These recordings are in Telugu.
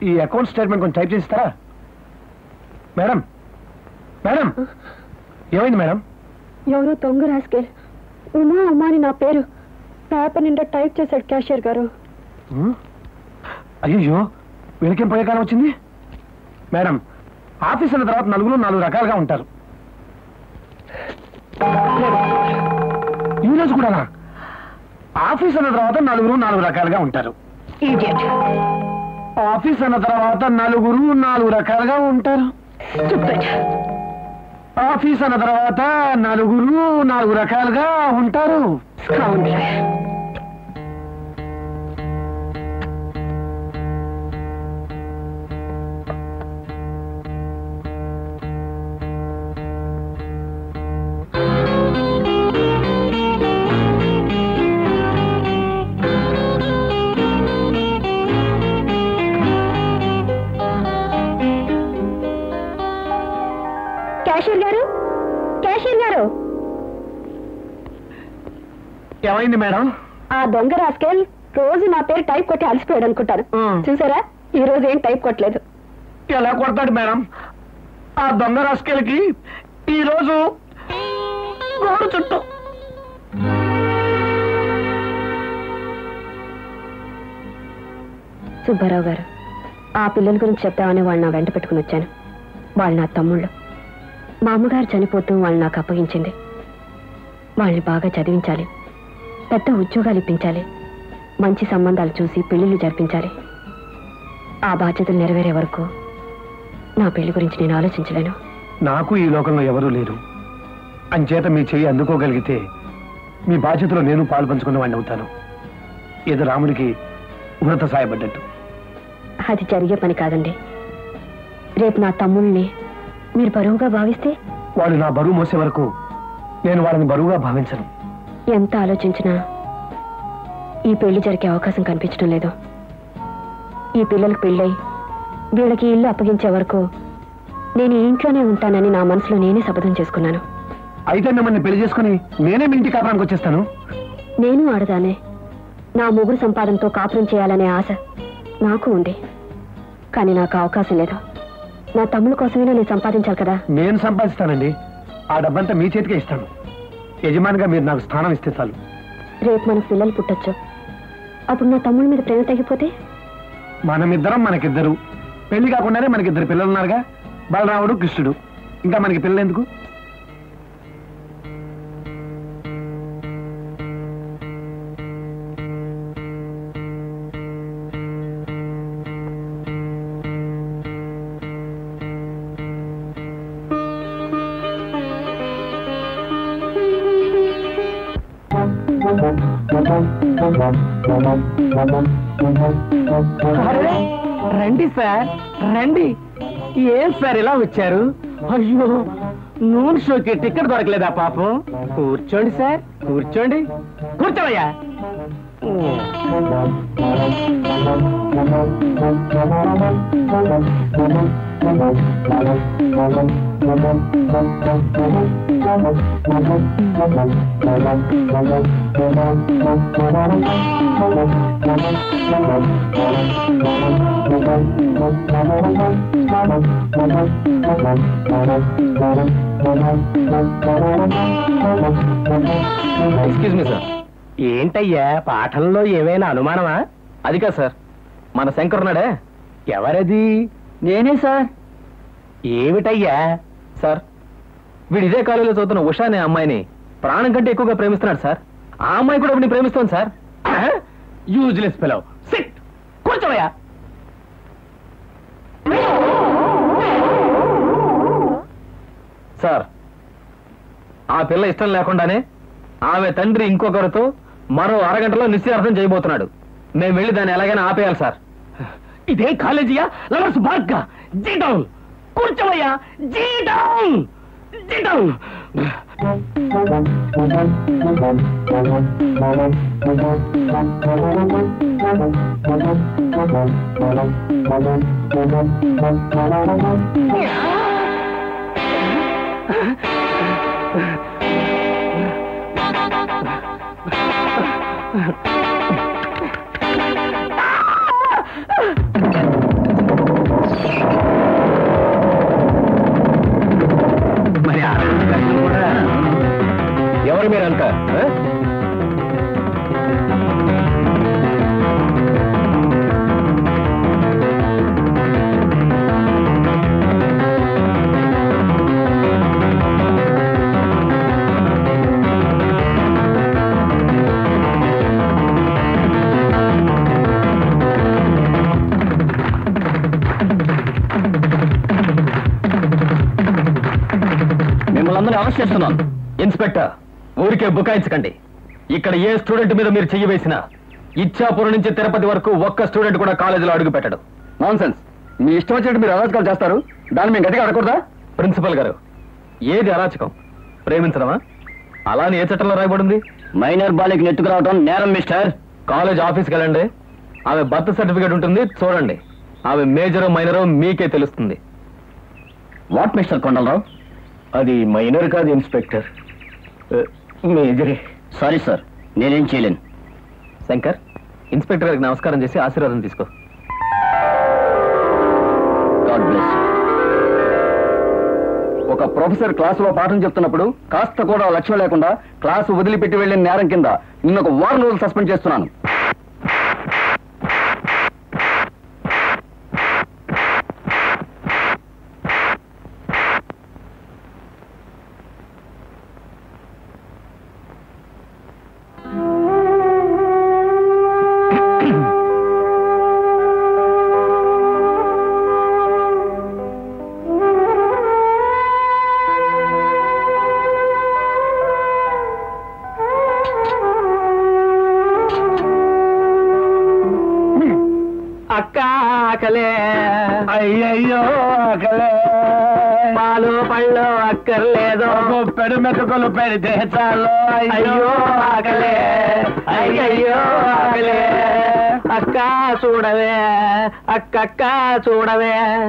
ఈ అకౌంట్ స్టేట్మెంట్ కొంచెం టైప్ చేస్తారా మేడం మేడం ఏమైంది మేడం ఎవరో దొంగ రాసుకెళ్ళి ఉమా ఉమా అని నా పేరు పేపర్ నిండా టైప్ చేశాడు క్యాషియర్ గారు ఉం? అయ్యో వీళ్ళకేం పోయే కాలం వచ్చింది మేడం ఆఫీస్ అన్న తర్వాత నలుగురు నాలుగు రకాలుగా ఉంటారు ఈ రోజు కూడా ఆఫీస్ అన్న తర్వాత నలుగురు నాలుగు రకాలుగా ఉంటారు Idiot. ఆఫీస్ అన్న తర్వాత నలుగురు నాలుగు రకాలుగా ఉంటారు Stupid. ఆఫీస్ అన్న తర్వాత నలుగురు నాలుగు రకాలుగా ఉంటారు Scoundrel. క్యాషియర్ గారు క్యాషియర్ గారు ఏమైంది మేడం ఆ దొంగ రాస్కెల్ రోజు నా పేరు టైప్ కొట్టి అలసిపోయాడు అనుకుంటాను మ్. చూసారా ఈ రోజు ఏం టైప్ కొట్టలేదు ఎలా కొడతాడు మేడం ఆ దొంగ రాసుకెళ్ళకి ఈ రోజు గోడు చుట్టూ సుబ్బారావు గారు ఆ పిల్లల గురించి చెప్తామని వాళ్ళు నా వెంట పెట్టుకుని వచ్చాను వాళ్ళు నా తమ్ముళ్ళు మా అమ్మగారు చనిపోతూ వాళ్ళు నాకు అప్పగించింది వాళ్ళని బాగా చదివించాలి పెద్ద ఉద్యోగాలు ఇప్పించాలి మంచి సంబంధాలు చూసి పెళ్లిళ్ళు జరిపించాలి ఆ బాధ్యతలు నెరవేరే వరకు నా పెళ్లి గురించి నేను ఆలోచించలేను నాకు ఈ లోకంలో ఎవరూ లేరు అంచేత మీ చెయ్యి అందుకోగలిగితే మీ బాధ్యతలో నేను పాలు పంచుకున్న వాడిని అవుతాను ఏదో రాముడికి వ్రత సాయపడ్డట్టు అది జరిగే పని కాదండి రేపు నా తమ్ముళ్ళని మీరు బరువుగా భావిస్తే వాళ్ళు నా బరువు మోసే వరకు నేను వాళ్ళని బరువుగా భావించను ఎంత ఆలోచించినా ఈ పెళ్లి జరిగే అవకాశం కనిపించడం లేదు ఈ పిల్లలకు పెళ్ళై వీళ్ళకి ఇల్లు అప్పగించే వరకు నేను ఈ ఇంట్లోనే ఉంటానని నా మనసులో నేనే శపథం చేసుకున్నాను అయితే మిమ్మల్ని పెళ్లి చేసుకుని నేనే మీ ఇంటి కాపురానికి వచ్చేస్తాను నేను ఆడదానే నా ముగ్గురు సంపాదనతో కాపురం చేయాలనే ఆశ నాకు ఉంది కానీ నాకు అవకాశం లేదు నా తమ్ముడు కోసమైనా నేను సంపాదించాలి కదా నేను సంపాదిస్తానండి ఆ డబ్బంతా మీ చేతికే ఇస్తాను యజమానిగా మీరు నాకు స్థానం ఇస్తే చాలు రేపు మనకు పిల్లలు పుట్టొచ్చు అప్పుడు నా తమ్ముడి మీద ప్రేమ తగ్గిపోతే మనమిద్దరం మనకిద్దరు పెళ్లి కాకుండానే మనకిద్దరు పిల్లలు ఉన్నారుగా బలరాముడు కృష్ణుడు ఇంకా మనకి పిల్లలు ఎందుకు రండి సార్ రండి ఏం సార్ ఇలా వచ్చారు అయ్యో నూనె షోకి టికెట్ దొరకలేదా పాపం కూర్చోండి సార్ కూర్చోండి కూర్చోవయ్యా ఎక్స్క్యూజ్ మీ సార్ ఏంటయ్యా పాఠంలో ఏమైనా అనుమానమా అది కాదు సార్ మన శంకరున్నాడే ఎవరది నేనే సార్ ఏమిటయ్యా సార్ వీడు ఇదే కాలేజీలో చదువుతున్న ఉషా అనే అమ్మాయిని ప్రాణం కంటే ఎక్కువగా ప్రేమిస్తున్నాడు సార్ ఆ అమ్మాయి కూడా వీడిని ప్రేమిస్తోంది సార్ యూజ్లెస్ పిలవ్ సిట్ కూర్చోవయ్యా సార్ ఆ పిల్ల ఇష్టం లేకుండానే ఆమె తండ్రి ఇంకొకరితో మరో అరగంటలో నిశ్చయార్థం చేయబోతున్నాడు మేము వెళ్ళి దాన్ని ఎలాగైనా ఆపేయాలి సార్ ఇదే కాలేజీయా లవర్స్ బార్గా జీ డౌన్ కూర్చోవయ్యా జీ డౌన్ జీ డౌన్ రిక్వెస్ట్ చేస్తున్నాను ఇన్స్పెక్టర్ ఊరికే బుకాయించకండి ఇక్కడ ఏ స్టూడెంట్ మీద మీరు చెయ్యి వేసినా ఇచ్చాపురం నుంచి తిరుపతి వరకు ఒక్క స్టూడెంట్ కూడా కాలేజీలో అడుగు పెట్టడు నాన్సెన్స్ మీ ఇష్టం వచ్చినట్టు మీరు అరాచకాలు చేస్తారు దాన్ని మేము గట్టిగా అడగకూడదా ప్రిన్సిపల్ గారు ఏది అరాచకం ప్రేమించడమా అలానే ఏ చట్టంలో రాయబడింది మైనర్ బాలికి నెట్టుకు రావడం నేరం మిస్టర్ కాలేజ్ ఆఫీస్కి వెళ్ళండి ఆమె బర్త్ సర్టిఫికేట్ ఉంటుంది చూడండి ఆమె మేజరో మైనరో మీకే తెలుస్తుంది వాట్ మిస్టర్ కొండలరావు అది మైనర్ కాదు ఇన్స్పెక్టర్ మేజరే సారీ సార్ నేనేం చేయలేను శంకర్ ఇన్స్పెక్టర్ గారికి నమస్కారం చేసి ఆశీర్వాదం తీసుకో గాడ్ బ్లెస్ ఒక ప్రొఫెసర్ క్లాసులో పాఠం చెప్తున్నప్పుడు కాస్త కూడా లక్ష్యం లేకుండా క్లాసు వదిలిపెట్టి వెళ్ళిన నేరం కింద నిన్న ఒక వారం రోజులు సస్పెండ్ చేస్తున్నాను అక్క ఆకలే అయ్యయ్యో ఆకలే పాలు పళ్ళు అక్కర్లేదు పెడు మెతుకులు పెడితే చాలు అయ్యో ఆకలే అయ్యయ్యో ఆకలే అక్క చూడవే అక్కక్క చూడవే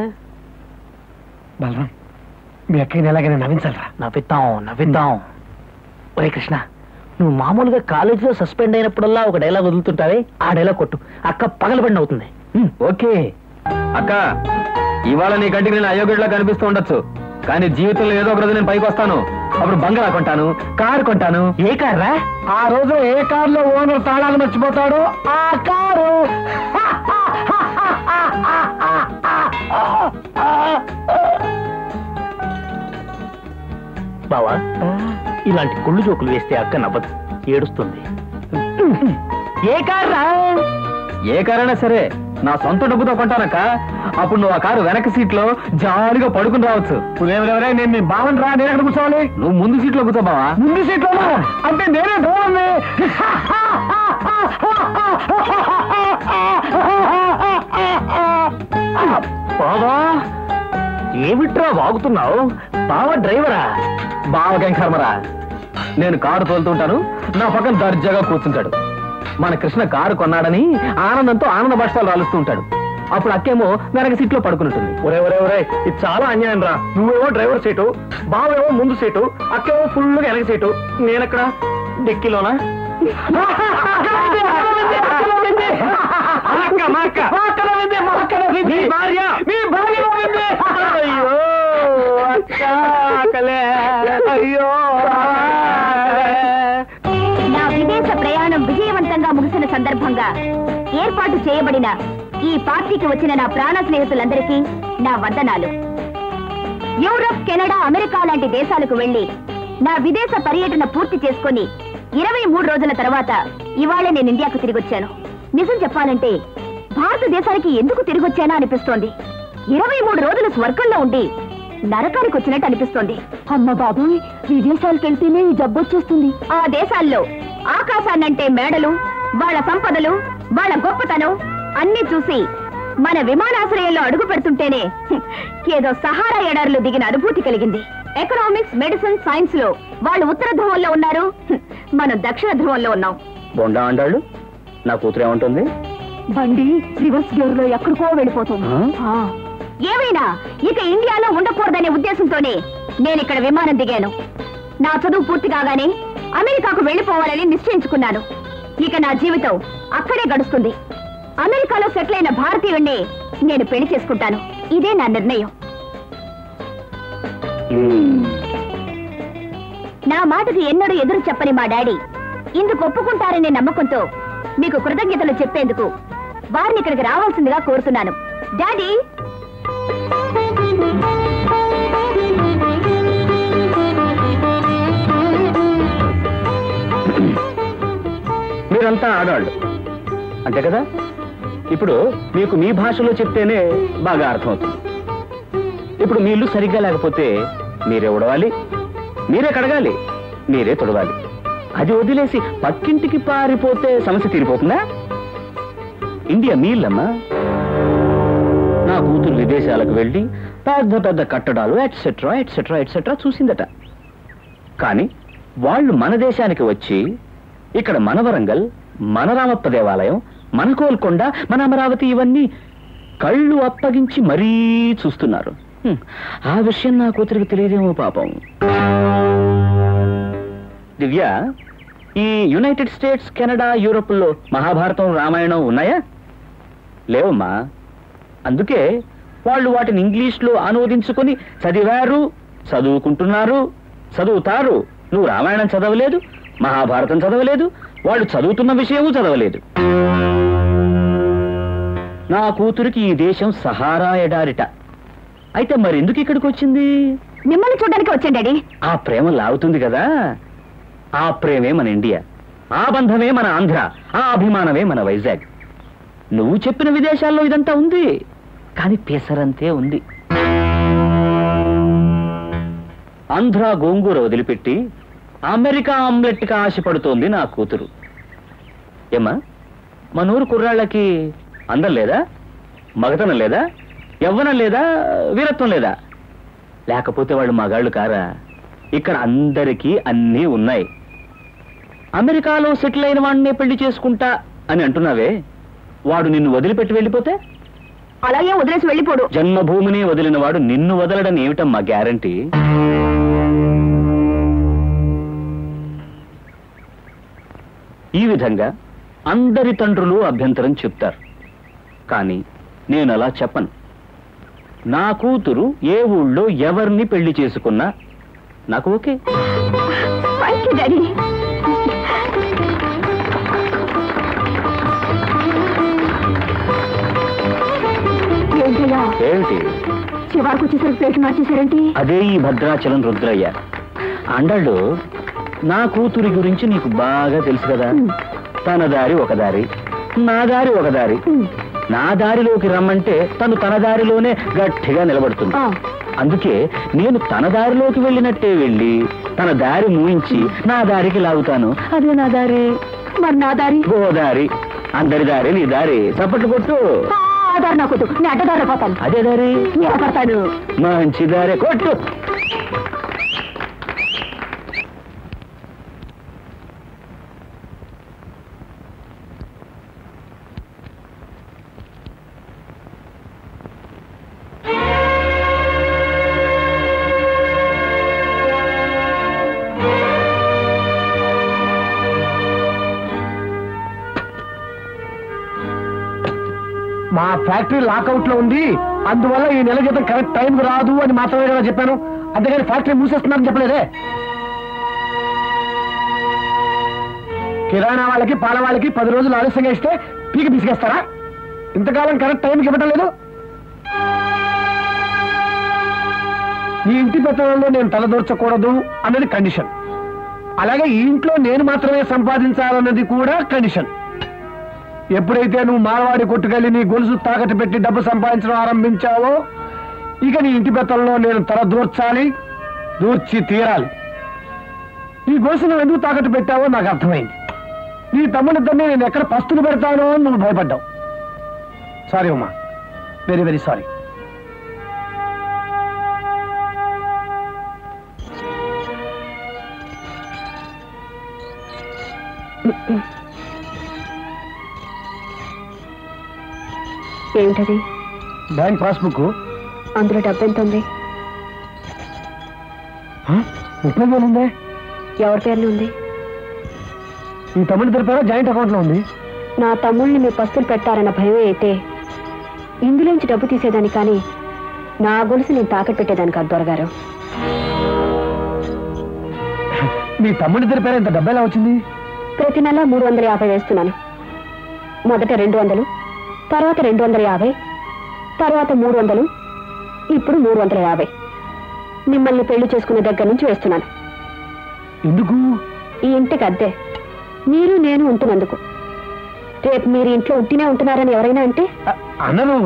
బలరాం మీ అక్కని ఎలాగైనా నవ్వించాలరా నవ్విద్దాం నవ్విద్దాం ఒరే కృష్ణ నువ్వు మామూలుగా కాలేజీలో సస్పెండ్ అయినప్పుడల్లా ఒక డైలాగ్ వదులుతుంటావే ఆ డైలాగ్ కొట్టు అక్క పగలబడిన అవుతుంది ఓకే అక్క ఇవాళ నీ కంటికి నేను అయోగ్యుడిలా కనిపిస్తూ ఉండొచ్చు కానీ జీవితంలో ఏదో ఒక రోజు నేను పైకి వస్తాను అప్పుడు బంగాళా కొంటాను కారు కొంటాను ఏ కార్ రా ఆ రోజు ఏ కారులో ఓనర్ తాళాలు మర్చిపోతాడో ఆ కారు బావా ఇలాంటి కుళ్ళు జోకులు వేస్తే అక్క నవ్వదు ఏడుస్తుంది ఏ కారు రా ఏ కారైనా సరే నా సొంత డబ్బుతో కొంటానక్క అప్పుడు నువ్వు ఆ కారు వెనక సీట్ లో జాలీగా పడుకుని రావచ్చు ఎవరెవరే నేను మీ బావన్ రా నేను ఎక్కడ కూర్చోవాలి నువ్వు ముందు సీట్లో కూర్చో బావా ముందు సీట్లో అంటే నేనే దూరంది బావా ఏమిట్రా వాగుతున్నావు బావ డ్రైవరా బావకేం కర్మరా నేను కారు తోలుతుంటాను నా పక్కన దర్జాగా కూర్చుంటాడు మన కృష్ణ కారు కొన్నాడని ఆనందంతో ఆనంద బాష్పాలు రాలుస్తూ ఉంటాడు అప్పుడు అక్కేమో వెనక సీట్లో పడుకునింటుంది ఒరే ఒరే ఒరే ఇది చాలా అన్యాయం రా నువ్వేమో డ్రైవర్ సీటు బావేమో ముందు సీటు అక్కేమో ఫుల్ గా వెనక సీటు నేనెక్కడ డిక్కీలోనా అక్క మా అక్క మీ భార్య మీ భార్య అయ్యో అక్క ఆకలే అయ్యో నా విదేశ ప్రయాణం విజయవంతంగా ముగిసిన సందర్భంగా ఏర్పాటు చేయబడిన ఈ పార్టీకి వచ్చిన నా ప్రాణ స్నేహితులందరికీ నా వందనాలు యూరప్ కెనడా అమెరికా లాంటి దేశాలకు వెళ్లి నా విదేశ పర్యటన పూర్తి చేసుకొని ఇరవై మూడు రోజుల తర్వాత ఇవాళ నేను ఇండియాకు తిరిగొచ్చాను నిజం చెప్పాలంటే భారతదేశానికి ఎందుకు తిరిగొచ్చానా అనిపిస్తోంది ఇరవై మూడు రోజులు స్వర్గంలో ఉండి నరకానికి వచ్చినట్టు అనిపిస్తోంది అమ్మ బాబు విదేశాలకు వెళ్తేనే ఈ జబ్బు వచ్చేస్తుంది ఆ దేశాల్లో ఆకాశాన్నంటే మేడలు వాళ్ళ సంపదలు వాళ్ళ గొప్పతనం అన్ని చూసి మన విమానాశ్రయంలో అడుగు పెడుతుంటేనే హ్మ్, ఏదో సహారా ఎడారిలో దిగిన అనుభూతి కలిగింది ఎకనామిక్స్ మెడిసిన్ సైన్స్ లో వాళ్ళు ఉత్తర ధ్రువంలో ఉన్నారు హ్మ్, మనం దక్షిణ ధ్రువంలో ఉన్నాం బొండా అంటాడు నా కూతురు ఏమంటుంది బండి రివర్స్ గేర్ లో ఎక్కడికో వెళ్ళిపోతుంది ఆ. ఏమైనా ఇక ఇండియాలో ఉండకూడదనే ఉద్దేశంతోనే నేను ఇక్కడ విమానం దిగాను నా చదువు పూర్తి కాగానే అమెరికాకు వెళ్ళిపోవాలని నిశ్చయించుకున్నాను ఇక నా జీవితం అక్కడే గడుస్తుంది అమెరికాలో సెటిల్ అయిన భారతీయుణ్ణి నేను పెళ్లి చేసుకుంటాను ఇదే నా నిర్ణయం నా మాటకు ఎన్నడూ ఎదురు చెప్పని మా డాడీ ఇందుకు ఒప్పుకుంటారనే నమ్మకంతో మీకు కృతజ్ఞతలు చెప్పేందుకు వారిని ఇక్కడికి రావాల్సిందిగా కోరుతున్నాను డాడీ మీరంతా ఆడవాళ్ళు అంతే కదా ఇప్పుడు మీకు మీ భాషలో చెప్తేనే బాగా అర్థమవుతుంది ఇప్పుడు మీ ఇల్లు సరిగ్గా లేకపోతే మీరే ఉడవాలి మీరే కడగాలి మీరే తొడవాలి అది వదిలేసి పక్కింటికి పారిపోతే సమస్య తీరిపోతుందా ఇండియా మీల్లమ్మా నా కూతురు విదేశాలకు వెళ్ళి పెద్ద పెద్ద కట్టడాలు ఎట్సెట్రా ఎట్సెట్రా ఎట్సెట్రా చూసిందట కానీ వాళ్ళు మన దేశానికి వచ్చి ఇక్కడ మన వరంగల్ మన రామప్ప దేవాలయం మన కోల్కొండ మన అమరావతి ఇవన్నీ కళ్ళు అప్పగించి మరీ చూస్తున్నారు హ్మ్. ఆ విషయం నా కూతురికి తెలియదేమో పాపం దివ్య ఈ యునైటెడ్ స్టేట్స్ కెనడా యూరోప్లో మహాభారతం రామాయణం ఉన్నాయా లేవమ్మా అందుకే వాళ్ళు వాటిని ఇంగ్లీష్లో అనువదించుకొని చదివారు చదువుకుంటున్నారు చదువుతారు నువ్వు రామాయణం చదవలేదు మహాభారతం చదవలేదు వాళ్ళు చదువుతున్న విషయము చదవలేదు నా కూతురికి ఈ దేశం సహారా ఎడారిట అయితే మరెందుకు ఇక్కడికి వచ్చింది మిమ్మల్ని చూడడానికి వచ్చాను డాడీ ఆ ప్రేమ లాగుతుంది కదా ఆ ప్రేమే మన ఇండియా ఆ బంధమే మన ఆంధ్ర ఆ అభిమానమే మన వైజాగ్ నువ్వు చెప్పిన విదేశాల్లో ఇదంతా ఉంది కానీ పేసరంతే ఉంది ఆంధ్ర గోంగూర వదిలిపెట్టి అమెరికా ఆమ్లెట్కి ఆశపడుతోంది నా కూతురు ఏమ్మా మనూరు కుర్రాళ్ళకి అందం లేదా మగతనం లేదా యవ్వనం లేదా వీరత్వం లేదా లేకపోతే వాళ్ళు మగాళ్ళు కారా ఇక్కడ అందరికీ అన్నీ ఉన్నాయి అమెరికాలో సెటిల్ అయిన వాడినే పెళ్లి చేసుకుంటా అని అంటున్నావే వాడు నిన్ను వదిలిపెట్టి వెళ్ళిపోతే అలాగే వదిలేసి వెళ్ళిపోడు జన్మభూమిని వదిలిన వాడు నిన్ను వదలడని ఏమిటమ్మా గ్యారంటీ ఈ విధంగా అందరి తండ్రులు అభ్యంతరం చెప్తారు కానీ నేను అలా చెప్పను నా కూతురు ఏ ఊళ్ళో ఎవరిని పెళ్లి చేసుకున్నా నాకు ఓకే థ్యాంక్ యూ డాడీ ఏంటయ్యా ఏమిటి చివరికి వచ్చేసరికి ప్లేట్ మార్చేశారేంటి అదే ఈ భద్రాచలం రుద్రయ్య అండాళ్ళు నా కూతురి గురించి నీకు బాగా తెలుసు కదా తన దారి ఒక దారి నా దారి ఒక దారి నా దారిలోకి రమ్మంటే తను తన దారిలోనే గట్టిగా నిలబడుతుంది ఆ. అందుకే నేను తన దారిలోకి వెళ్ళినట్టే వెళ్ళి తన దారి మూయించి నా దారికి లాగుతాను అదే నా దారి మరి నా దారి గోదారి అందరి దారి నీ దారి చప్పట్లు కొట్టు ఆ, ఆ దారి నాకు వద్దు. నేను అడ్డదారి పోతాను అదే దారి నిలబడతాను మంచి దారి కొట్టు మా ఫ్యాక్టరీ లాకౌట్ లో ఉంది అందువల్ల ఈ నెల జీతం కరెక్ట్ టైం రాదు అని మాత్రమే కదా చెప్పాను అంతేగాని ఫ్యాక్టరీ మూసేస్తున్నారని చెప్పలేదే కిరాణా వాళ్ళకి పాల వాళ్ళకి పది రోజులు ఆలస్యంగా ఇస్తే పీకి పిసిగేస్తారా ఇంతకాలం కరెక్ట్ టైంకి ఇవ్వటం లేదు ఈ ఇంటి పెత్తనంలో నేను తలదూర్చకూడదు అన్నది కండిషన్ అలాగే ఈ ఇంట్లో నేను మాత్రమే సంపాదించాలన్నది కూడా కండిషన్ ఎప్పుడైతే నువ్వు మారవాడి కొట్టుకెళ్ళి నీ గొలుసు తాకట్టు పెట్టి డబ్బు సంపాదించడం ఆరంభించావో ఇక నీ ఇంటి బెత్తంలో నేను తల దూర్చాలి దూర్చి తీరాలి ఈ గొలుసు నువ్వు ఎందుకు తాకట్టు పెట్టావో నాకు అర్థమైంది నీ తమ్ముడిద్దరిని నేను ఎక్కడ పస్తులు పెడతానో అని నువ్వు భయపడ్డావు sorry Uma very very sorry ఏంటది బ్యాంక్ పాస్బుక్ అందులో డబ్బు ఎంత ఉంది ముప్పై వేలు ఉందే ఎవరి పేర్లు ఉంది ఈ తమ్ముడి పేరు జాయింట్ అకౌంట్ లో ఉంది నా తమ్ముళ్ళని మీ పస్తులు పెట్టారన్న భయం అయితే ఇందులోంచి డబ్బు తీసేదాన్ని కానీ నా గొలుసు నేను తాకట్టు పెట్టేదాన్ని కాదు దొరగారు మీ తమ్ముడి పేరు ఎంత డబ్బు ఎలా వచ్చింది ప్రతి నెల మూడు వందల యాభై వేస్తున్నాను మొదట రెండు వందలు తర్వాత రెండు వందల యాభై తర్వాత మూడు వందలు ఇప్పుడు మూడు వందల యాభై మిమ్మల్ని పెళ్లి చేసుకునే దగ్గర నుంచి వేస్తున్నాను ఎందుకు ఈ ఇంటికి అద్దె మీరు నేను ఉంటున్నందుకు రేపు మీరు ఇంట్లో ఉంటూనే ఉంటున్నారని ఎవరైనా అంటే అ- అనను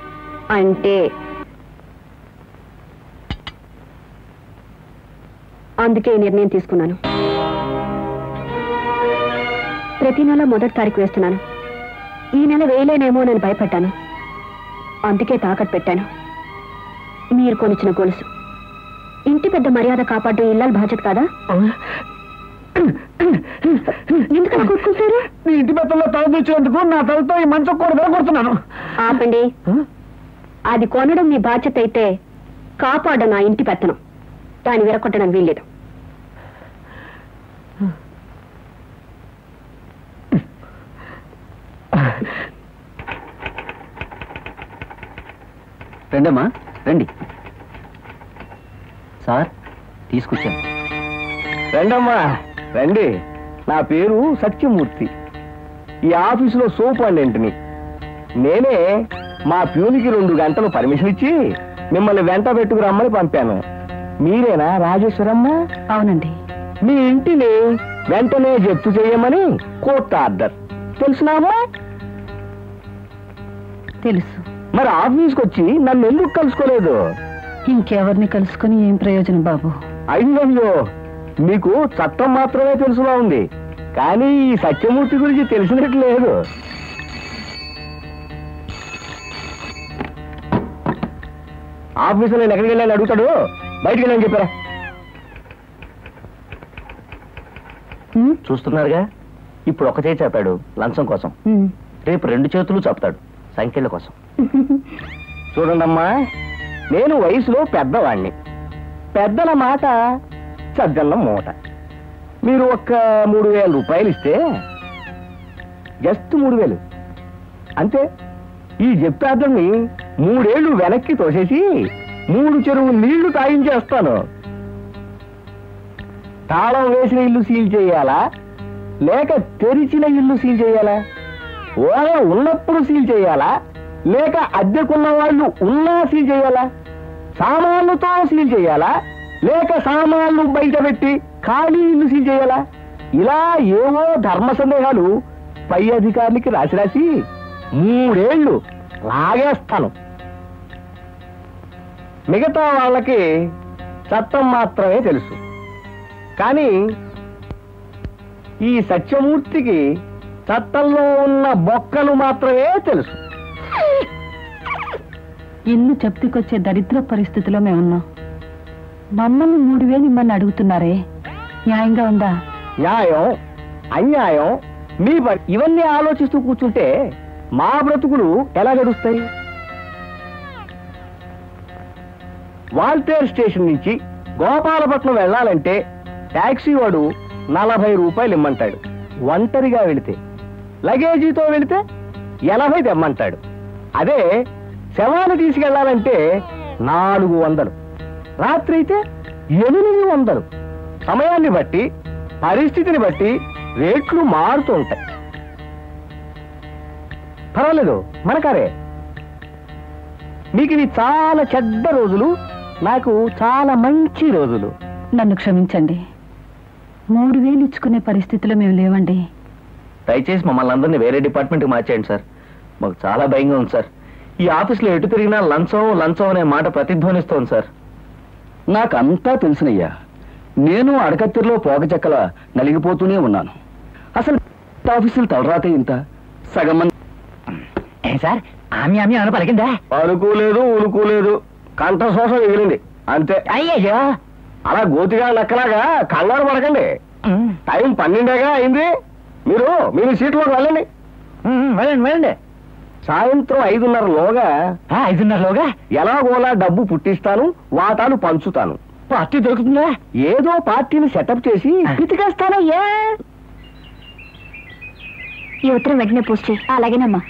అంటే అందుకే ఈ నిర్ణయం తీసుకున్నాను ప్రతి నెల మొదటి తారీఖు వేస్తున్నాను ఈ నెల వేయలేనేమో నేను భయపడ్డాను అందుకే తాకట్టు పెట్టాను మీరు కొనిచ్చిన గొలుసు ఇంటి పెద్ద మర్యాద కాపాడు ఇల్లాల బాధ్యత కాదా ఎందుకు అలా కొట్టుకుంటారు నీ ఇంటి పెద్దల్లో తల తెచ్చినందుకు నా తలతో ఈ మంచం కూడా విరగొడుతున్నాను ఆపండి అది కొనడం మీ బాధ్యత అయితే కాపాడడం నా ఇంటి పెత్తనం దాన్ని విరగొట్టడం వీల్లేదు రండమ్మా రండి సార్ తీసుకొచ్చాను రండమ్మా రండి నా పేరు సత్యమూర్తి ఈ ఆఫీసులో సూపరింటెండెంట్ని నేనే మా ప్యూనికి రెండు గంటలు పర్మిషన్ ఇచ్చి మిమ్మల్ని వెంట పెట్టుకురమ్మని పంపాను మీరేనా రాజేశ్వరమ్మ అవునండి మీ ఇంటిని వెంటనే జప్తు చేయమని కోర్టు ఆర్డర్ తెలుసునామా తెలుసు మరి ఆఫీస్కి వచ్చి నన్ను ఎందుకు కలుసుకోలేదు ఇంకెవరిని కలుసుకుని ఏం ప్రయోజనం బాబు అయ్యో మీకు చట్టం మాత్రమే తెలుసులా ఉంది కానీ ఈ సత్యమూర్తి గురించి తెలిసినట్టు లేదు ఆఫీసులో నేను ఎక్కడికి వెళ్ళాను అడుగుతాడు బయటికి వెళ్ళని చెప్పారా చూస్తున్నారుగా ఇప్పుడు ఒక చేయి చెప్పాడు లంచం కోసం రేపు రెండు చేతులు చెప్తాడు సంఖ్యల కోసం చూడండమ్మా నేను వయసులో పెద్దవాణ్ణి పెద్దల మాట సజ్జల మూట మీరు ఒక్క మూడు వేల రూపాయలు ఇస్తే జస్ట్ మూడు వేలు అంతే ఈ జప్తార్థంని మూడేళ్లు వెనక్కి తోసేసి మూడు చెరువు నీళ్లు తాగించేస్తాను తాళం వేసిన ఇల్లు సీల్ చేయాలా లేక తెరిచిన ఇల్లు సీల్ చేయాలా ఓనర్ ఉన్నప్పుడు సీల్ చేయాలా లేక అద్దెకున్న వాళ్ళు ఉన్నా సీల్ చేయాలా సామాన్లతో సీల్ చేయాలా లేక సామాన్లు బయట పెట్టి ఖాళీ ఇల్లు సీల్ చేయాలా ఇలా ఏవో ధర్మ సందేహాలు పై అధికారులకి రాసి రాసి మూడేళ్లు లాగేస్తాను మిగతా వాళ్ళకి చట్టం మాత్రమే తెలుసు కానీ ఈ సత్యమూర్తికి చట్టంలో ఉన్న బొక్కలు మాత్రమే తెలుసు ఇల్లు చెప్తికొచ్చే దరిద్ర పరిస్థితిలో మేమున్నాం మమ్మల్ని మూడు వేలు ఇమ్మని అడుగుతున్నారే న్యాయంగా ఉందా న్యాయం అన్యాయం మీ ప- ఇవన్నీ ఆలోచిస్తూ కూర్చుంటే మా బ్రతుకులు ఎలా గడుస్తాయి వాల్తేర్ స్టేషన్ నుంచి గోపాలపట్నం వెళ్ళాలంటే టాక్సీ వాడు నలభై రూపాయలు ఇమ్మంటాడు ఒంటరిగా వెళితే లగేజీతో వెళితే ఎనభై తెమ్మంటాడు అదే శవాన్ని తీసుకెళ్లాలంటే నాలుగు వందలు రాత్రి అయితే ఎనిమిది వందలు సమయాన్ని బట్టి పరిస్థితిని బట్టి రేట్లు మారుతూ ఉంటాయి పర్వాలేదు మనకారే మీకు ఇవి చాలా చెడ్డ రోజులు నాకు చాలా మంచి రోజులు నన్ను క్షమించండి మూడు వేలు ఇచ్చుకునే పరిస్థితిలో మేము లేవండి దయచేసి మమ్మల్ని అందరినీ వేరే డిపార్ట్మెంట్కి మార్చేయండి సార్ మాకు చాలా భయంగా ఉంది సార్ ఈ ఆఫీస్లో ఎటు తిరిగినా లంచం లంచం అనే మాట ప్రతిధ్వనిస్తోంది సార్ నాకంతా తెలుసునయ్యా నేను అడకత్తిరిలో పోక చెక్కల నలిగిపోతూనే ఉన్నాను అసలు ఆఫీసులు తలరాతే ఇంత సగం మంది సార్ ఆమె ఆమె అని పలికిందా అనుకోలేదు ఉనుకోలేదు కంఠ శోష ఎగిరింది అంతే అయ్యయ్యో అలా గోతిగా నక్కలాగా కంగారు పడకండి టైం పన్నెండేగా అయింది మీరు మీరు సీట్లోకి వెళ్ళండి వెళ్ళండి వెళ్ళండి సాయంత్రం ఐదున్నరలోగా ఐదున్నరలోగా ఎలాగోలా డబ్బు పుట్టిస్తాను వాటాలు పంచుతాను పార్టీ దొరుకుతుందా ఏదో పార్టీని సెటప్ చేసి పితికేస్తానయ్యా ఈ ఉత్తరం వెంటనే పోస్ట్ చేయి అలాగేనమ్మా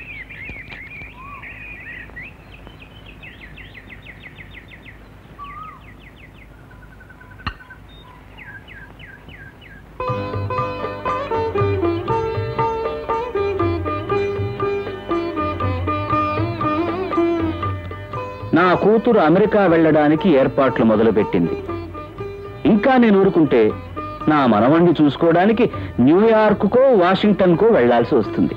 నా కూతురు అమెరికా వెళ్ళడానికి ఏర్పాట్లు మొదలుపెట్టింది ఇంకా నేను ఊరుకుంటే నా మనవణ్ణి చూసుకోవడానికి న్యూయార్క్కో వాషింగ్టన్కో వెళ్లాల్సి వస్తుంది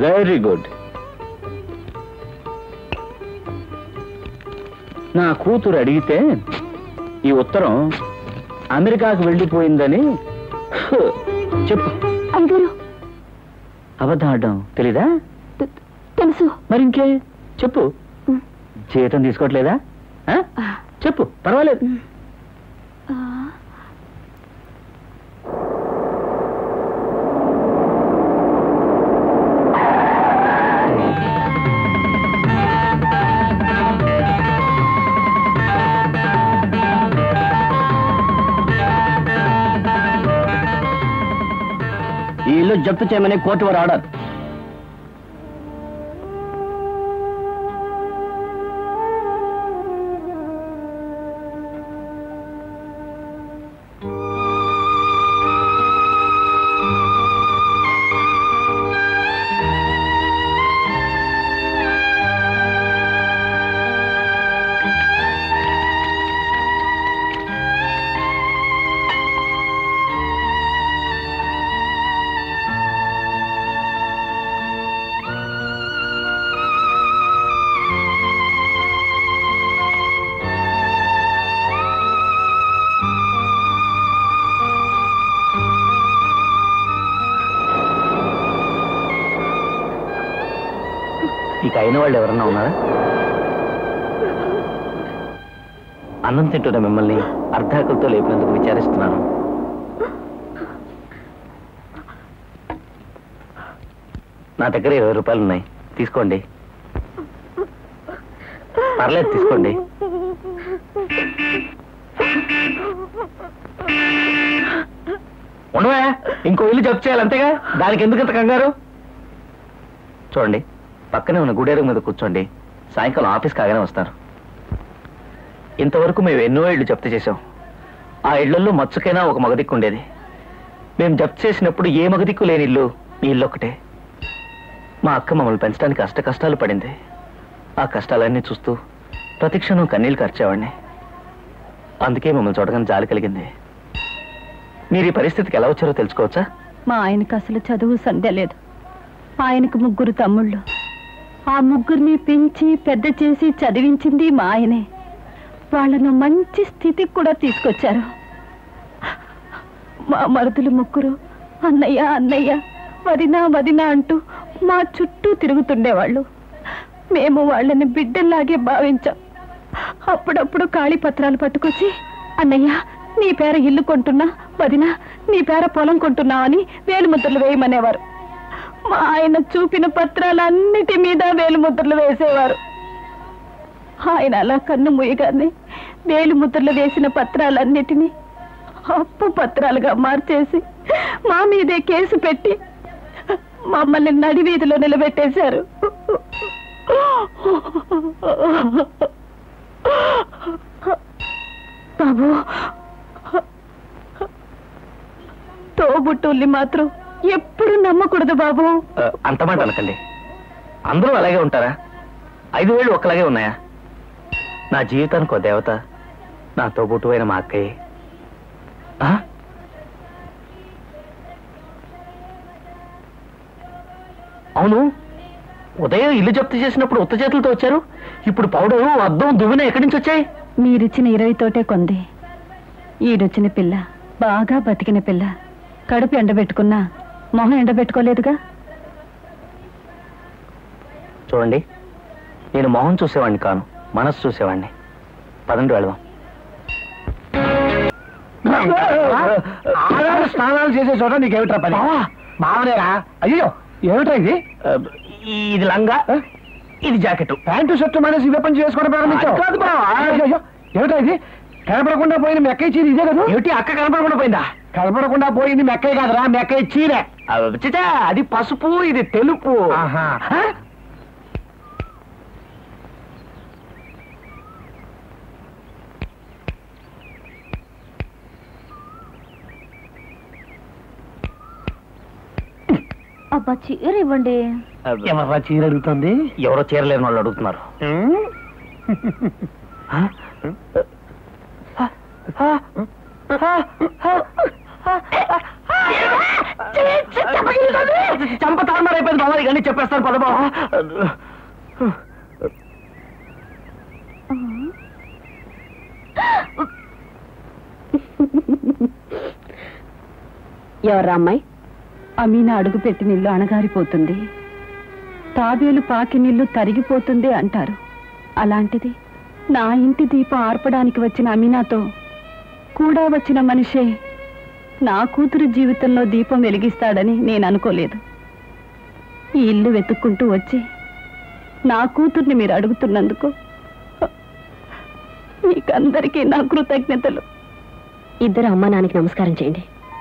వెరీ గుడ్ నా కూతురు అడిగితే ఈ ఉత్తరం అమెరికాకు వెళ్ళిపోయిందని హ్, చెప్పు అయ్యగారు అబద్ధం ఆడడం తెలీదా తె- తెలుసు మరి ఇంకే చెప్పు జీతం తీసుకోవట్లేదా ఆ? చెప్పు పర్వాలేదు ఆ, ఈ ఇల్లు జప్తు చేయమని కోర్టు వారు ఆర్డర్ ఇక అయిన వాళ్ళు ఎవరన్నా ఉన్నారా అన్నం తింటున్న మిమ్మల్ని అర్ధాకులతో లేపినందుకు విచారిస్తున్నాను నా దగ్గర ఇరవై రూపాయలు ఉన్నాయి తీసుకోండి పర్లేదు తీసుకోండి ఉండవా ఇంకో ఇల్లు జప్తు చేయాలి అంతేగా దానికి ఎందుకు అంత కంగారు చూడండి పక్కనే ఉన్న గుడేరు మీద కూర్చోండి సాయంకాలం ఆఫీస్ కాగానే వస్తారు ఇంతవరకు మేము ఎన్నో ఇళ్ళు జప్తు చేశాం ఆ ఇళ్లలో మచ్చుకైనా ఒక మగదిక్కు ఉండేది మేము జప్తు చేసినప్పుడు ఏ మగదిక్కు లేని ఇల్లు ఈ ఇల్లు ఒక్కటే మా అక్క మమ్మల్ని పెంచడానికి అష్ట కష్టాలు పడింది ఆ కష్టాలన్నీ చూస్తూ ప్రతిక్షణం కన్నీళ్ళు ఖర్చేవాడిని అందుకే మమ్మల్ని చూడగానే జాలి కలిగింది మీరు ఈ పరిస్థితికి ఎలా వచ్చారో తెలుసుకోవచ్చా మా ఆయనకు అసలు చదువు సంధ్య లేదు ఆయనకు ముగ్గురు తమ్ముళ్ళు ఆ ముగ్గురిని పెంచి పెద్ద చేసి చదివించింది మా ఆయనే వాళ్ళను మంచి స్థితికి కూడా తీసుకొచ్చారు మా మరుదులు ముగ్గురు అన్నయ్య అన్నయ్య వదినా వదినా అంటూ మా చుట్టూ తిరుగుతుండేవాళ్ళు మేము వాళ్ళని బిడ్డల్లాగే భావించాం అప్పుడప్పుడు ఖాళీ పత్రాలు పట్టుకొచ్చి అన్నయ్య నీ పేర ఇల్లు కొంటున్నా వదినా నీ పేర పొలం కొంటున్నా అని వేలుముద్రలు వేయమనేవారు మా ఆయన చూపిన పత్రాలన్నిటి మీద వేలుముద్రలు వేసేవారు ఆయన అలా కన్ను ముయ్యగానే వేలుముద్రలు వేసిన పత్రాలన్నిటినీ అప్పు పత్రాలుగా మార్చేసి మా మీదే కేసు పెట్టి మమ్మల్ని నడివీధిలో నిలబెట్టేశారు బాబు తోబుట్టుల్ని మాత్రం ఎప్పుడు నమ్మకూడదు బాబు ఆ, అంత మాట అనకండి అందరూ అలాగే ఉంటారా ఐదు వేళ్ళు ఒక్కలాగే ఉన్నాయా నా జీవితానికి ఒక దేవత నా తోబుట్టువైన మా అక్కయ్య ఆ? అవును ఉదయం ఇల్లు జప్తు చేసినప్పుడు ఉత్త చేతులతో వచ్చారు ఇప్పుడు పౌడరు అద్దం దువ్వెన ఎక్కడి నుంచి వచ్చాయి మీరిచ్చిన ఇరవై తోటే కొంది ఈడొచ్చిన పిల్ల బాగా బతికిన పిల్ల కడుపు ఎండబెట్టుకున్నా మొహం ఎండబెట్టుకోలేదుగా చూడండి నేను మొహం చూసేవాడిని కాను మనసు చూసేవాడిని పదండి వెళదాం ఆడాడు స్నానాలు చేసే చోట నీకేమిట్రా పని మావనేరా అయ్యో ఏమిట్రా ఇది ఆ, ఇది లంగా ఇది జాకెట్ ప్యాంటు షర్టు మానేసి ఇవే పని చేసుకోవడం ప్రారంభించావు అది కాదు బావ. అయ్యో, అయ్యో, ఏమిటా ఇది కనపడకుండా పోయిన మెక్కయ్య చీర ఇదే కదా ఏమిటి అక్క కనపడకుండా పోయిందా కనపడకుండా పోయింది మెక్కయ్య కాదురా మెక్కయ్య చీరే ఆ, చిచ్చా అది పసుపు ఇది తెలుపు ఆహా. ఆ? అబ్బా చీర ఇవ్వండి ఎవర్రా చీర అడుగుతుంది ఎవరో చీరలేని వాళ్ళు అడుగుతున్నారు ఆ? చంప తారుమారైపోయింది బాబా ఇవన్నీ చెప్పేస్తాను పద బాబా ఎవర్రా అమ్మాయి అమీన అడుగు పెట్టిన ఇల్లు అణగారిపోతుంది తాబేలు పాకి నీళ్లు తరిగిపోతుంది అంటారు అలాంటిది నా ఇంటి దీపం ఆర్పడానికి వచ్చిన అమీనాతో కూడా వచ్చిన మనిషే నా కూతురు జీవితంలో దీపం వెలిగిస్తాడని నేను అనుకోలేదు ఈ ఇల్లు వెతుక్కుంటూ వచ్చి నా కూతుర్ని మీరు అడుగుతున్నందుకు మీకందరికీ నా కృతజ్ఞతలు ఇద్దరు అమ్మా నాన్నకి నమస్కారం చేయండి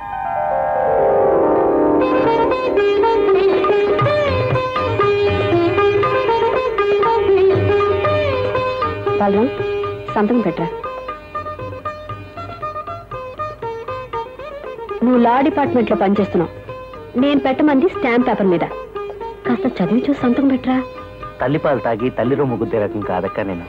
బలరాం సంతకం పెట్టరా నువ్వు లా డిపార్ట్మెంట్ లో పనిచేస్తున్నావు నేను పెట్టమంది స్టాంప్ పేపర్ మీద కాస్త చదివి చూసి సంతకం పెట్టరా తల్లిపాలు తాగి తల్లి రొమ్ము గుద్దే రకం కాదక్క నేను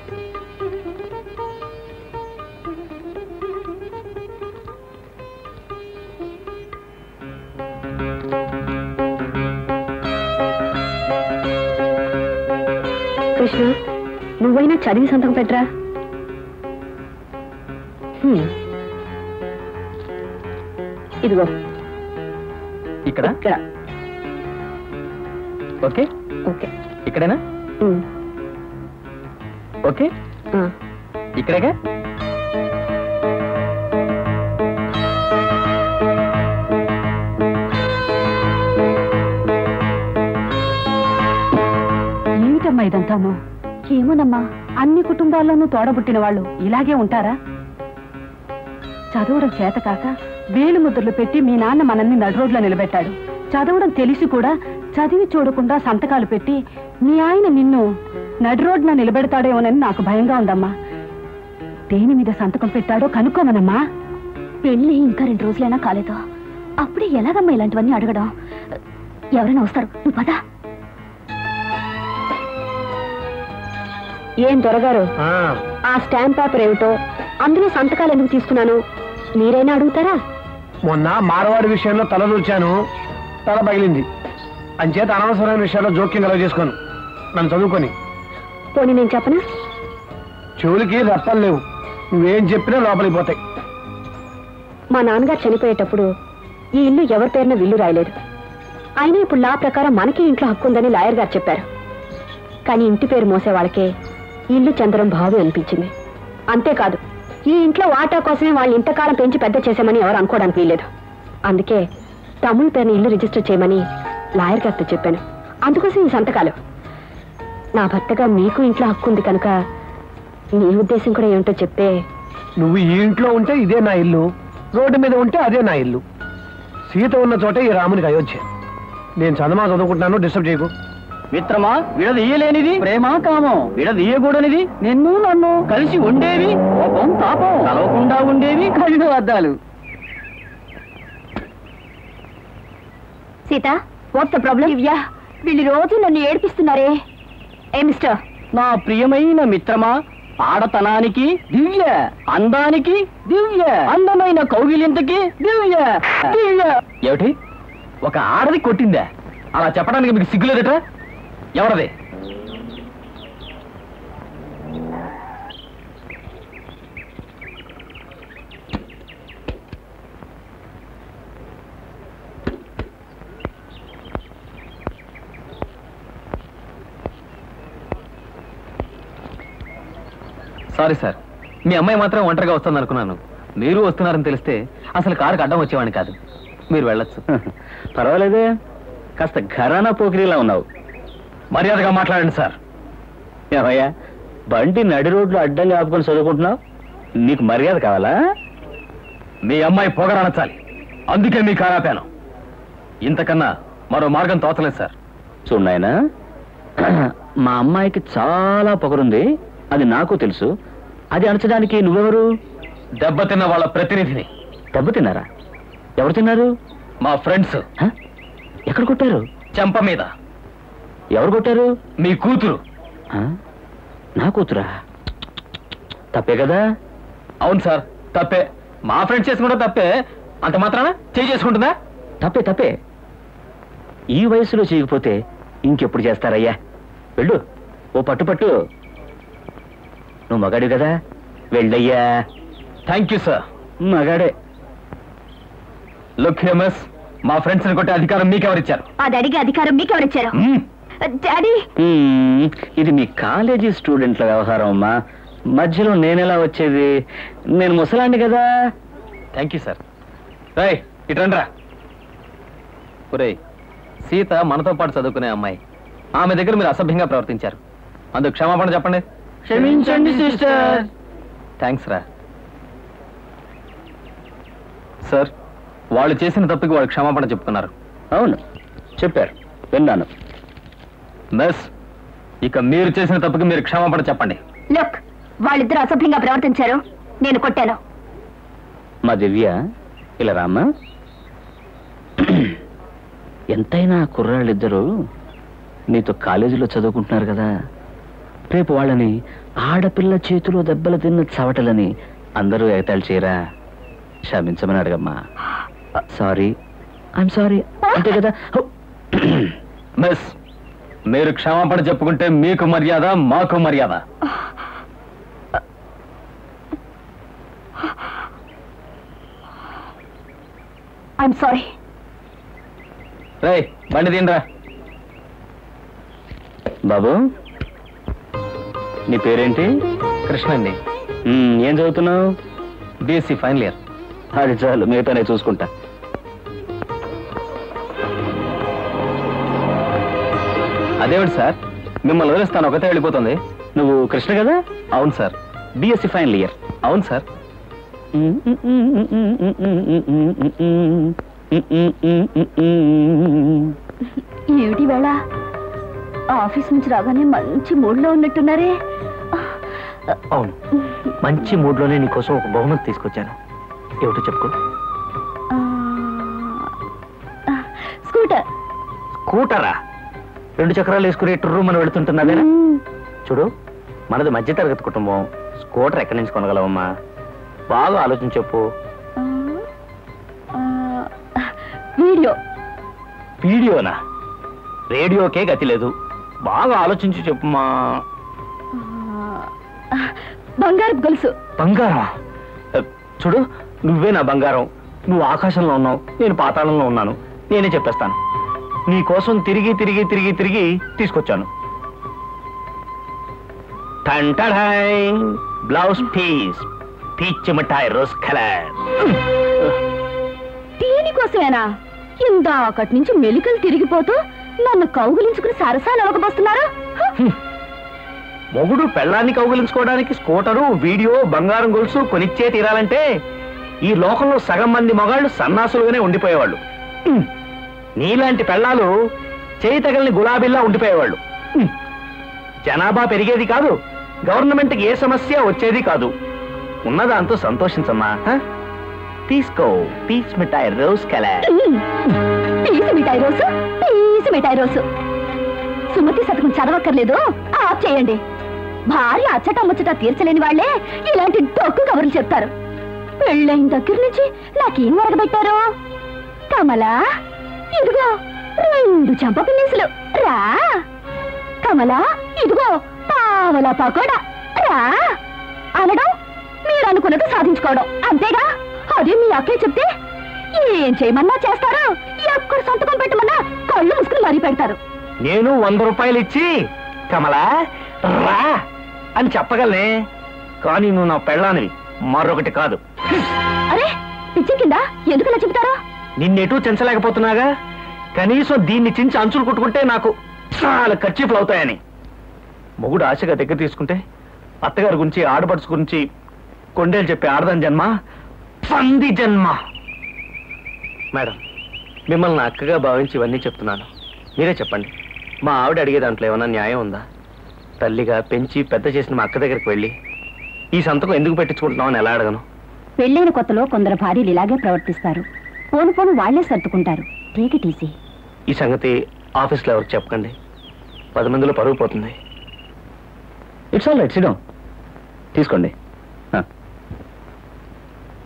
కృష్ణ నువ్వైనా చదివి సంతకం పెట్టరా హ్మ్. ఇదిగో ఇక్కడ ఇక్కడ ఓకే ఓకే ఇక్కడేనా ఉమ్. ఓకే ఆ. ఇక్కడేగా ఏమిటమ్మా ఇదంతాను ఏమోనమ్మా అన్ని కుటుంబాల్లోనూ తోడబుట్టిన వాళ్ళు ఇలాగే ఉంటారా చదవడం చేత కాక వేలు ముద్రలు పెట్టి మీ నాన్న మనల్ని నడురోడ్లో నిలబెట్టాడు చదవడం తెలిసి కూడా చదివి చూడకుండా సంతకాలు పెట్టి మీ ఆయన నిన్ను నడురోడ్న నిలబెడతాడేమోనని నాకు భయంగా ఉందమ్మా దేని మీద సంతకం పెట్టాడో కనుక్కోమనమ్మా పెళ్లి ఇంకా రెండు రోజులైనా కాలేదు అప్పుడే ఎలాగమ్మా ఇలాంటివన్నీ అడగడం ఎవరైనా వస్తారు నువ్వు పదా ఏం దొరగారు ఆ స్టాంప్ పేపర్ ఏమిటో అందులో సంతకాలు ఎందుకు తీసుకున్నాను మీరైనా అడుగుతారా మొన్న మార్వాడి విషయంలో తల దూర్చాను తల పగిలింది అంచేత అనవసరమైన విషయాల్లో జోక్యం కలగ చేసుకోను నన్ను చదువుకొని పోనీ నేను చెప్పనా చెవులకి రెప్పలు లేవు నువ్వేం చెప్పినా లోపలికి పోతాయి మా నాన్నగారు చనిపోయేటప్పుడు ఈ ఇల్లు ఎవరి పేరున విల్లు రాయలేదు అయినా ఇప్పుడు లా ప్రకారం మనకి ఇంట్లో హక్కు ఉందని లాయర్ గారు చెప్పారు కానీ ఇంటి పేరు మోసే వాళ్ళకే ఈ ఇల్లు చంద్రం బాగు అనిపించింది అంతేకాదు ఈ ఇంట్లో వాటా కోసమే వాళ్ళు ఇంతకాలం పెంచి పెద్ద చేశామని ఎవరు అనుకోవడానికి వీల్లేదు అందుకే తమ్ముళ్ళ పేరున ఇల్లు రిజిస్టర్ చేయమని లాయర్ గారితో చెప్పాను అందుకోసం ఈ సంతకాలు నా భర్తగా మీకు ఇంట్లో హక్కు ఉంది కనుక నీ ఉద్దేశం కూడా ఏమిటో చెప్తే నువ్వు ఈ ఇంట్లో ఉంటే ఇదే నా ఇల్లు రోడ్డు మీద ఉంటే అదే నా ఇల్లు సీత ఉన్న చోటే ఈ రామునికి అయోధ్య నేను చందమా చదువుకుంటున్నాను డిస్టర్బ్ చేయకు మిత్రమా విడదీయలేనిది ప్రేమ కామం విడదీయకూడనిది నిన్ను నన్ను కలిసి ఉండేవి కోపం తాపం కలవకుండా ఉండేవి కళ్ళు అద్దాలు Sita what's the problem Divya వీళ్ళు రోజు నన్ను ఏడిపిస్తున్నారే ఏ మిస్టర్ నా ప్రియమైన మిత్రమా ఆడతనానికి దివ్య అందానికి దివ్య అందమైన కౌగిలింతకి దివ్య దివ్య ఏమిటి ఒక ఆడది కొట్టిందా అలా చెప్పడానికి మీకు సిగ్గులేదట ఎవరది సారీ సార్ మీ అమ్మాయి మాత్రం ఒంటరిగా వస్తుంది అనుకున్నాను మీరు వస్తున్నారని తెలిస్తే అసలు కారుకి అడ్డం వచ్చేవాడిని కాదు మీరు వెళ్ళొచ్చు పర్వాలేదే కాస్త ఘరానా పోకిరిలా ఉన్నావు మర్యాదగా మాట్లాడండి సార్ ఏమయ్యా బండి నడి రోడ్లో అడ్డంగా ఆపుకొని చదువుకుంటున్నావు నీకు మర్యాద కావాలా మీ అమ్మాయి పొగరనచాలి అందుకే మీ కారాపాను ఇంతకన్నా మరో మార్గం తోచలేదు సార్ చూడు నాయనా మా అమ్మాయికి చాలా పొగరుంది అది నాకు తెలుసు అది అణచడానికి నువ్వెవరు దెబ్బతిన్న వాళ్ళ ప్రతినిధిని దెబ్బతిన్నారా ఎవరు తిన్నారు మా ఫ్రెండ్స్ హ? ఎక్కడ కొట్టారు చెంప మీద ఎవరు కొట్టారు మీ కూతురు హ? నా కూతురా తప్పే కదా అవును సార్ తప్పే మా ఫ్రెండ్స్ చేసుకుంటే తప్పే అంత మాత్రాన చేయి చేసుకుంటుందా తప్పే తప్పే ఈ వయసులో చేయకపోతే ఇంకెప్పుడు చేస్తారయ్యా వెళ్ళు ఓ పట్టు పట్టు నువ్వు మగాడు కదా వెళ్ళయ్యా థ్యాంక్ యూ సార్ మగాడే లుక్ హేమస్ మా ఫ్రెండ్స్ ని కొట్టే అధికారం మీకెవరిచ్చారు అది అడిగే అధికారం మీకెవరిచ్చారు మ్మ్. డాడీ మ్మ్, ఇది మీ కాలేజీ స్టూడెంట్ల వ్యవహారం అమ్మా మధ్యలో నేనెలా వచ్చేది నేను ముసలాండి కదా థ్యాంక్ యూ సార్ రై ఇట్రండ్రా ఒరేయ్ సీత మనతో పాటు చదువుకునే అమ్మాయి ఆమె దగ్గర మీరు అసభ్యంగా ప్రవర్తించారు అందుకు క్షమాపణ చెప్పండి క్షమించండి సిస్టర్ థ్యాంక్స్ రా సార్ వాళ్ళు చేసిన తప్పుకి వాళ్ళు క్షమాపణ చెప్తున్నారు అవును చెప్పారు విన్నాను మిస్ ఇక మీరు చేసిన తప్పుకి మీరు క్షమాపణ చెప్పండి లుక్ వాళ్ళిద్దరూ అసభ్యంగా ప్రవర్తించారు నేను కొట్టాను మా దివ్య ఇలా రామ్మా ఎంతైనా ఆ కుర్రాళ్ళిద్దరూ నీతో కాలేజీలో చదువుకుంటున్నారు కదా రేపు వాళ్ళని ఆడపిల్ల చేతిలో దెబ్బలు తిన్న చవటలని అందరూ ఎగతాళి చేయరా క్షమించమని అడగమ్మా సారీ ఐఎమ్ సారీ అంతే కదా హో. మిస్ మీరు క్షమాపణ చెప్పుకుంటే మీకు మర్యాద మాకు మర్యాద ఐఎమ్ సారీ రే బండి తిండ్రా బాబు నీ పేరేంటి కృష్ణ అండి మ్మ్, ఏం చదువుతున్నావు బీఎస్సీ ఫైనల్ ఇయర్ అది చాలు మిగతా నేను చూసుకుంటా అదేమిటి సార్ మిమ్మల్ని వదిలేస్తాను ఒకతే వెళ్ళిపోతుంది నువ్వు కృష్ణ కదా అవును సార్ బిఎస్సి ఫైనల్ ఇయర్ అవును సార్ ఏమిటి వేళ ఆఫీస్ నుంచి రాగానే మంచి మూడ్లో ఉన్నట్టున్నారే అవును మంచి మూడ్లోనే నీకోసం ఒక బహుమతి తీసుకొచ్చాను ఏమిటో చెప్పుకో ఆ, స్కూటర్ స్కూటరా రెండు చక్రాలు వేసుకుని టూర్ మనం వెళుతుంటున్నదే మ్మ్. చూడు మనది మధ్యతరగతి కుటుంబం స్కూటర్ ఎక్కడి నుంచి కొనగలవమ్మా బాగా ఆలోచించి చెప్పు ఆ, ఆ, వీడియో వీడియోనా రేడియోకే గతి లేదు బాగా ఆలోచించి చెప్పుమా ఆ, బంగారు గొలుసు బంగారం చూడు నువ్వే నా బంగారం నువ్వు ఆకాశంలో ఉన్నావు నేను పాతాళంలో ఉన్నాను నేనే చెప్పేస్తాను నీ కోసం తిరిగి తిరిగి తిరిగి తిరిగి తీసుకొచ్చాను టంటడాయ్ బ్లౌజ్ పీస్ పీచ్ మిఠాయి రోజ్ కలర్ దీనికోసమేనా ఇందాకటి నుంచి మెలికలు తిరిగిపోతూ నన్ను కౌగులించుకుని సరసాలు అలగబోస్తున్నారు మొగుడు పెళ్ళాన్ని కౌగిలించుకోవడానికి స్కూటరు వీడియో బంగారం గొలుసు కొనిచ్చే తీరాలంటే ఈ లోకంలో సగం మంది మగాళ్ళు సన్నాసులుగానే ఉండిపోయేవాళ్ళు హ్మ్. నీలాంటి పెళ్ళాలు చేయి తగలని గులాబీల్లా ఉండిపోయేవాళ్ళు హ్మ్. జనాభా పెరిగేది కాదు గవర్నమెంట్కి ఏ సమస్య వచ్చేది కాదు ఉన్నదాంతో సంతోషించమ్మా హ? తీసుకో పీచ్ మిఠాయి రోజ్ కలర్ పీసు మిఠాయి రోజు పీసు మిఠాయి రోజు సుమతి శతకం చదవక్కర్లేదు ఆఫ్ చేయండి భార్య అచ్చట ముచ్చట తీర్చలేని వాళ్ళే ఇలాంటి డొక్కు కబుర్లు చెప్తారు పెళ్ళైన దగ్గర నుంచి నాకేం వరగబెట్టారు కమలా ఇదిగో రెండు చంప పిన్నిసులు రా కమలా ఇదిగో పావలా పకోడా రా అనడం మీరు అనుకున్నట్టు సాధించుకోవడం అంతేగా అదే మీ అక్కే చెప్తే ఏం చేయమన్నా చేస్తారు ఎక్కడ సంతకం పెట్టమన్నా కళ్ళు మూసుకుని మరీ పెడతారు నేను వంద రూపాయలు ఇచ్చి కమలా రా అని చెప్పగలనే కానీ నువ్వు నా పెళ్ళానివి మరొకటి కాదు అరే పిచ్చి కింద ఎందుకలా చెబుతారు నిన్నెటూ చెంచలేకపోతున్నాగా కనీసం దీన్ని చించి అంచులు కుట్టుకుంటే నాకు చాలా ఖర్చీఫ్లు అవుతాయని మొగుడు ఆశగా దగ్గర తీసుకుంటే అత్తగారి గురించి ఆడపడుచు గురించి కొండేలు చెప్పే ఆడదాని జన్మ పంది జన్మ మేడం మిమ్మల్ని నా అక్కగా భావించి ఇవన్నీ చెప్తున్నాను మీరే చెప్పండి మా ఆవిడ అడిగే దాంట్లో ఏమైనా న్యాయం ఉందా తల్లిగా పెంచి పెద్ద చేసిన మా అక్క దగ్గరికి వెళ్ళి ఈ సంతకం ఎందుకు పెట్టించుకుంటున్నామని ఎలా అడగను పెళ్ళైన కొత్తలో కొందరు భార్యలు ఇలాగే ప్రవర్తిస్తారు పోను పోను వాళ్లే సర్దుకుంటారు టేక్ ఇట్ ఈజీ ఈ సంగతి ఆఫీస్లో ఎవరికి చెప్పకండి పది మందిలో పరుగు పోతుంది ఇట్స్ ఆల్ రైట్ సిడౌన్ తీసుకోండి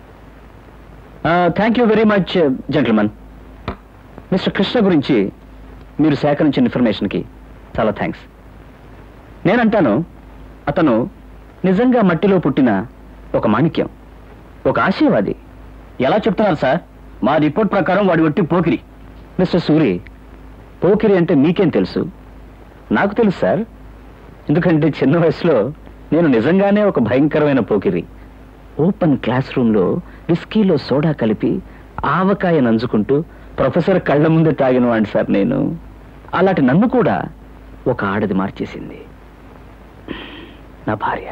thank you very much gentleman mister Krishna గురించి మీరు సేకరించిన ఇన్ఫర్మేషన్కి చాలా థ్యాంక్స్ నేనంటాను అతను నిజంగా మట్టిలో పుట్టిన ఒక మాణిక్యం ఒక ఆశయవాది ఎలా చెప్తున్నారు సార్ మా రిపోర్ట్ ప్రకారం వాడి ఒట్టి పోకిరి మిస్టర్ సూరి పోకిరి అంటే మీకేం తెలుసు నాకు తెలుసు సార్ ఎందుకంటే చిన్న వయసులో నేను నిజంగానే ఒక భయంకరమైన పోకిరి ఓపెన్ క్లాస్ రూమ్లో విస్కీలో సోడా కలిపి ఆవకాయ నంజుకుంటూ ప్రొఫెసర్ కళ్ళ ముందే తాగిన వాడిని సార్ నేను అలాంటి నన్ను కూడా ఒక ఆడది మార్చేసింది నా భార్య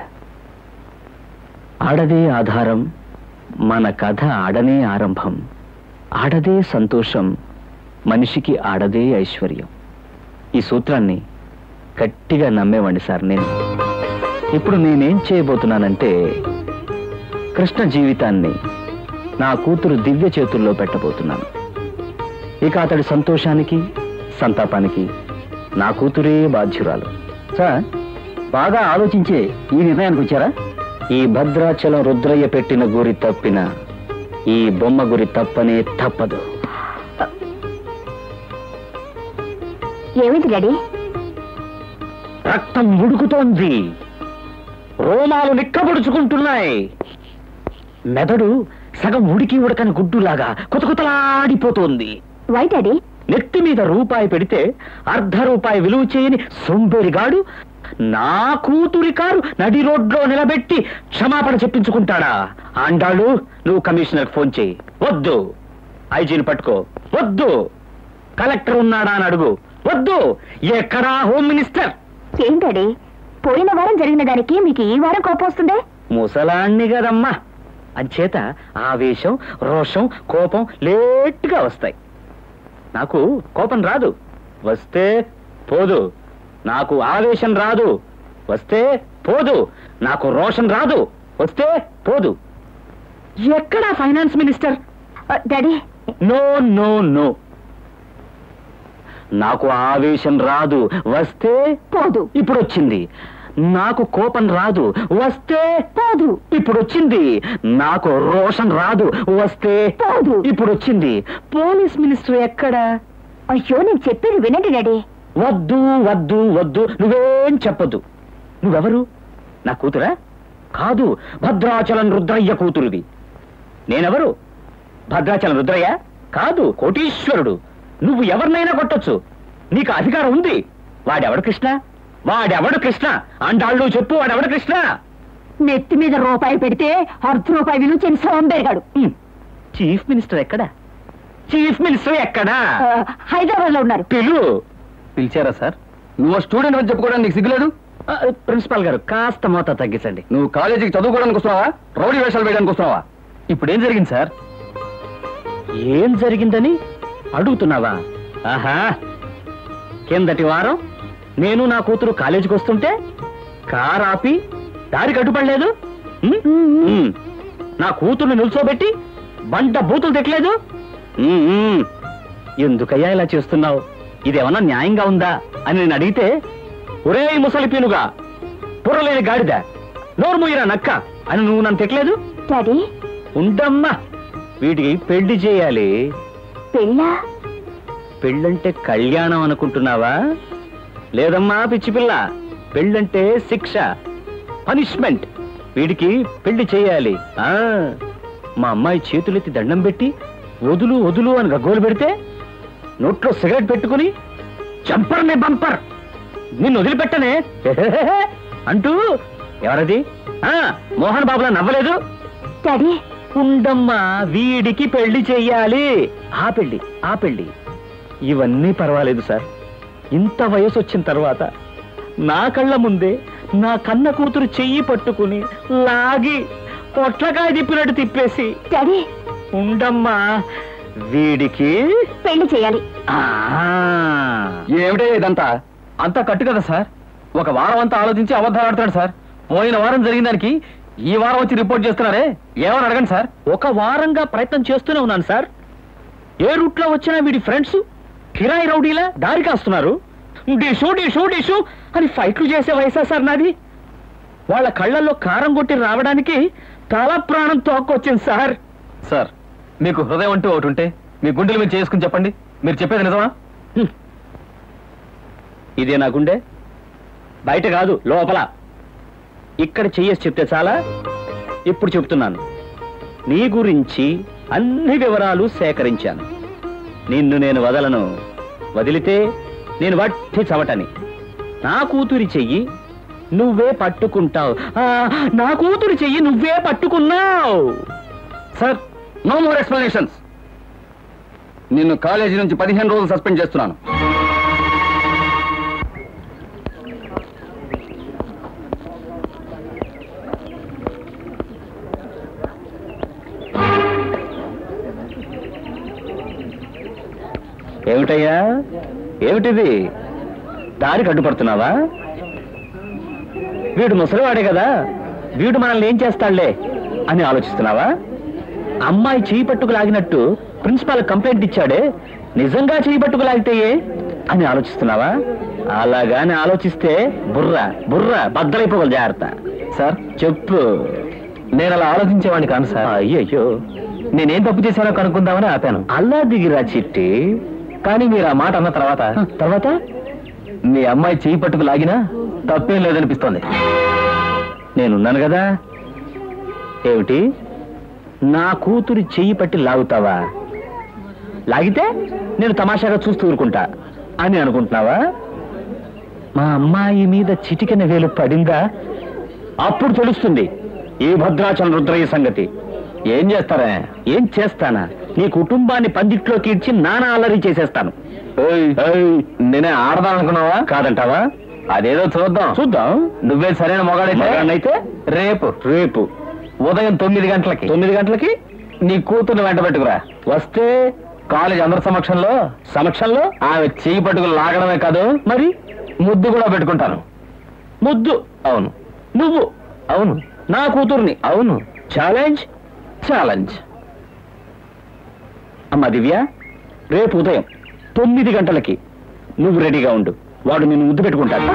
ఆడదే ఆధారం మన కథ ఆడనే ఆరంభం ఆడదే సంతోషం మనిషికి ఆడదే ఐశ్వర్యం ఈ సూత్రాన్ని గట్టిగా నమ్మేవాడిని సార్ నేను ఇప్పుడు నేనేం చేయబోతున్నానంటే కృష్ణ జీవితాన్ని నా కూతురు దివ్య చేతుల్లో పెట్టబోతున్నాను ఇక అతడి సంతోషానికి సంతాపానికి నా కూతురే బాధ్యురాలు సార్ బాగా ఆలోచించే ఈ నిర్ణయానికి వచ్చారా ఈ భద్రాచలం రుద్రయ్య పెట్టిన గురి తప్పిన ఈ బొమ్మ గురి తప్పనే తప్పదు ఏమిటి డాడీ రక్తం ఉడుకుతోంది రోమాలు నిక్కబడుచుకుంటున్నాయి మెదడు సగం ఉడికి ఉడకని గుడ్డులాగా కుతకుతలాడిపోతోంది వై డాడీ నెత్తి మీద రూపాయి పెడితే అర్ధ రూపాయి విలువ చేయని సొంబేరిగాడు నా కూతురి కారు నడి రోడ్లో నిలబెట్టి క్షమాపణ చెప్పించుకుంటాడా అండాళ్ళు నువ్వు కమిషనర్ ఫోన్ చేయి వద్దు ఐజీని పట్టుకో వద్దు కలెక్టర్ ఉన్నాడా అని అడుగు వద్దు ఎక్కడా హోమ్ మినిస్టర్ ఏం డాడీ పోయిన వారం జరిగిన దానికి మీకు ఈ వారం కోపం వస్తుందే ముసలాన్ని కదమ్మా అంచేత ఆవేశం రోషం కోపం లేట్గా వస్తాయి నాకు కోపం రాదు వస్తే పోదు నాకు ఆవేశం రాదు వస్తే పోదు నాకు రోషన్ రాదు వస్తే పోదు ఎక్కడా ఫైనాన్స్ మినిస్టర్ ఆ, డాడీ నో నో నో నాకు ఆవేశం రాదు వస్తే పోదు ఇప్పుడు వచ్చింది నాకు కోపం రాదు వస్తే పోదు ఇప్పుడు వచ్చింది నాకు రోషన్ రాదు వస్తే పోదు ఇప్పుడు వచ్చింది పోలీస్ మినిస్టర్ ఎక్కడా అయ్యో నేను చెప్పేది వినండి డాడీ వద్దు వద్దు వద్దు నువ్వేం చెప్పొద్దు నువ్వెవరు నా కూతురా కాదు భద్రాచలం రుద్రయ్య కూతురుది నేనెవరు భద్రాచలం రుద్రయ్య కాదు కోటీశ్వరుడు నువ్వు ఎవరినైనా కొట్టొచ్చు నీకు అధికారం ఉంది వాడెవడు కృష్ణ వాడెవడు కృష్ణ అండాళ్ళు చెప్పు వాడెవడు కృష్ణ నెత్తి మీద రూపాయి పెడితే అర్ధ రూపాయి విలువ చేయని సోంబేరిగాడు హ్మ్. చీఫ్ మినిస్టర్ ఎక్కడా చీఫ్ మినిస్టర్ ఎక్కడా హైదరాబాద్ లో ఉన్నారు పిలు పిలిచారా సార్ నువ్వు స్టూడెంట్ అని చెప్పుకోవడానికి నీకు సిగ్గులేదు ఆ, ప్రిన్సిపాల్ గారు కాస్త మోత తగ్గించండి నువ్వు కాలేజీకి చదువుకోవడానికి వస్తున్నావా రౌడీ వేషాలు వేయడానికి వస్తున్నావా ఇప్పుడేం జరిగింది సార్ ఏం జరిగిందని అడుగుతున్నావా ఆహా కిందటి వారం నేను నా కూతురు కాలేజీకి వస్తుంటే కార్ ఆపి దారికి అడ్డుపడలేదు ఉమ్? ఉమ్. నా కూతుర్ని నిల్చోబెట్టి బంట బూతులు తెట్టలేదు ఉమ్, ఉమ్. ఎందుకయ్యా ఇలా చేస్తున్నావు ఇదేమన్నా న్యాయంగా ఉందా అని నేను అడిగితే ఒరే ముసలి పీనుగా పుర్రలేని గాడిద నోరు మూయరా నక్క అని నువ్వు నన్ను తిట్టలేదు డాడీ ఉండమ్మా వీటికి పెళ్లి చేయాలి పెళ్ళా పెళ్ళంటే కళ్యాణం అనుకుంటున్నావా లేదమ్మా పిచ్చి పిల్ల పెళ్ళంటే శిక్ష పనిష్మెంట్ వీడికి పెళ్లి చేయాలి ఆ మా అమ్మాయి చేతులెత్తి దండం పెట్టి వదులు వదులు అని గగ్గోలు పెడితే నోట్లో సిగరెట్ పెట్టుకుని చంపర్ నే బంపర్ నిన్ను వదిలిపెట్టనే అంటూ ఎవరది ఆ మోహన్ బాబులా నవ్వలేదు డాడీ ఉండమ్మా వీడికి పెళ్లి చెయ్యాలి ఆ పెళ్లి ఆ పెళ్లి ఇవన్నీ పర్వాలేదు సార్ ఇంత వయసు వచ్చిన తర్వాత నా కళ్ళ ముందే నా కన్న కూతురు చెయ్యి పట్టుకుని లాగి పొట్లకాయ తిప్పినట్టు తిప్పేసి డాడీ ఉండమ్మా వీడికి పెళ్లి చేయాలి ఆ ఏమిటే ఇదంతా అంతా కట్టు కదా సార్ ఒక వారం అంతా ఆలోచించి అబద్ధాలు ఆడుతున్నాడు సార్ పోయిన వారం జరిగిన దానికి ఈ వారం వచ్చి రిపోర్ట్ చేస్తున్నారే ఏమని అడగండి సార్ ఒక వారంగా ప్రయత్నం చేస్తూనే ఉన్నాను సార్ ఏ రూట్ లో వచ్చినా వీడి ఫ్రెండ్స్ కిరాయి రౌడీలా దారి కాస్తున్నారు డిషు డిషు డిషు అని ఫైట్లు చేసే వయసా సార్ నాది వాళ్ళ కళ్ళల్లో కారం కొట్టి రావడానికి తల ప్రాణం తోక్కొచ్చింది సార్ సార్ మీకు హృదయం అంటూ ఒకటి ఉంటే మీ గుండెలు మీరు చేసుకుని చెప్పండి మీరు చెప్పేది నిజమా ఇదే నా గుండె బయట కాదు లోపల ఇక్కడ చెయ్యేసి చెప్తే చాలా ఇప్పుడు చెప్తున్నాను నీ గురించి అన్ని వివరాలు సేకరించాను నిన్ను నేను వదలను వదిలితే నేను వట్టి చవటని నా కూతురి చెయ్యి నువ్వే పట్టుకుంటావు ఆ, నా కూతురి చెయ్యి నువ్వే పట్టుకున్నావు సార్ నో మోర్ ఎక్స్ప్లెనేషన్స్ నిన్ను కాలేజీ నుంచి పదిహేను రోజులు సస్పెండ్ చేస్తున్నాను ఏమిటయ్యా ఏమిటిది దారికి అడ్డుపడుతున్నావా వీడు ముసలివాడే కదా వీడు మనల్ని ఏం చేస్తాడులే అని ఆలోచిస్తున్నావా అమ్మాయి చేయి పట్టుకు లాగినట్టు ప్రిన్సిపాల్ కంప్లైంట్ ఇచ్చాడే నిజంగా చేయి పట్టుకు లాగితే ఏ అని ఆలోచిస్తున్నావా అలాగాని ఆలోచిస్తే బుర్ర బుర్ర బద్దలైపోగల జాగ్రత్త సార్ చెప్పు నేను అలా ఆలోచించేవాడిని కాను సార్ అయ్యయ్యో నేనేం తప్పు చేశానో కనుక్కుందామని ఆపాను అల్లా దిగిరా చిట్టి కానీ మీరు ఆ మాట అన్న తర్వాత తర్వాత మీ అమ్మాయి చేయి పట్టుకు లాగినా తప్పేం లేదనిపిస్తోంది నేనున్నాను కదా ఏమిటి నా కూతురి చెయ్యి పట్టి లాగుతావా లాగితే నేను తమాషాగా చూస్తూ ఊరుకుంటా అని అనుకుంటున్నావా మా అమ్మాయి మీద చిటికెన వేలు పడిందా అప్పుడు తెలుస్తుంది ఈ భద్రాచలం రుద్రయ్య సంగతి ఏం చేస్తారా ఏం చేస్తానా నీ కుటుంబాన్ని పందిట్లోకి ఇచ్చి నానా అల్లరి చేసేస్తాను నేనే ఆడదానుకున్నావా కాదంటావా అదేదో చూద్దాం చూద్దాం నువ్వే సరైన మొగాడైతే రేపు రేపు ఉదయం తొమ్మిది గంటలకి తొమ్మిది గంటలకి నీ కూతుర్ని వెంట పెట్టుకురా వస్తే కాలేజ్ అందరి సమక్షంలో సమక్షంలో ఆమె చేయి పట్టుకుని లాగడమే కాదు మరి ముద్దు కూడా పెట్టుకుంటాను ముద్దు అవును నువ్వు అవును నా కూతుర్ని అవును ఛాలెంజ్ ఛాలెంజ్ అమ్మా దివ్య రేపు ఉదయం తొమ్మిది గంటలకి నువ్వు రెడీగా ఉండు వాడు నిన్ను ముద్దు పెట్టుకుంటాడు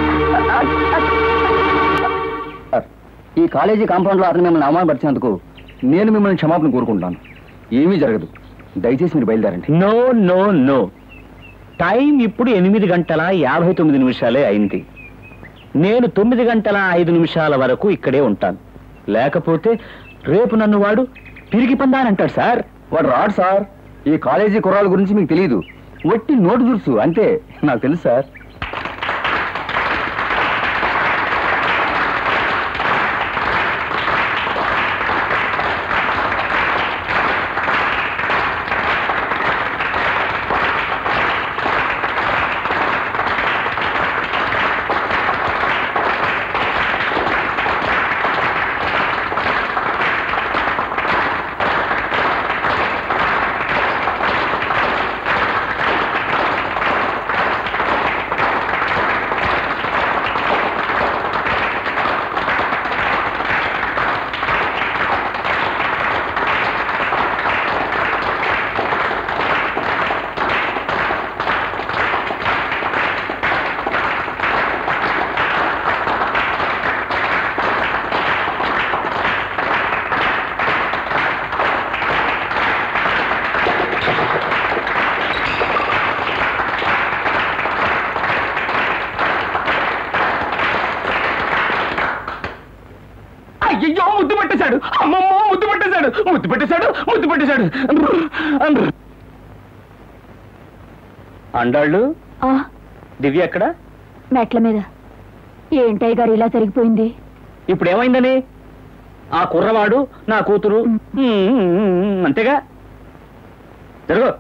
ఈ కాలేజీ కాంపౌండ్ లో అతను మిమ్మల్ని అవమానపరిచినందుకు నేను మిమ్మల్ని క్షమాపణ కోరుకుంటున్నాను ఏమీ జరగదు దయచేసి మీరు బయలుదేరండి నో నో నో టైం ఇప్పుడు ఎనిమిది గంటల యాభై తొమ్మిది నిమిషాలే అయింది నేను తొమ్మిది గంటల ఐదు నిమిషాల వరకు ఇక్కడే ఉంటాను లేకపోతే రేపు నన్ను వాడు తిరిగి పొందానంటాడు సార్ వాడు రాడు సార్ ఈ కాలేజీ కుర్రాల గురించి మీకు తెలియదు వట్టి నోటు దురుసు అంతే నాకు తెలుసు సార్ అయ్యో ముద్దు పెట్టేశాడు అమ్మమ్మో ముద్దు పెట్టేశాడు ముద్దు పెట్టేశాడు ముద్దు పెట్టేశాడు అండాళ్ళు దివ్య ఎక్కడ మెట్ల మీద ఏంటయ్య గారు ఇలా జరిగిపోయింది ఇప్పుడు ఏమైందని ఆ కుర్రవాడు నా కూతురు మ్మ్, అంతేగా జరుగు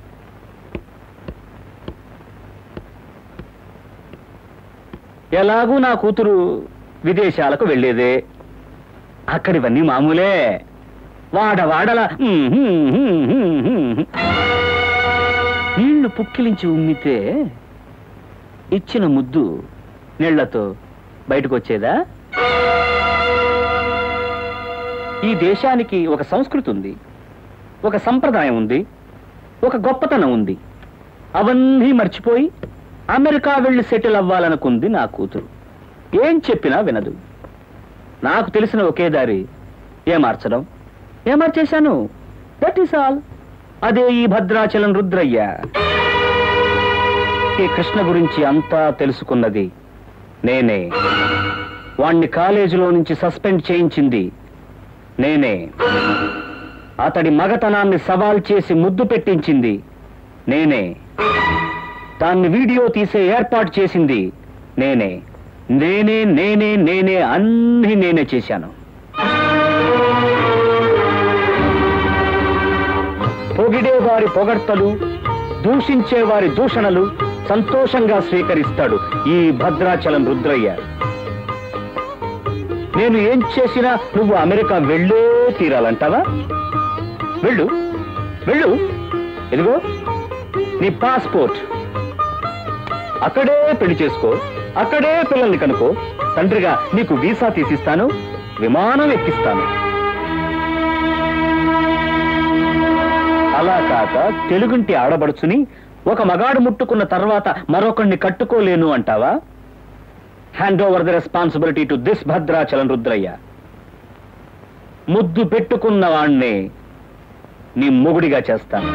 ఎలాగూ నా కూతురు విదేశాలకు వెళ్ళేదే అక్కడివన్నీ మామూలే వాడవాడల నీళ్లు పుక్కిలించి ఉమ్మితే ఇచ్చిన ముద్దు నీళ్లతో బయటకు వచ్చేదా ఈ దేశానికి ఒక సంస్కృతి ఉంది ఒక సంప్రదాయం ఉంది ఒక గొప్పతనం ఉంది అవన్నీ మర్చిపోయి అమెరికా వెళ్ళి సెటిల్ అవ్వాలనుకుంది నా కూతురు ఏం చెప్పినా వినదు నాకు తెలిసిన ఒకే దారి ఏమార్చడం ఏమార్చేశాను దట్ ఈస్ ఆల్ అదే ఈ భద్రాచలం రుద్రయ్య ఈ కృష్ణ గురించి అంతా తెలుసుకున్నది నేనే వాణ్ణి కాలేజీలో నుంచి సస్పెండ్ చేయించింది నేనే అతడి మగతనాన్ని సవాల్ చేసి ముద్దు పెట్టించింది నేనే దాన్ని వీడియో తీసే ఏర్పాటు చేసింది నేనే నేనే నేనే నేనే అన్ని నేనే చేశాను పొగిడే వారి పొగడ్తలు దూషించే వారి దూషణలు సంతోషంగా స్వీకరిస్తాడు ఈ భద్రాచలం రుద్రయ్య నేను ఏం చేసినా నువ్వు అమెరికా వెళ్ళే తీరాలంటావా వెళ్ళు వెళ్ళు ఇదిగో నీ పాస్పోర్ట్ అక్కడే పెళ్లి చేసుకో అక్కడే పిల్లల్ని కనుకో తండ్రిగా నీకు వీసా తీసిస్తాను విమానం ఎక్కిస్తాను అలా కాక తెలుగుంటి ఆడబడుచుని ఒక మగాడు ముట్టుకున్న తర్వాత మరొకడిని కట్టుకోలేను అంటావా hand over the responsibility to this Bhadrachalam Rudrayya ముద్దు పెట్టుకున్న వాణ్ణి నీ మొగుడిగా చేస్తాను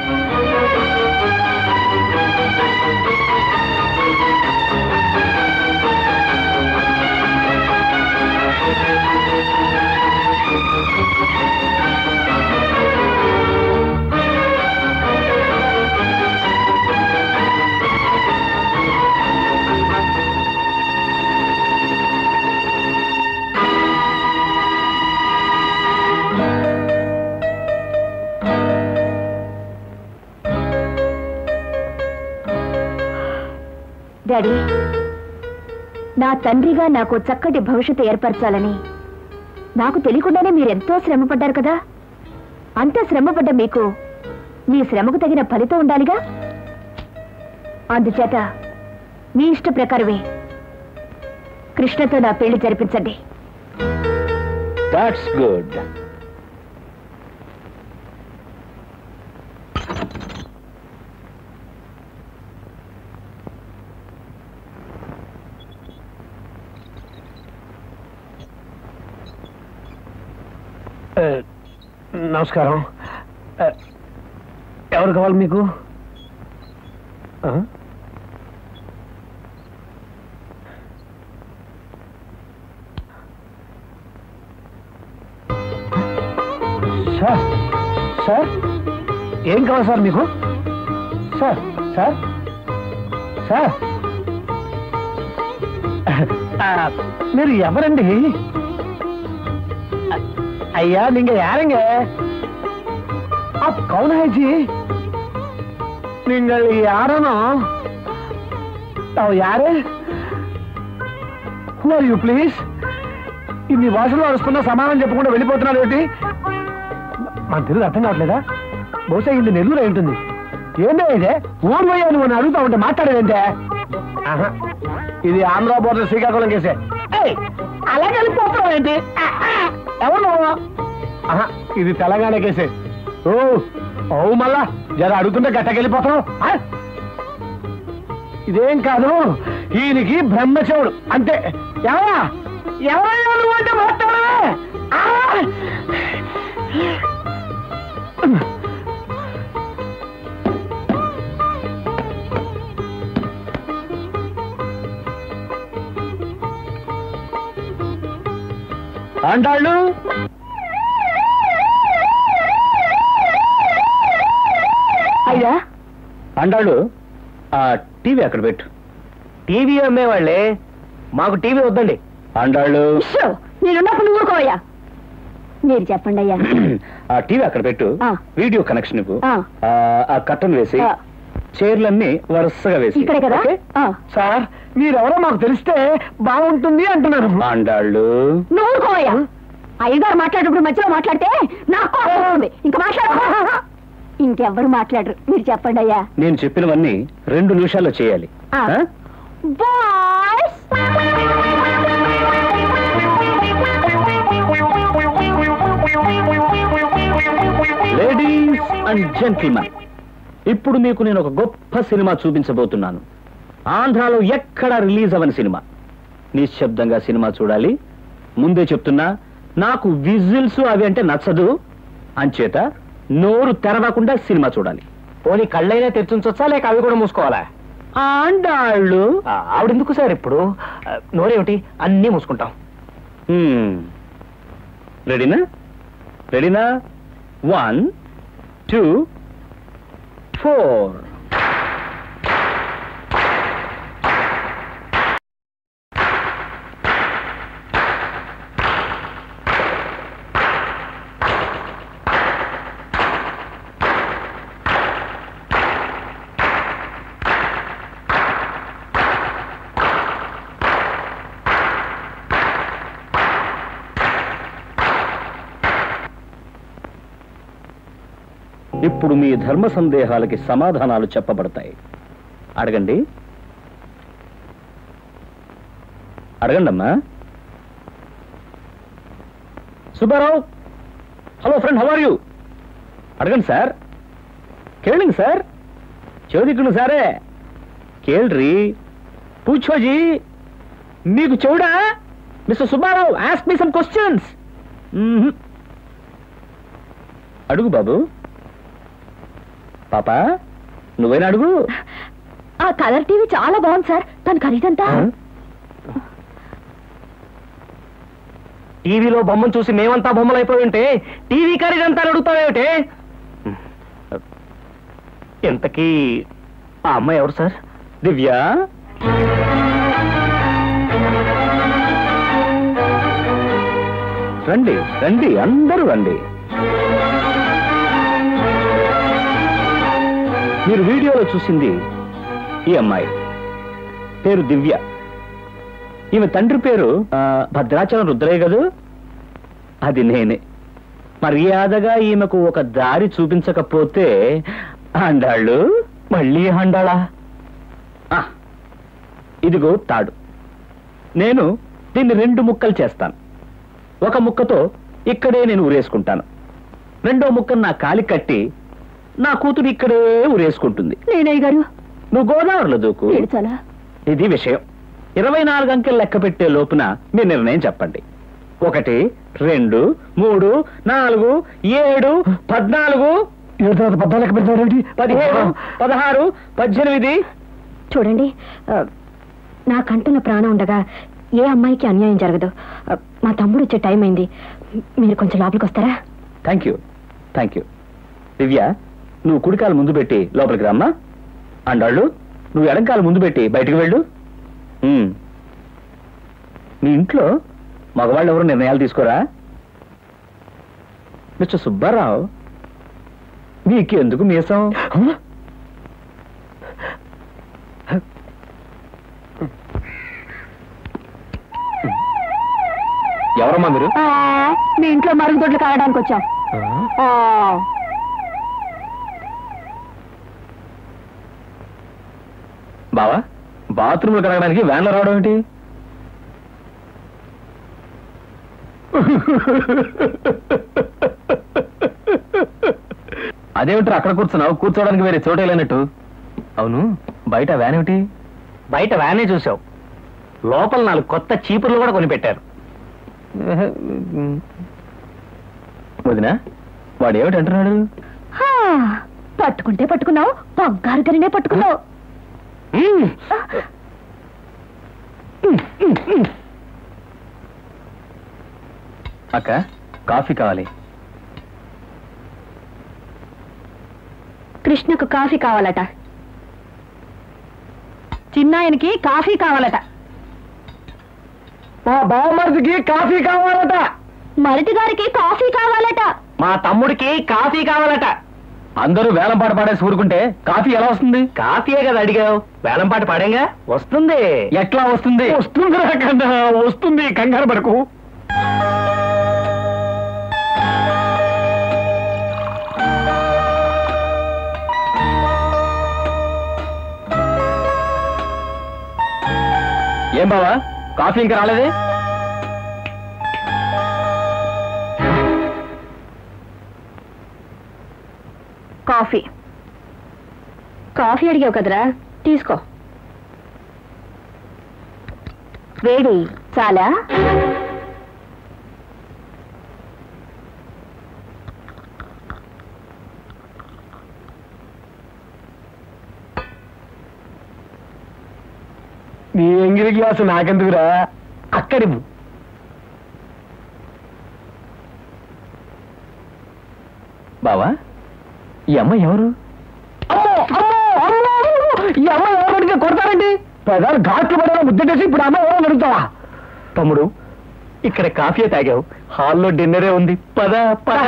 డాడీ నా తండ్రిగా నాకు చక్కటి భవిష్యత్తు ఏర్పరచాలని నాకు తెలియకుండానే మీరెంతో శ్రమపడ్డారు కదా అంత శ్రమపడ్డ మీకు మీ శ్రమకు తగిన ఫలితం ఉండాలిగా అందుచేత మీ ఇష్ట ప్రకారమే కృష్ణతో నా పెళ్లి జరిపించండి దాట్స్ గుడ్ ఏ, నమస్కారం ఏ, ఎవరు కావాలి మీకు ఆ? సార్ సార్ ఏం కావాలి సార్ మీకు సార్ సార్ సార్ ఆ, మీరు ఎవరండి ஐயா நீங்க யாருங்க அப் கவுன் है जी நீங்கள் யாரனோ యారే హూ ఆర్ యూ ప్లీజ్ ఇన్ని భాషలో అరుస్తున్నా సమాధానం చెప్పకుండా వెళ్ళిపోతున్నారు ఏంటి మన తెలుగు అర్థం కావట్లేదా బహుశా ఇది నెల్లూరు అయి ఉంటుంది ఏంటో ఇదే ఊరు పోయా నువ్వు నన్ను అడుగుతా ఉంటే మాట్లాడేదంటే ఆహా, ఇది ఆంధ్ర బోర్డర్ శ్రీకాకుళం కేసే ఏయ్, అలా వెళ్ళిపోతావు ఏంటి ఆ, ఆ, ఎవరు నువ్వు? ఆహా, ఇది తెలంగాణ కేసే ఓ ఓ మళ్ళా జర అడుగుతుంటే గట్టకెళ్ళిపోతావు ఆ? ఇదేం కాదు ఈయనకి బ్రహ్మచవుడు అంతే ఎవరా ఎవరయ్యా నువ్వు అంటే మాట్లాడవే ఆ! ఆండాళ్ళు అయ్యా అండాళ్ళు ఆ టీవీ అక్కడ పెట్టు టీవీ అమ్మేవాళ్ళే మాకు టీవీ వద్దండి అండాళ్ళు షో, నేనున్నప్పుడు నువ్వు ఊరుకోవయ్యా మీరు చెప్పండి అయ్యా ఆ టీవీ అక్కడ పెట్టు ఆ. వీడియో కనెక్షన్ ఇవ్వు ఆ. ఆ, ఆ కట్టన్ వేసి ఆ. చైర్లన్నీ వరుసగా వేసి ఇక్కడే కదా ఓకే? ఆ. సార్ మీరెవరో మాకు తెలిస్తే బాగుంటుంది అంటున్నారు ఆండాళ్ళు నువ్వు ఊరుకోవయ్యా అయ్యగారు మాట్లాడేటప్పుడు మధ్యలో మాట్లాడితే నాకు కోపం వస్తుంది. ఇంకా మాట్లాడు ఇంకెవ్వరు మాట్లాడరు మీరు చెప్పండి అయ్యా నేను చెప్పినవన్నీ రెండు నిమిషాల్లో చేయాలి ఆ. ఆ? బాయ్స్ లేడీస్ అండ్ జెంటిల్మెన్ ఇప్పుడు మీకు నేను ఒక గొప్ప సినిమా చూపించబోతున్నాను ఆంధ్రాలో ఎక్కడ రిలీజ్ అవని సినిమా నిశ్శబ్దంగా సినిమా చూడాలి ముందే చెప్తున్నా నాకు విజిల్స్ అవి అంటే నచ్చదు అంచేత నోరు తెరవకుండా సినిమా చూడాలి పోనీ కళ్ళైనా తెరిచుంచొచ్చా లేక అవి కూడా మూసుకోవాలా ఆండాళ్ళు ఆవిడెందుకు సార్ ఇప్పుడు ఆ, నోరేమిటి అన్నీ మూసుకుంటాం రెడీనా రెడీనా వన్ టూ ఫోర్ ఇప్పుడు మీ ధర్మ సందేహాలకి సమాధానాలు చెప్పబడతాయి అడగండి అడగండమ్మా Subbarao hello friend how are you అడగండి సార్ కేళండి సార్ చెవిదిక్కును సారే కేಳ್ರಿ పూఛోజీ మీకు చెవుడా mister Subbarao ask me some questions అడుగు బాబు పాప నువ్వైనా అడుగు ఆ కలర్ టీవీ చాలా బాగుంది సార్ దాని ఖరీదంతా టీవీలో బొమ్మను చూసి మేమంతా బొమ్మలు అయిపోయి ఉంటే టీవీ ఖరీదంతా అడుగుతావేమిటే ఇంతకీ ఆ అమ్మాయి ఎవరు సార్ దివ్య రండి రండి అందరూ రండి మీరు వీడియోలో చూసింది ఈ అమ్మాయి పేరు దివ్య ఈమె తండ్రి పేరు ఆ, భద్రాచలం రుద్రయ్య కదూ అది నేనే మర్యాదగా ఈమెకు ఒక దారి చూపించకపోతే అండాళ్ళు మళ్ళీ అండాళా ఆ, ఇదిగో తాడు నేను దీన్ని రెండు ముక్కలు చేస్తాను ఒక ముక్కతో ఇక్కడే నేను ఉరేసుకుంటాను రెండో ముక్కను నా కాలి కట్టి నా కూతురు ఇక్కడే ఉరేసుకుంటుంది నేనయ్య గారు నువ్వు గోదావరిలో దూకు ఏడ్చాలా ఇది విషయం ఇరవై నాలుగు అంకెలు లెక్క పెట్టే లోపున మీ నిర్ణయం చెప్పండి ఒకటి రెండు మూడు నాలుగు ఏడు పద్నాలుగు ఏడు తర్వాత పద్నాలుగు పెడతాడేంటి పదిహేడు పదహారు పద్దెనిమిది చూడండి ఆ, నా కంటున్న ప్రాణం ఉండగా ఏ అమ్మాయికి అన్యాయం జరగదు ఆ, మా తమ్ముడు వచ్చే టైం అయింది మీరు కొంచెం లోపలికి వస్తారా thank you thank you Divya నువ్వు కుడికాలు ముందు పెట్టి లోపలికి రమ్మా అండాళ్ళు నువ్వు ఎడంకాలు ముందు పెట్టి బయటికి వెళ్ళు ఉమ్. మీ ఇంట్లో మగవాళ్ళు ఎవరు నిర్ణయాలు తీసుకోరా మిస్టర్ సుబ్బారావు మీకెందుకు మీసం ఎవరమ్మా మీరు మీ ఇంట్లో మరుగుదొడ్లు కాయడానికి వచ్చాం ఆ, బావా బాత్రూమ్లు కడగడానికి వ్యాన్లో రావడం ఏంటి అదేమిటి అక్కడ కూర్చున్నావు కూర్చోవడానికి వేరే చోటే లేనట్టు అవును బయట వ్యాన్ ఏమిటి బయట వ్యానే చూసావు లోపల నాలుగు కొత్త చీపుర్లు కూడా కొనిపెట్టారు వదినా వాడు ఏమిటి అంటున్నాడు హా, పట్టుకుంటే పట్టుకున్నావు బంగారు గరినే పట్టుకున్నావు మ్మ్. అక్క కాఫీ కావాలి కృష్ణకు కాఫీ కావాలట చిన్నాయనకి కాఫీ కావాలట మా బావమరిదికి కాఫీ కావాలట మరిది గారికి కాఫీ కావాలట మా తమ్ముడికి కాఫీ కావాలట అందరూ వేలం పాట పాడేసి ఊరుకుంటే కాఫీ ఎలా వస్తుంది కాఫీయే కదా అడిగావు వేలంపాట పాడేగా వస్తుంది ఎట్లా వస్తుంది వస్తుంది కన్నా వస్తుంది కంగారు పడకు ఏం బావా కాఫీ ఇంకా రాలేదే కాఫీ కాఫీ అడిగావు కదరా తీసుకో వేడి చాలా నీ ఎంగిరి గ్లాసు నాకెందుకురా అక్కడివ్వు బావా ఈ అమ్మాయి ఎవరు అమ్మో అమ్మో అమ్మో అమ్మో! ఈ అమ్మాయి ఎవరు అడిగితే కొడతారండి పెదాలు ఘాట్లు పడేలా ముద్దటేసి ఇప్పుడు అమ్మాయి ఎవరో అడుగుతావా తమ్ముడు ఇక్కడ కాఫీ తాగావు హాల్లో డిన్నరే ఉంది పద పద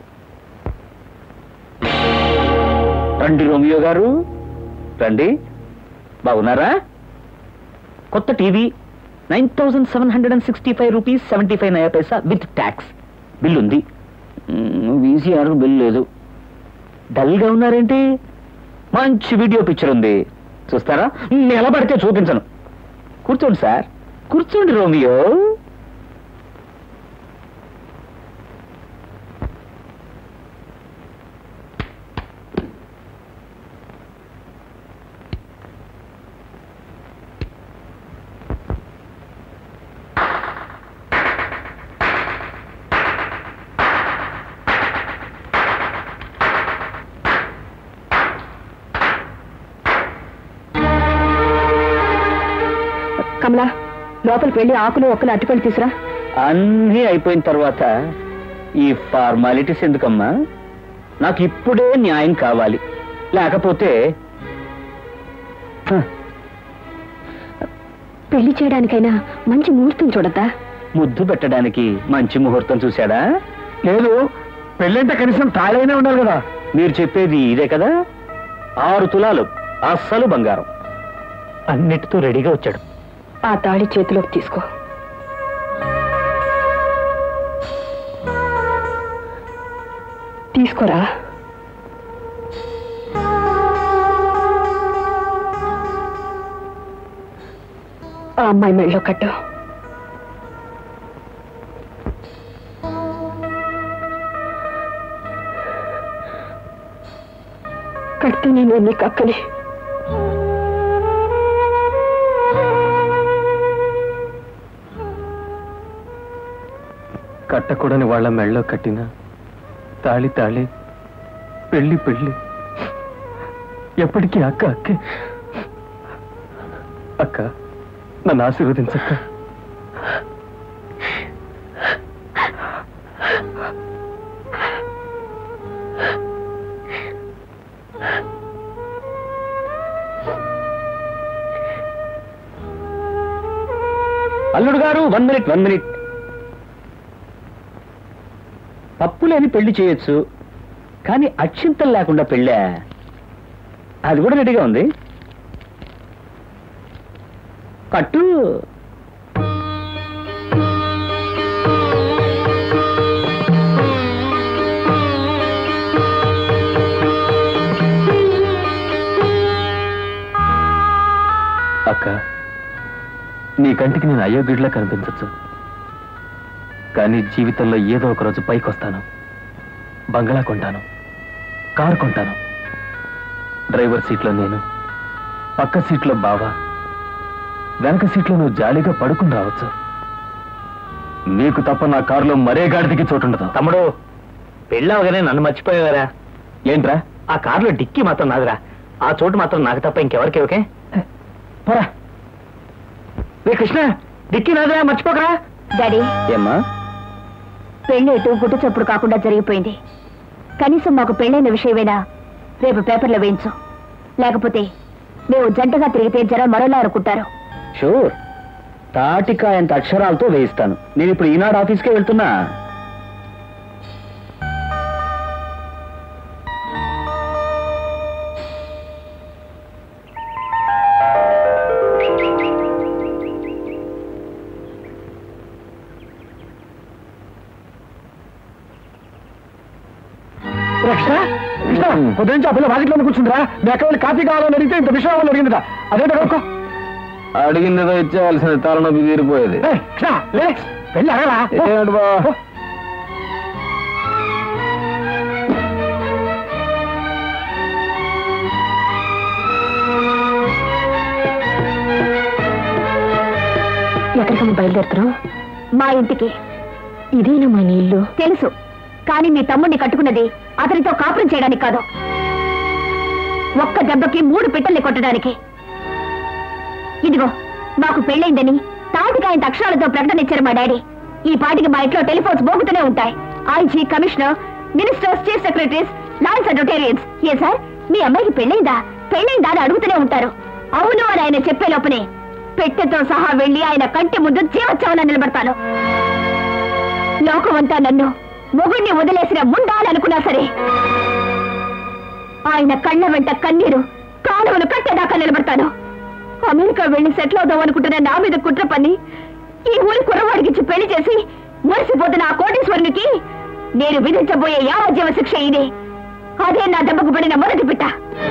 రండి రోమియో గారు రండి బాగున్నారా కొత్త TV nine thousand seven hundred and sixty five rupees seventy five నయా పైసా విత్ ట్యాక్స్ బిల్ ఉంది వీసీఆర్ బిల్ లేదు డల్గా ఉన్నారేంటి మంచి వీడియో పిక్చర్ ఉంది చూస్తారా నిలబడితే చూపించను కూర్చోండి సార్ కూర్చోండి రోమియో కమలా లోపలికి వెళ్ళి ఆకులు ఒక్కలు అట్టుపళ్ళు తీసురా అన్నీ అయిపోయిన తర్వాత ఈ ఫార్మాలిటీస్ ఎందుకమ్మా నాకు ఇప్పుడే న్యాయం కావాలి లేకపోతే హ, పెళ్లి చేయడానికైనా మంచి ముహూర్తం చూడద్దా ముద్దు పెట్టడానికి మంచి ముహూర్తం చూశాడా లేదు పెళ్ళంటే కనీసం తాళైనా ఉండాలి కదా మీరు చెప్పేది ఇదే కదా ఆరు తులాలు అస్సలు బంగారం అన్నిటితో రెడీగా వచ్చాడు ఆ తాళి చేతిలోకి తీసుకో తీసుకోరా ఆ అమ్మాయి మెళ్ళో కట్టు కడితే నేను నీకు అక్కనే కట్టకూడని వాళ్ళ మెళ్ళో కట్టిన తాళి తాళి పెళ్లి పెళ్లి ఎప్పటికీ అక్క అక్కే అక్క నన్ను ఆశీర్వదించక్క అల్లుడు గారు వన్ మినిట్ వన్ మినిట్ పప్పులేని పెళ్లి చేయొచ్చు కానీ అక్షింతలు లేకుండా పెళ్ళా అది కూడా రెడీగా ఉంది కట్టు అక్క నీ కంటికి నేను అయోగ్యుడిలా కనిపించచ్చు కానీ జీవితంలో ఏదో ఒక రోజు పైకి వస్తాను బంగళా కొంటాను కారు కొంటాను డ్రైవర్ సీట్లో నేను పక్క సీట్లో బావ వెనక సీట్లో నువ్వు జాలీగా పడుకుని రావచ్చు నీకు తప్ప నా కారులో మరే గాడిదికి చోటుండదు తమ్ముడు పెళ్ళవగానే నన్ను మర్చిపోయావరా ఏంట్రా ఆ కారులో డిక్కీ మాత్రం నాదిరా ఆ చోటు మాత్రం నాకు తప్ప ఇంకెవరికి ఓకే పోరా రే కృష్ణ డిక్కీ నాదిరా మర్చిపోకరా డాడీ ఏమ్మా పెళ్లి ఎటు గుట్టు చప్పుడు కాకుండా జరిగిపోయింది కనీసం మాకు పెళ్ళైన విషయమైనా రేపు పేపర్లో వేయించు లేకపోతే మేము జంటగా తిరిగితే జనం మరోలా అనుకుంటారు షూర్ తాటికాయంత అక్షరాలతో వేయిస్తాను నేను ఇప్పుడు ఈనాడు ఆఫీస్కే వెళ్తున్నా కృష్ణ కృష్ణ పొద్దు నుంచి ఆ పిల్ల వాకిట్లోనే కూర్చుందిరా మీ అక్క వెళ్ళి కాఫీ కావాలని అడిగితే ఇంత విషయం కావాలని అడిగిందిట అదేంటో కనుక్కో అడిగిందేదో ఇచ్చేయాల్సిన తలనొప్పి తీరిపోయేది ఏయ్, కృష్ణ లే వెళ్ళి అడగలా పో. ఏంటి బా? పో. ఎక్కడికమ్మ బయలుదేరుతున్నాం మా ఇంటికి ఇదేనమ్మా నీ ఇల్లు తెలుసు కానీ మీ తమ్ముడిని కట్టుకున్నది అతనితో కాపురం చేయడానికి కాదు ఒక్క దెబ్బకి మూడు పిట్టల్ని కొట్టడానికి ఇదిగో మాకు పెళ్ళైందని తాటికాయంత అక్షరాలతో ప్రకటన ఇచ్చారు మా డాడీ ఈ పాటికి మా ఇంట్లో టెలిఫోన్స్ మోగుతూనే ఉంటాయి IG commissioner ministers chief secretaries lawyers అడ్వకేరియన్స్ ఏ సార్ మీ అమ్మాయికి పెళ్ళైందా పెళ్ళైందా అని అడుగుతూనే ఉంటారు అవును అని ఆయన చెప్పే లోపనే పెట్టెతో సహా వెళ్లి ఆయన కంటి ముందు జీవోత్సవంలో నిలబడతాను లోకమంతా నన్ను మొగుణ్ణి వదిలేసిన ముండాలనుకున్నా సరే ఆయన కళ్ళ వెంట కన్నీరు కాలువలు కట్టేదాకా నిలబడతాను అమెరికా వెళ్లి సెటిల్ అవుదాం అనుకుంటున్న నా మీద కుట్ర పని ఈ ఊరి కుర్రవాడికిచ్చి పెళ్లి చేసి మురిసిపోతున్న ఆ కోటీశ్వరునికి నేను విధించబోయే యావజ్జీవ శిక్ష ఇదే అదే నా దెబ్బకు పడిన మొదటి పిట్ట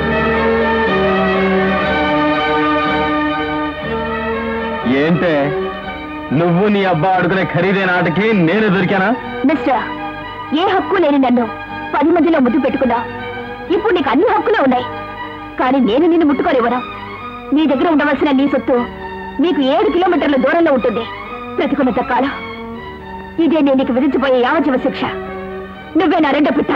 ఏంటే నువ్వు నీ అబ్బా అడుగునే ఖరీదైన ఆటకి నేను దొరికానా మిస్టర్ ఏ హక్కు లేని నన్ను పది మందిలో ముద్దు పెట్టుకున్నా ఇప్పుడు నీకు అన్ని హక్కులు ఉన్నాయి కానీ నేను నిన్ను ముట్టుకోనివ్వను నీ దగ్గర ఉండవలసిన నీ సొత్తు నీకు ఏడు కిలోమీటర్ల దూరంలో ఉంటుంది బ్రతికున్న తక్కాలం ఇదే నేను నీకు విధించబోయే యావజీవ శిక్ష నువ్వే నా రెండో పిట్ట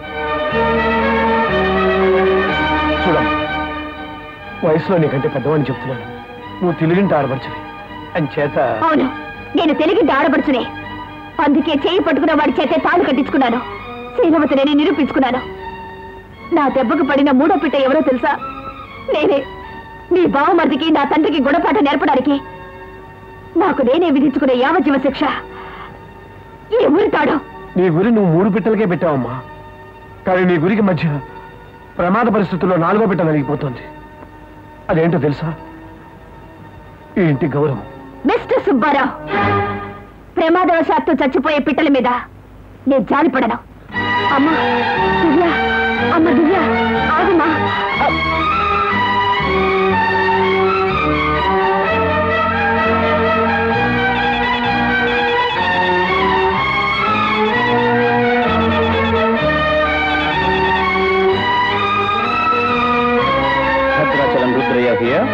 చూడమ్మా వయసులో నీకంటే పెద్దవాడిని చెప్తున్నాను నువ్వు తెలుగింటి ఆడపరచవి అని చేత అవును నేను తెలిగింటి ఆడపడుచునే అందుకే చేయి పట్టుకున్న వాడి చేతే తాళు కట్టించుకున్నాను శ్రీలవతిని నిరూపించుకున్నాను నా దెబ్బకు పడిన మూడో పిట్ట ఎవరో తెలుసా నేనే నీ బావమరిదికి నా తండ్రికి గుణపాఠ నేర్పడానికి నాకు నేనే విధించుకునే యావజీవ శిక్ష ఈ ఊరితాడు నీ గురి నువ్వు మూడు పిట్టలకే పెట్టావమ్మా కానీ నీ గురికి మధ్య ప్రమాద పరిస్థితుల్లో నాలుగో పిట్ట నలిగిపోతుంది అదేంటో తెలుసా ఈ ఇంటి గౌరవం మిస్టర్ సుబ్బారావు ప్రమాదవశాత్తు చచ్చిపోయే పిట్టల మీద నేను జాలిపడను అమ్మా దివ్య అమ్మ దివ్య ఆగమ్మా భద్రాచలం రుద్రయ్య హియర్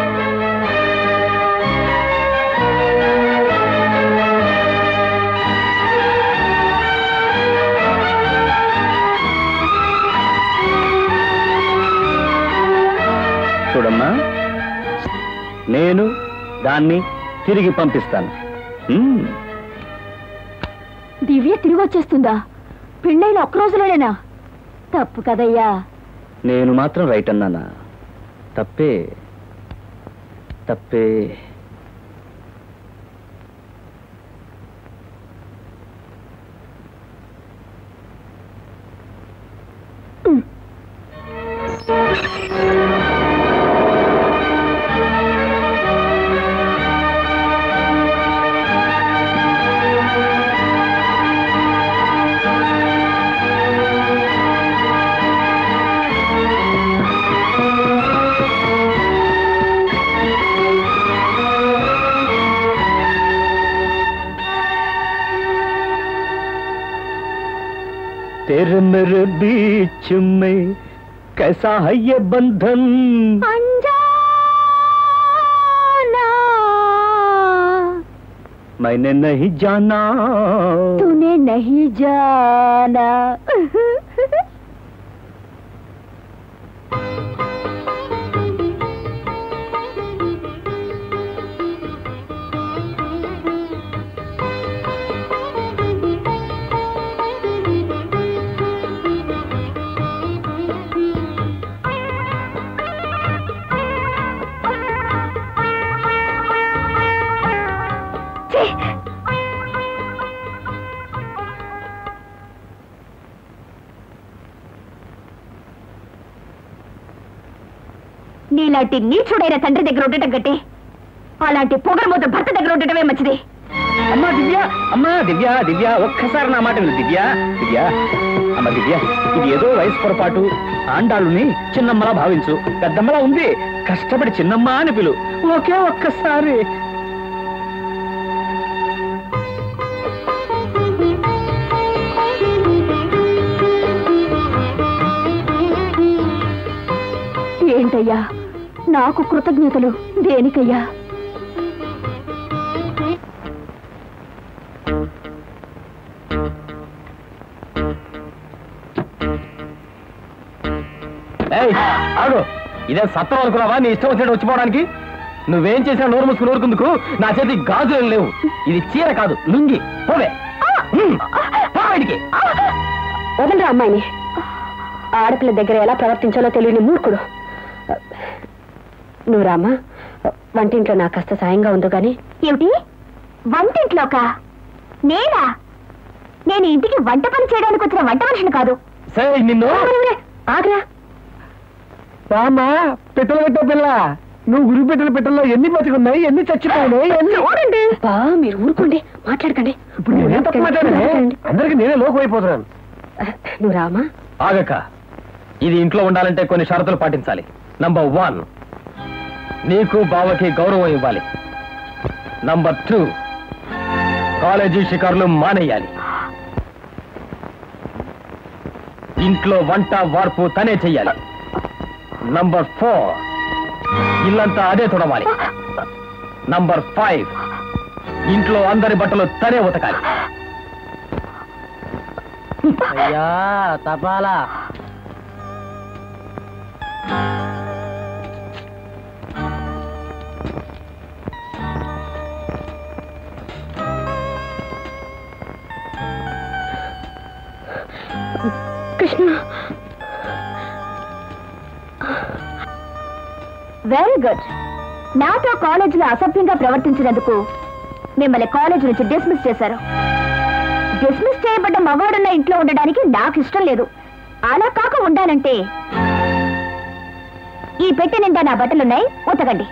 చూడమ్మా నేను దాన్ని తిరిగి పంపిస్తాను హ్మ్. దివ్య తిరిగి వచ్చేస్తుందా పెళ్ళైన ఒక్క రోజులోనేనా తప్పు కదయ్యా నేను మాత్రం రైట్ అన్నానా తప్పే తప్పే तेरे मेरे बीच में कैसा है ये बंधन मैंने नहीं जाना तूने नहीं जाना ఛీ! నీలాంటి నీచుడైన తండ్రి దగ్గర ఉండటం కంటే అలాంటి పొగరమూత భర్త దగ్గర ఉండటమే మంచిది అమ్మా దివ్య అమ్మా దివ్య దివ్య ఒక్కసారి నా మాట విను దివ్య దివ్య అమ్మ దివ్య ఇది ఏదో వయసు పొరపాటు ఆండాళ్ళుని చిన్నమ్మలా భావించు పెద్దమ్మలా ఉంది కష్టపడి చిన్నమ్మ అని పిలు ఒకే ఒక్కసారి ఏంటయ్యా నాకు కృతజ్ఞతలు దేనికయ్యా ఏయ్, ఆగు ఇదే సత్రం అనుకున్నావా నీ ఇష్టం వచ్చినట్టు వచ్చిపోవడానికి నువ్వేం చేసినా నోరు మూసుకుని ఊరుకుందుకు నా చేతి గాజులు లేవు ఇది చీర కాదు లుంగి పోవే హ్మ్. పో బయటికి. వదలరా అమ్మాయిని ఆడపిల్ల దగ్గర ఎలా ప్రవర్తించాలో తెలియని మూర్ఖుడు నువ్వు రామా వంటింట్లో నాకు కాస్త సాయంగా ఉందో గాని ఏమిటి వంటింట్లోక నేనా నేను ఇంటికి వంట పని చేయడానికి వచ్చిన వంట మనిషిని కాదు సరే నిన్ను ఆగ్రా రామా పెట్టెలు పెట్టే పిల్ల నువ్వు గురి పెట్టెల పెట్టెల్లో ఎన్ని బతికున్నాయి ఎన్ని చచ్చిపోయినాయి ఎన్ని చూడండి బా మీరు ఊరుకోండి మాట్లాడకండి ఇప్పుడు నేనే తప్పు మాట్లాడానే అందరికి నేనే లోకు అయిపోతున్నాను నువ్వు రామా ఆగక ఇది ఇంట్లో ఉండాలంటే కొన్ని షరతులు పాటించాలి నంబర్ వన్ నీకు బావకి గౌరవం ఇవ్వాలి నంబర్ టూ కాలేజీ షికారులు మానేయాలి ఇంట్లో వంట వార్పు తనే చెయ్యాలి నంబర్ ఫోర్ ఇల్లంతా అదే తుడవాలి నంబర్ ఫైవ్ ఇంట్లో అందరి బట్టలు తనే ఉతకాలి అయ్యా తపాలా కృష్ణ వెరీ గుడ్ నాతో కాలేజీలో అసభ్యంగా ప్రవర్తించినందుకు మిమ్మల్ని కాలేజ్ నుంచి డిస్మిస్ చేశారు డిస్మిస్ చేయబడ్డ మగాడున్న ఇంట్లో ఉండడానికి నాకు ఇష్టం లేదు అలా కాక ఉండాలంటే ఈ పెట్టె నిండా నా బట్టలున్నాయి ఉతకండి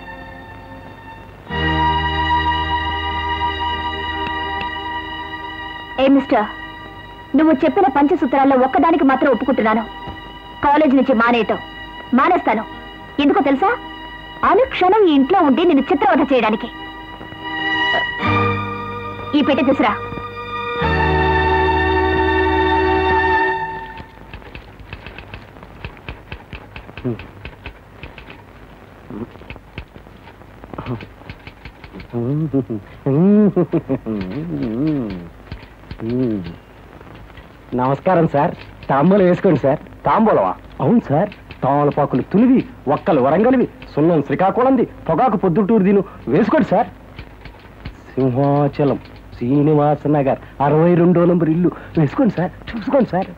ఏ మిస్టర్ నువ్వు చెప్పిన పంచసూత్రాల్లో ఒక్కదానికి మాత్రం ఒప్పుకుంటున్నాను కాలేజ్ నుంచి మానేయటం మానేస్తాను ఎందుకో తెలుసా అనుక్షణం ఈ ఇంట్లో ఉండి నిన్ను చిత్రవధ చేయడానికి ఈ పెట్టె తీసురా నమస్కారం సార్ తాంబూలం వేసుకోండి సార్ తాంబూలమా అవును సార్ తామలపాకులు తులివి ఒక్కలు వరంగలివి సున్నం శ్రీకాకుళంది పొగాకు పొద్దుటూరు దీను వేసుకోండి సార్ సింహాచలం శ్రీనివాస నగర్ అరవై రెండో నంబర్ ఇల్లు వేసుకోండి సార్ చూసుకోండి సార్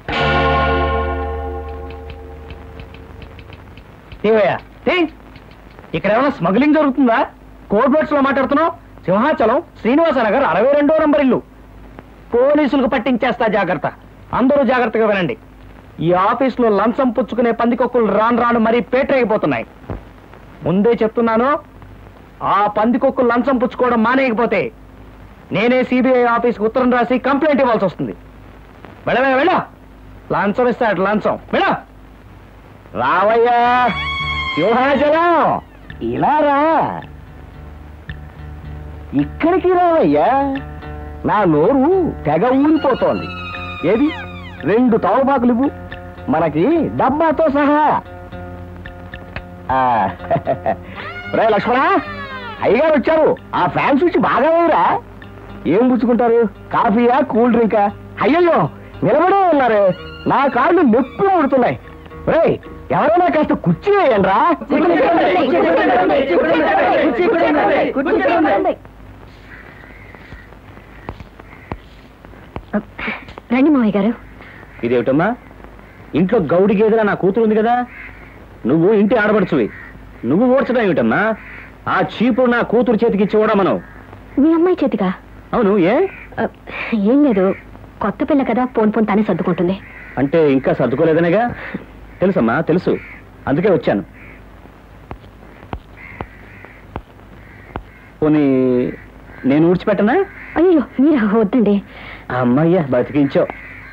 ఏవయ్యా ఇక్కడ ఏమైనా స్మగ్లింగ్ జరుగుతుందా కోర్బెట్స్ లో మాట్లాడుతున్నావు సింహాచలం శ్రీనివాస నగర్ అరవై రెండో నంబర్ ఇల్లు పోలీసులకు పట్టించేస్తా జాగ్రత్త అందరూ జాగ్రత్తగా వినండి ఈ ఆఫీసులో లంచం పుచ్చుకునే పందికొక్కులు రాను రాను మరీ పేటరేగిపోతున్నాయి ముందే చెప్తున్నాను ఆ పందికొక్కులు లంచం పుచ్చుకోవడం మానేయకపోతే నేనే సిబిఐ ఆఫీస్కి ఉత్తరం రాసి కంప్లైంట్ ఇవ్వాల్సి వస్తుంది వెళ్ళవే వెళ్ళ లంచం ఇస్తాడు లంచం వెళ్ళ రావయ్యా సింహాచలం ఇలా రా ఇక్కడికి రావయ్యా నా నోరు తెగ ఊరిపోతోంది ఏది రెండు తవలపాకులు ఇవ్వు మనకి డబ్బాతో సహా ఆ, రే లక్ష్మణ అయ్యగారు వచ్చారు ఆ ఫ్యాన్ స్విచ్ బాగా వేయరా ఏం పుచ్చుకుంటారు కాఫీయా కూల్ డ్రింకా అయ్యయ్యో నిలబడే ఉన్నారు నా కాళ్ళు నొప్పి ముడుతున్నాయి రే ఎవరైనా కాస్త కుర్చీ వేయండి రా రండి మావయ్య గారు ఇదేమిటమ్మా ఇంట్లో గౌడి గేదెల నా కూతురు ఉంది కదా నువ్వు ఇంటి ఆడబడుచువి నువ్వు ఓడ్చడం ఏమిటమ్మా ఆ చీపు నా కూతురు చేతికి ఇచ్చి మనం మీ అమ్మాయి చేతిగా అవును ఏ ఆ, ఏం లేదు కొత్త పిల్ల కదా పోన్ పోన్ తానే సర్దుకుంటుంది అంటే ఇంకా సర్దుకోలేదనేగా తెలుసమ్మా తెలుసు అందుకే వచ్చాను పోనీ నేను ఊడ్చిపెట్టనా అయ్యో మీరు వద్దండి అమ్మయ్యా బతికించావు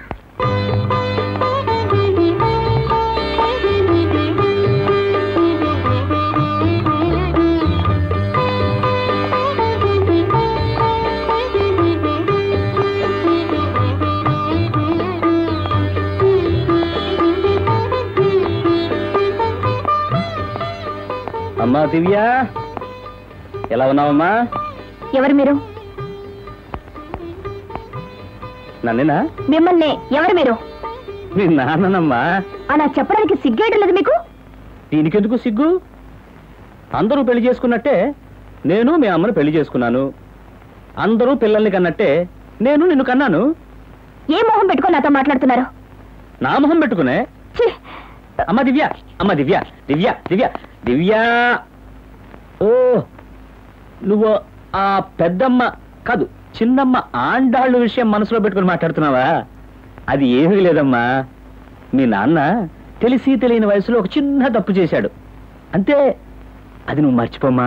అమ్మా దివ్య ఎలా ఉన్నావమ్మా ఎవరు మీరు నన్నేనా మిమ్మల్ని ఎవరు మీరు మీ నాన్ననమ్మా అలా చెప్పడానికి సిగ్గేయడం లేదు మీకు దీనికెందుకు సిగ్గు అందరూ పెళ్లి చేసుకున్నట్టే నేను మీ అమ్మను పెళ్లి చేసుకున్నాను అందరూ పిల్లల్ని కన్నట్టే నేను నిన్ను కన్నాను ఏ మొహం పెట్టుకొని నాతో మాట్లాడుతున్నారు నా మొహం పెట్టుకునే ఛీ! అమ్మ దివ్య అమ్మ దివ్య దివ్య దివ్య దివ్య ఓ నువ్వు ఆ పెద్దమ్మ కాదు చిన్నమ్మ ఆండాళ్ళు విషయం మనసులో పెట్టుకుని మాట్లాడుతున్నావా అది ఏమీ లేదమ్మా మీ నాన్న తెలిసి తెలియని వయసులో ఒక చిన్న తప్పు చేశాడు అంతే అది నువ్వు మర్చిపోమ్మా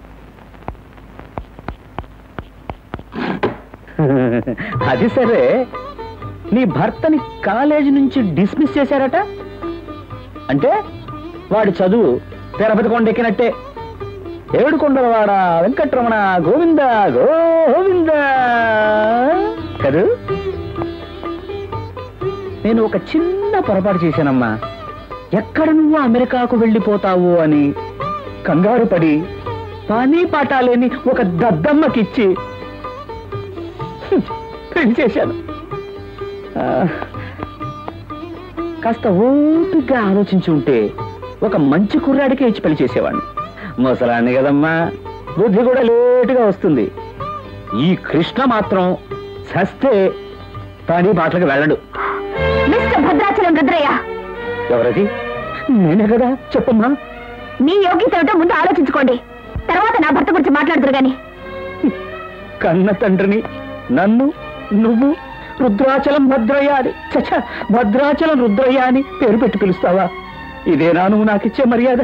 అది సరే నీ భర్తని కాలేజీ నుంచి డిస్మిస్ చేశారట అంటే వాడి చదువు తిరుపతి కొండ ఎక్కినట్టే ఏడుకొండలవాడ వెంకట్రమణ గోవింద గోవింద కదూ నేను ఒక చిన్న పొరపాటు చేశానమ్మా ఎక్కడ నువ్వు అమెరికాకు వెళ్ళిపోతావు అని కంగారు పడి పని పాట లేని ఒక దద్దమ్మకిచ్చి హ్మ్, పెళ్లి చేశాను ఆ, కాస్త ఓపిగ్గా ఆలోచించి ఉంటే ఒక మంచి కుర్రాడికే ఇచ్చి పెళ్లి చేసేవాడిని ముసలాన్ని కదమ్మా బుద్ధి కూడా లేటుగా వస్తుంది ఈ కృష్ణ మాత్రం సస్తే పని పాటలకు వెళ్ళడు మిస్టర్ భద్రాచలం రుద్రయ్య ఎవరది నేనే కదా చెప్పమ్మా మీ యోగ్యత ఏమిటో ముందు ఆలోచించుకోండి తర్వాత నా భర్త గురించి మాట్లాడుతురు గాని కన్న తండ్రిని నన్ను నువ్వు రుద్రాచలం భద్రయ్య అని చచ్చ భద్రాచలం రుద్రయ్య అని పేరు పెట్టి పిలుస్తావా ఇదేనా నువ్వు నాకిచ్చే మర్యాద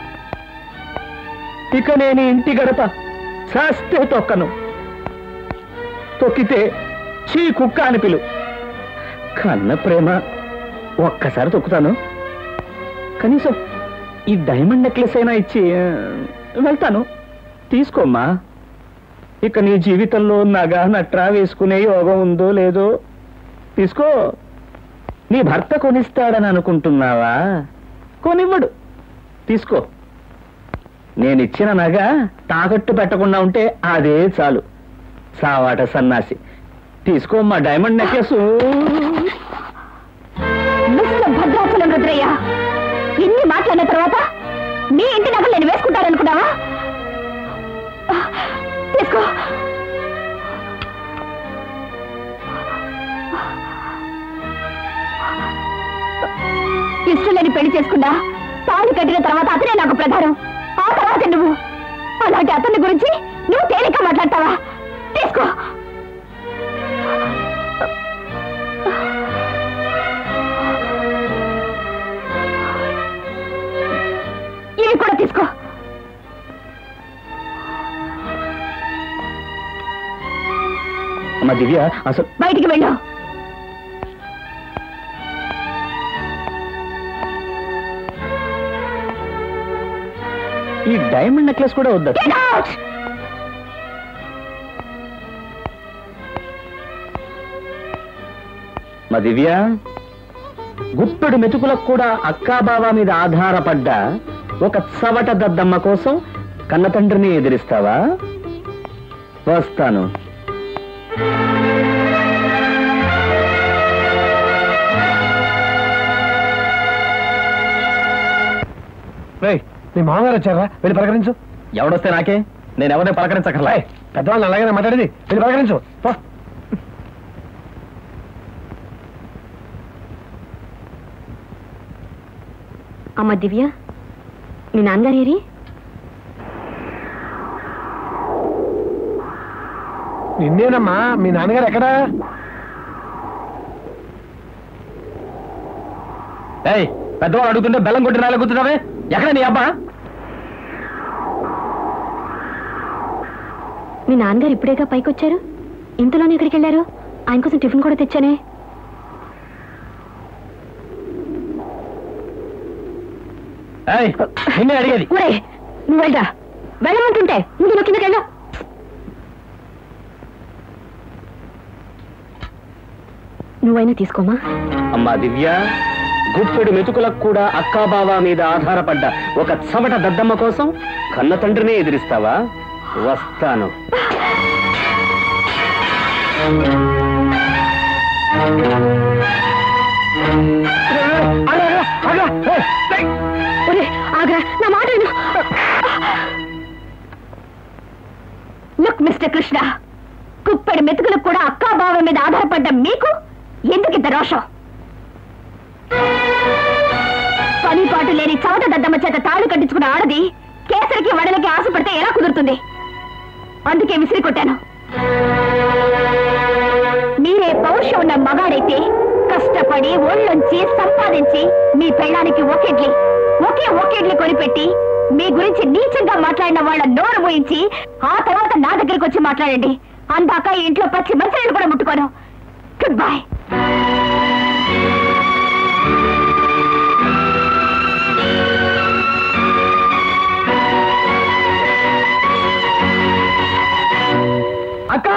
ఇక నేను ఇంటి గడప శాస్తే తొక్కను తొక్కితే చీ కుక్క అని పిలు కన్న ప్రేమ ఒక్కసారి తొక్కుతాను కనీసం ఈ డైమండ్ నెక్లెస్ అయినా ఇచ్చి ఆ, వెళ్తాను తీసుకోమ్మా ఇక నీ జీవితంలో నగ నట్రా వేసుకునే యోగం ఉందో లేదో తీసుకో నీ భర్త కొనిస్తాడని అనుకుంటున్నావా కొనివ్వడు తీసుకో నేనిచ్చిన నగ తాకట్టు పెట్టకుండా ఉంటే అదే చాలు సావాట సన్నాసి తీసుకోమ్మా diamond necklace mister Bhadrachalam Rudrayya ఇన్ని మాట్లాడిన తర్వాత మీ ఇంటి నగలు నేను వేసుకుంటాననుకున్నావా తీసుకో ఇష్టం లేని పెళ్లి చేసుకున్నా తాళి కట్టిన తర్వాత అతనే నాకు ప్రధానం ఆ తర్వాత నువ్వు అలాంటి అతని గురించి నువ్వు తేలిక మాట్లాడతావా తీసుకో ఇవి కూడా తీసుకో అమ్మా దివ్య అసలు బయటికి వెళ్ళు ఈ డైమండ్ నెక్లెస్ కూడా వద్దా Get out! మా దివ్య గుప్పెడు మెతుకులకు కూడా అక్కాబావ మీద ఆధారపడ్డ ఒక చవట దద్దమ్మ కోసం కన్న తండ్రిని ఎదిరిస్తావా వస్తాను రేయ్, మీ మామగారు వచ్చారా వెళ్ళి పలకరించు ఎవడొస్తే నాకే నేను ఎవరిని పలకరించకర్లా రేయ్, పెద్దవాళ్ళు అలాగే మాట్లాడేది వెళ్ళి పలకరించు పో. అమ్మ దివ్య మీ నాన్నగారు ఏరి నిన్నేనమ్మా మీ నాన్నగారు ఎక్కడా ఏయ్ పెద్దవాడు అడుగుతుంటే బెల్లం కొట్టి రాలే కూర్చున్నావే ఎక్కడ నీ అబ్బా మీ నాన్నగారు ఇప్పుడేగా పైకి వచ్చారు ఇంతలోనే ఎక్కడికి వెళ్ళారు ఆయన కోసం టిఫిన్ కూడా తెచ్చానే ఏయ్ నిన్నే అడిగేది ఊరే నువ్వు వెళ్ళరా వెళ్ళమంటుంటే ముందు నువ్వు కిందకి వెళ్ళు నువ్వైనా తీసుకోమా అమ్మా దివ్య గుప్పెడు మెతుకులకు కూడా అక్కాబావ మీద ఆధారపడ్డ ఒక చవట దద్దమ్మ కోసం కన్న తండ్రినే ఎదిరిస్తావా వస్తాను ఒరే ఆగ్రా నా మాట విను కృష్ణ కుప్పెడి మెతుకులకు కూడా అక్కాభావం మీద ఆధారపడ్డ మీకు ఎందుకింత రోషం పని పాటు లేని చవట దద్దమ్మ చేత తాళు కట్టించుకున్న ఆడది కేసరికి వడలకి ఆశపడితే ఎలా కుదురుతుంది అందుకే విసిరి కొట్టాను మీరే పౌరుషం ఉన్న మగాడైతే కష్టపడి ఒళ్ళొంచి సంపాదించి మీ పెళ్ళానికి ఒకిడ్లి ఒకే ఒకిడ్లి కొనిపెట్టి మీ గురించి నీచంగా మాట్లాడిన వాళ్ళ నోరు మూయించి ఆ తర్వాత నా దగ్గరికి వచ్చి మాట్లాడండి అందాక ఈ ఇంట్లో పచ్చి మంచినీళ్ళు కూడా ముట్టుకోను గుడ్ బాయ్ అక్క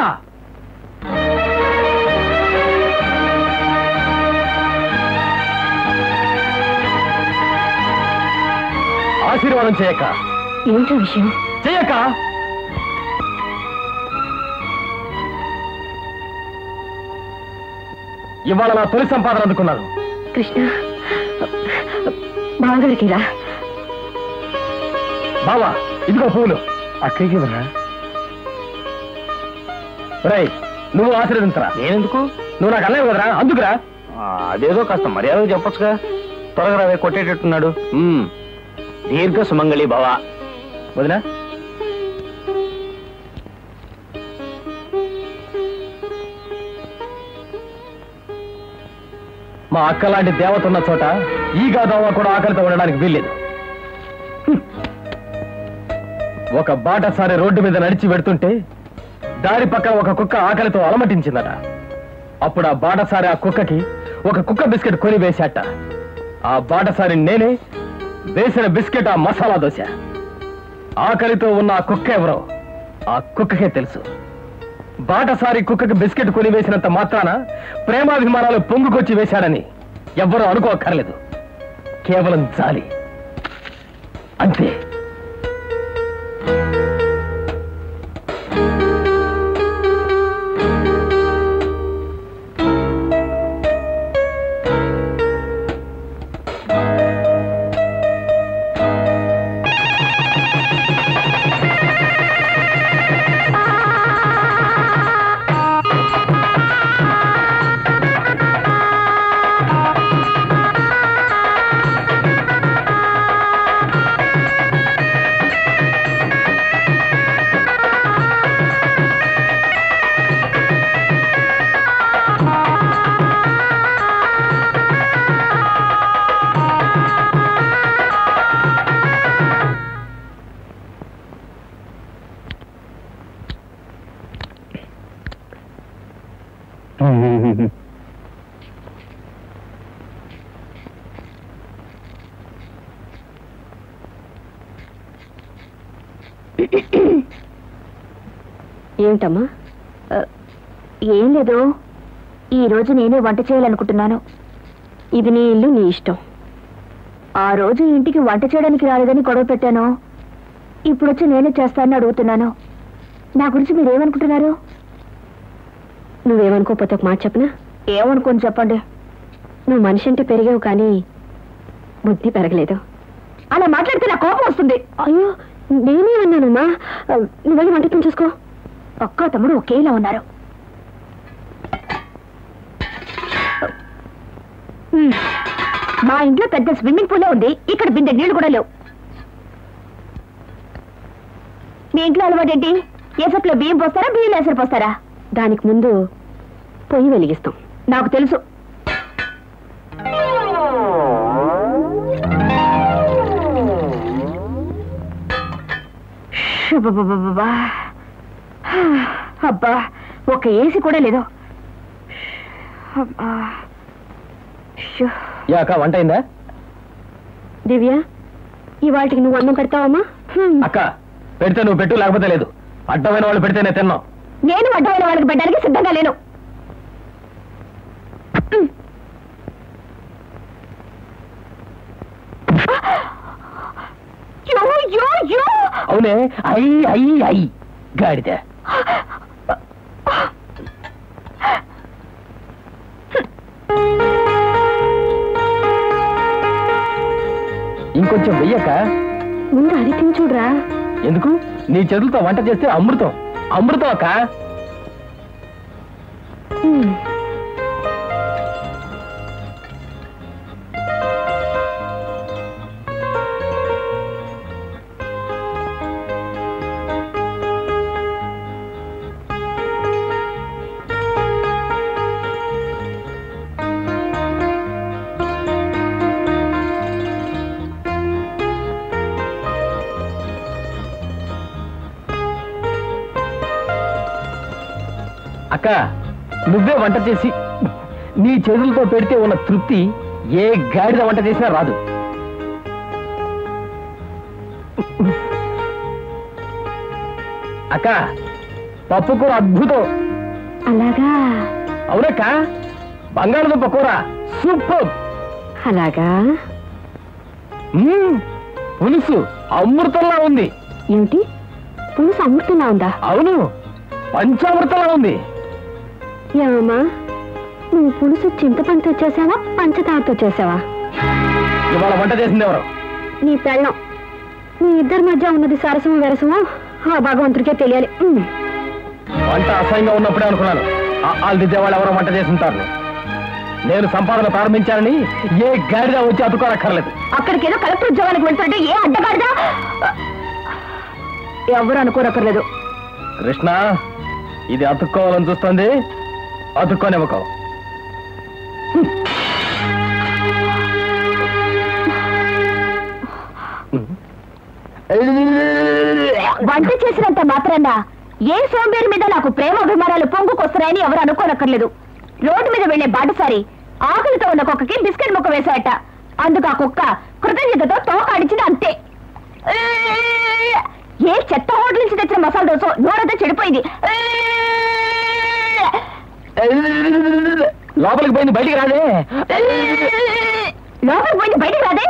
ఆశీర్వాదం చేయక ఏంటో విషయం చేయక ఇవాళ నా తొలి సంపాదన అందుకున్నాను కృష్ణ బావగారికి రా బావా ఇదిగో పువ్వులు అక్కడికి ఇవ్వరా రై నువ్వు ఆశీర్వదించరా నేనెందుకు నువ్వు నాకు అన్నయ్య కదరా అందుకురా ఆ, అదేదో కాస్త మర్యాదగా చెప్పొచ్చుగా త్వరగా రావే కొట్టేటట్టున్నాడు ఉమ్, దీర్ఘ సుమంగళి భవ వదినా మా అక్క లాంటి దేవత ఉన్న చోట ఈగా దోమ కూడా ఆకలితో ఉండడానికి వీల్లేదు హ్మ్. ఒక బాటసారి రోడ్డు మీద నడిచి వెడుతుంటే దారి పక్కన ఒక కుక్క ఆకలితో అలమటించిందట అప్పుడు ఆ బాటసారి ఆ కుక్కకి ఒక కుక్క బిస్కెట్ కొని వేశాట ఆ బాటసారి నేనే వేసిన బిస్కెట్ ఆ మసాలా దోశ ఆకలితో ఉన్న ఆ కుక్క ఎవరో ఆ కుక్కకే తెలుసు బాటసారి కుక్కకి బిస్కెట్ కొని వేసినంత మాత్రాన ప్రేమాభిమానాలు పొంగుకొచ్చి వేశాడని ఎవ్వరూ అనుకోక్కర్లేదు కేవలం జాలి అంతే ఏమిటమ్మా ఏం లేదు ఈ రోజు నేనే వంట చేయాలనుకుంటున్నాను ఇది నీ ఇల్లు నీ ఇష్టం ఆ రోజు ఇంటికి వంట చేయడానికి రాలేదని గొడవ పెట్టాను ఇప్పుడు వచ్చి నేనే చేస్తానని అడుగుతున్నాను నా గురించి మీరేమనుకుంటున్నారు నువ్వేమనుకోకపోతే ఒక మాట చెప్పనా ఏమనుకోని చెప్పండి నువ్వు మనిషి అంటే పెరిగావు కానీ బుద్ధి పెరగలేదు అలా మాట్లాడితే నా కోపం వస్తుంది అయ్యో నేనేమన్నానమ్మా నువ్వు వెళ్ళి వంటకం చూసుకో అక్క తమ్ముడు ఒకేలా ఉన్నారు హ్మ్. మా ఇంట్లో పెద్ద స్విమ్మింగ్ పూలే ఉంది ఇక్కడ బిందె నీళ్లు కూడా లేవు మీ ఇంట్లో అలవాటు ఏంటి ఏసప్లో బియ్యం పోస్తారా బియ్యం ఎసరు పోస్తారా దానికి ముందు పొయ్యి వెలిగిస్తాం నాకు తెలుసు షబ్బబ్బబ్బబ్బా. అబ్బా ఒక ఏసీ కూడా లేదు అబ్బా. షో. యాక వంట అయిందా దివ్య ఇవాటికి నువ్వు అన్నం పెడతావమ్మా హ్మ్. అక్క పెడితే నువ్వు పెట్టు లేకపోతే లేదు అడ్డమైన వాళ్ళు పెడితేనే తిన్నాం నేను అడ్డమైన వాళ్ళకి పెట్టడానికి సిద్ధంగా లేను యో, యో, యో. అవునే అయ్యి అయ్యి అయ్యి గాడిద ఇంకొంచెం వెయ్యక ముందు అది తిని చూడరా ఎందుకు నీ చేతులతో వంట చేస్తే అమృతం అమృతం అక్క హ్మ్. అక్క నువ్వే వంట చేసి నీ చేతులతో పెడితే ఉన్న తృప్తి ఏ గాడిద వంట చేసినా రాదు అక్క పప్పు కూర అద్భుతం అలాగా అవునక్క బంగాళదుంప కూర సూపర్ అలాగా మ్మ్. పులుసు అమృతంలా ఉంది ఏమిటి పులుసు అమృతంగా ఉందా అవును పంచామృతంలా ఉంది ఏమమ్మా నువ్వు పులుసు చింతపండుతో చేసావా పంచదారతో చేసావా ఇవాళ వంట చేసింది ఎవరు నీ పెళ్ళం నీ ఇద్దరి మధ్య ఉన్నది సరసము వెరసము ఆ భగవంతుడికే తెలియాలి ఉమ్. వంట అసహ్యంగా ఉన్నప్పుడే అనుకున్నాను వాళ్ళు దిద్దేవాళ్ళు ఎవరో వంట చేసి ఉంటారు నేను సంపాదన ప్రారంభించానని ఏ గాడిద వచ్చి అతుకోనక్కర్లేదు అక్కడికి ఏదో కలెక్టర్ ఉద్యోగానికి వెళ్తుంటే ఏ అడ్డగాడిదా ఎవరు అనుకోరక్కర్లేదు కృష్ణ ఇది అతుక్కోవాలని చూస్తుంది అతుక్కోనివ్వకో వంట చేసినంత మాత్రాన ఏ సోంబేరి మీద నాకు ప్రేమ అభిమానాలు పొంగుకొస్తున్నాయని ఎవరు అనుకోనక్కర్లేదు రోడ్డు మీద వెళ్లే బాటసారి ఆకలితో ఉన్న కుక్కకి బిస్కెట్ ముక్క వేశాయట అందుకు ఆ కుక్క కృతజ్ఞతతో తోకాడించింది అంతే ఏ చెత్త హోటల్ నుంచి తెచ్చిన మసాలా దోశ నోరంతా చెడిపోయింది లోపలికి పోయింది బయటికి రాదే లోపలికి పోయింది బయటికి రాదే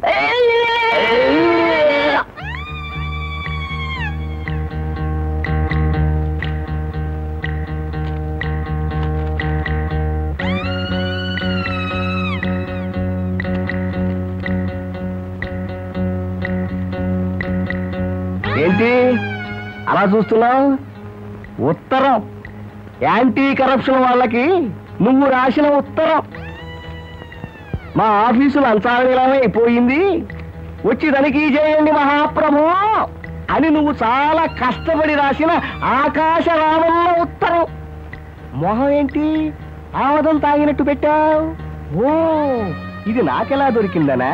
ఏంటి అలా చూస్తున్నావు ఉత్తరం యాంటీ కరప్షన్ వాళ్ళకి నువ్వు రాసిన ఉత్తరం మా ఆఫీసులు అంతాళమే అయిపోయింది వచ్చి తనిఖీ చేయండి మహాప్రభు అని నువ్వు చాలా కష్టపడి రాసిన ఆకాశరామన్న ఉత్తరం మొహం ఏంటి ఆవదం తాగినట్టు పెట్టావు ఓ ఇది నాకెలా దొరికిందనా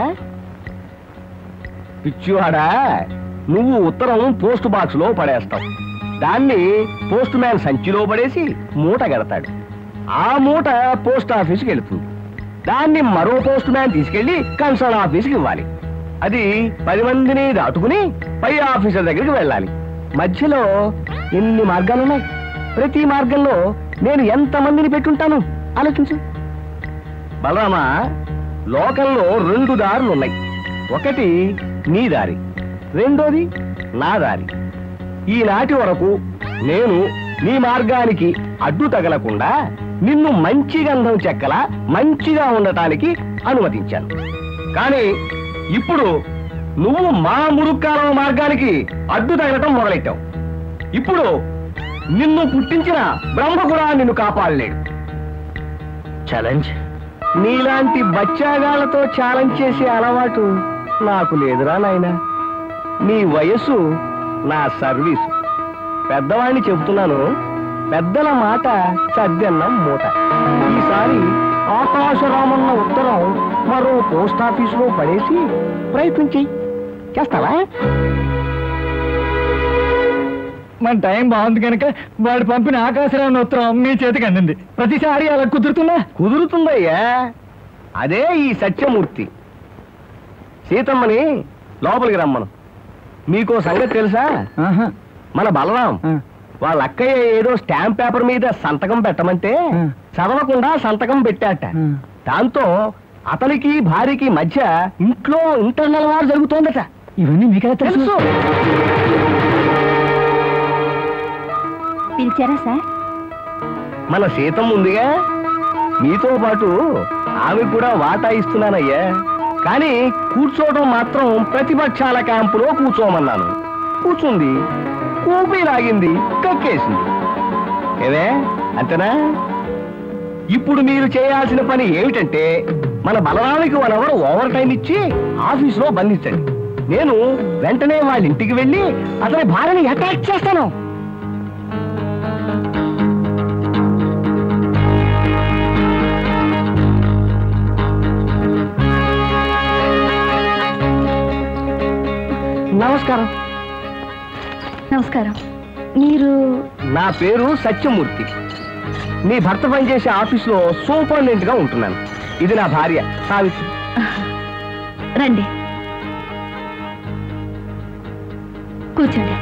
పిచ్చివాడా నువ్వు ఉత్తరం పోస్ట్ బాక్స్ లో పడేస్తావు దాన్ని పోస్ట్ మ్యాన్ సంచిలో పడేసి మూట కడతాడు ఆ మూట పోస్ట్ ఆఫీస్కి వెళుతుంది దాన్ని మరో పోస్ట్ మ్యాన్ తీసుకెళ్లి కన్సర్న్ ఆఫీస్కి ఇవ్వాలి అది పది మందిని దాటుకుని పై ఆఫీసర్ దగ్గరికి వెళ్ళాలి మధ్యలో ఎన్ని మార్గాలున్నాయి ప్రతి మార్గంలో నేను ఎంత మందిని పెట్టుంటాను ఆలోచించు బలరామా లోకంలో రెండు దారులు ఉన్నాయి ఒకటి నీ దారి రెండోది నా దారి ఈనాటి వరకు నేను నీ మార్గానికి అడ్డు తగలకుండా నిన్ను మంచి గంధం చెక్కలా మంచిగా ఉండటానికి అనుమతించాను కానీ ఇప్పుడు నువ్వు మా మురుక్కాలం మార్గానికి అడ్డు తగలటం మొదలెట్టావు ఇప్పుడు నిన్ను పుట్టించిన బ్రహ్మ కూడా నిన్ను కాపాడలేడు ఛాలెంజ్ నీలాంటి బచ్చాగాళ్లతో ఛాలెంజ్ చేసే అలవాటు నాకు లేదురా నాయనా నీ వయస్సు నా సర్వీసు పెద్దవాణ్ణి చెబుతున్నాను పెద్దల మాట సద్దెన్నం మూట ఈసారి ఆకాశరామన్న ఉత్తరం మరో పోస్ట్ ఆఫీసులో పడేసి ప్రయత్నం చెయ్యి చేస్తావా మన టైం బాగుంది కనుక వాడు పంపిన ఆకాశరావు ఉత్తరం మీ చేతికి అందింది ప్రతిసారి అలా కుదురుతుందా కుదురుతుందయ్యా అదే ఈ సత్యమూర్తి సీతమ్మని లోపలికి రమ్మను మీకో సంగతి తెలుసా ఆహా. మన బలరాం ఆ. వాళ్ళ అక్కయ్య ఏదో స్టాంప్ పేపర్ మీద సంతకం పెట్టమంటే ఆ. చదవకుండా సంతకం పెట్టాట ఆ. దాంతో అతనికి భార్యకి మధ్య ఇంట్లో ఇంటర్నల్ వార్ జరుగుతోందట ఇవన్నీ మీకెలా తెలుసు పిలిచారా సార్ మన సీతం ఉందిగా మీతో పాటు ఆమె కూడా వాటా ఇస్తున్నానయ్యా కానీ కూర్చోవడం మాత్రం ప్రతిపక్షాల క్యాంపులో కూర్చోమన్నాను కూర్చుంది కూపి లాగింది కక్కేసింది ఏవే అంతేనా ఇప్పుడు మీరు చేయాల్సిన పని ఏమిటంటే మన బలరానికి వన్ అవర్ ఓవర్ టైం ఇచ్చి ఆఫీసులో బంధించండి నేను వెంటనే వాళ్ళ ఇంటికి వెళ్ళి అతని భార్యని అటాక్ చేస్తాను నమస్కారం నమస్కారం మీరు నా పేరు సత్యమూర్తి నీ భర్త పనిచేసే ఆఫీసులో సూపరింటెండెంట్ గా ఉంటున్నాను ఇది నా భార్య సావిత్రి రండి కూర్చోండి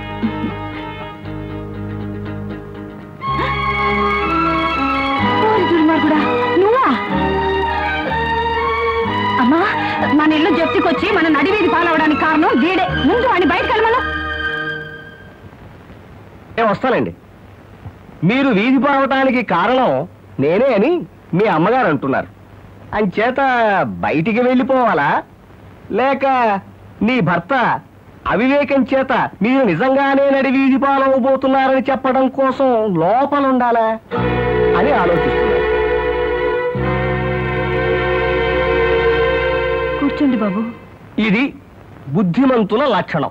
ఓరి దుర్మార్గుడా, నువ్వా అమ్మా మన ఇల్లు జప్తికొచ్చి మన నడివీధి పాలవడానికి కారణం వీడే ముందు వాడిని బయటకు వెళ్ళమను నేను వస్తానండి మీరు వీధి పావటానికి కారణం నేనే అని మీ అమ్మగారు అంటున్నారు అంచేత బయటికి వెళ్ళిపోవాలా లేక నీ భర్త అవివేకం చేత మీరు నిజంగానే నడి వీధి పాలవబోతున్నారని చెప్పడం కోసం లోపల ఉండాలా అని ఆలోచిస్తున్నారు కూర్చోండి బాబు ఇది బుద్ధిమంతుల లక్షణం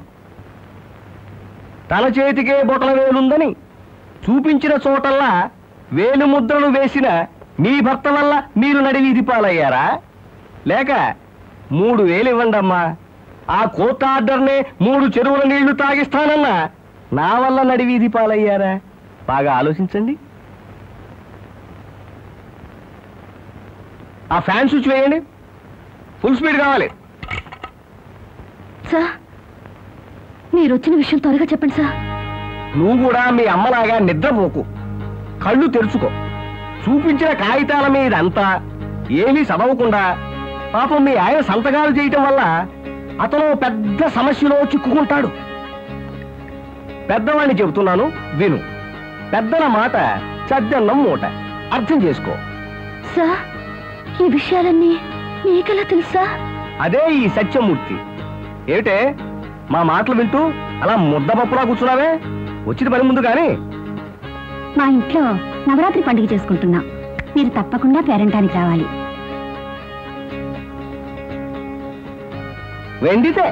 తన చేతికే బొటల వేలుందని చూపించిన చోటల్లా వేలు ముద్రలు వేసిన మీ భర్త వల్ల మీరు నడివీధి పాలయ్యారా లేక మూడు వేలు ఇవ్వండమ్మా ఆ కోర్టు ఆర్డర్నే మూడు చెరువుల నీళ్లు తాగిస్తానన్నా నా వల్ల నడివీధి పాలయ్యారా బాగా ఆలోచించండి ఆ ఫ్యాన్ స్విచ్ వేయండి ఫుల్ స్పీడ్ కావాలి సార్ మీరు వచ్చిన విషయం త్వరగా చెప్పండి సార్ నువ్వు కూడా మీ అమ్మలాగా నిద్రపోకు కళ్ళు తెరుచుకో చూపించిన కాగితాల మీద అంతా ఏమీ చదవకుండా పాపం మీ ఆయన సంతకాలు చేయటం వల్ల అతను పెద్ద సమస్యలో చిక్కుకుంటాడు పెద్దవాడిని చెబుతున్నాను విను పెద్దల మాట చద్దన్నం మూట అర్థం చేసుకో సార్ ఈ విషయాలన్నీ మీకెలా తెలుసా అదే ఈ సత్యమూర్తి ఏమిటే మా మాటలు వింటూ అలా ముద్దపప్పులా కూర్చున్నావే వచ్చిన పని ముందు కానీ మా ఇంట్లో నవరాత్రి పండుగ చేసుకుంటున్నాం మీరు తప్పకుండా పేరంటానికి రావాలి వెండితే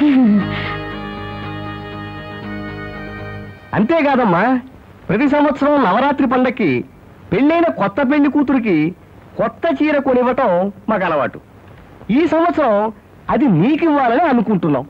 అంతేకాదమ్మా ప్రతి సంవత్సరం నవరాత్రి పండక్కి పెళ్ళైన కొత్త పెళ్లి కూతురికి కొత్త చీర కొనివ్వటం మాకు అలవాటు ఈ సంవత్సరం అది నీకివ్వాలని అనుకుంటున్నాం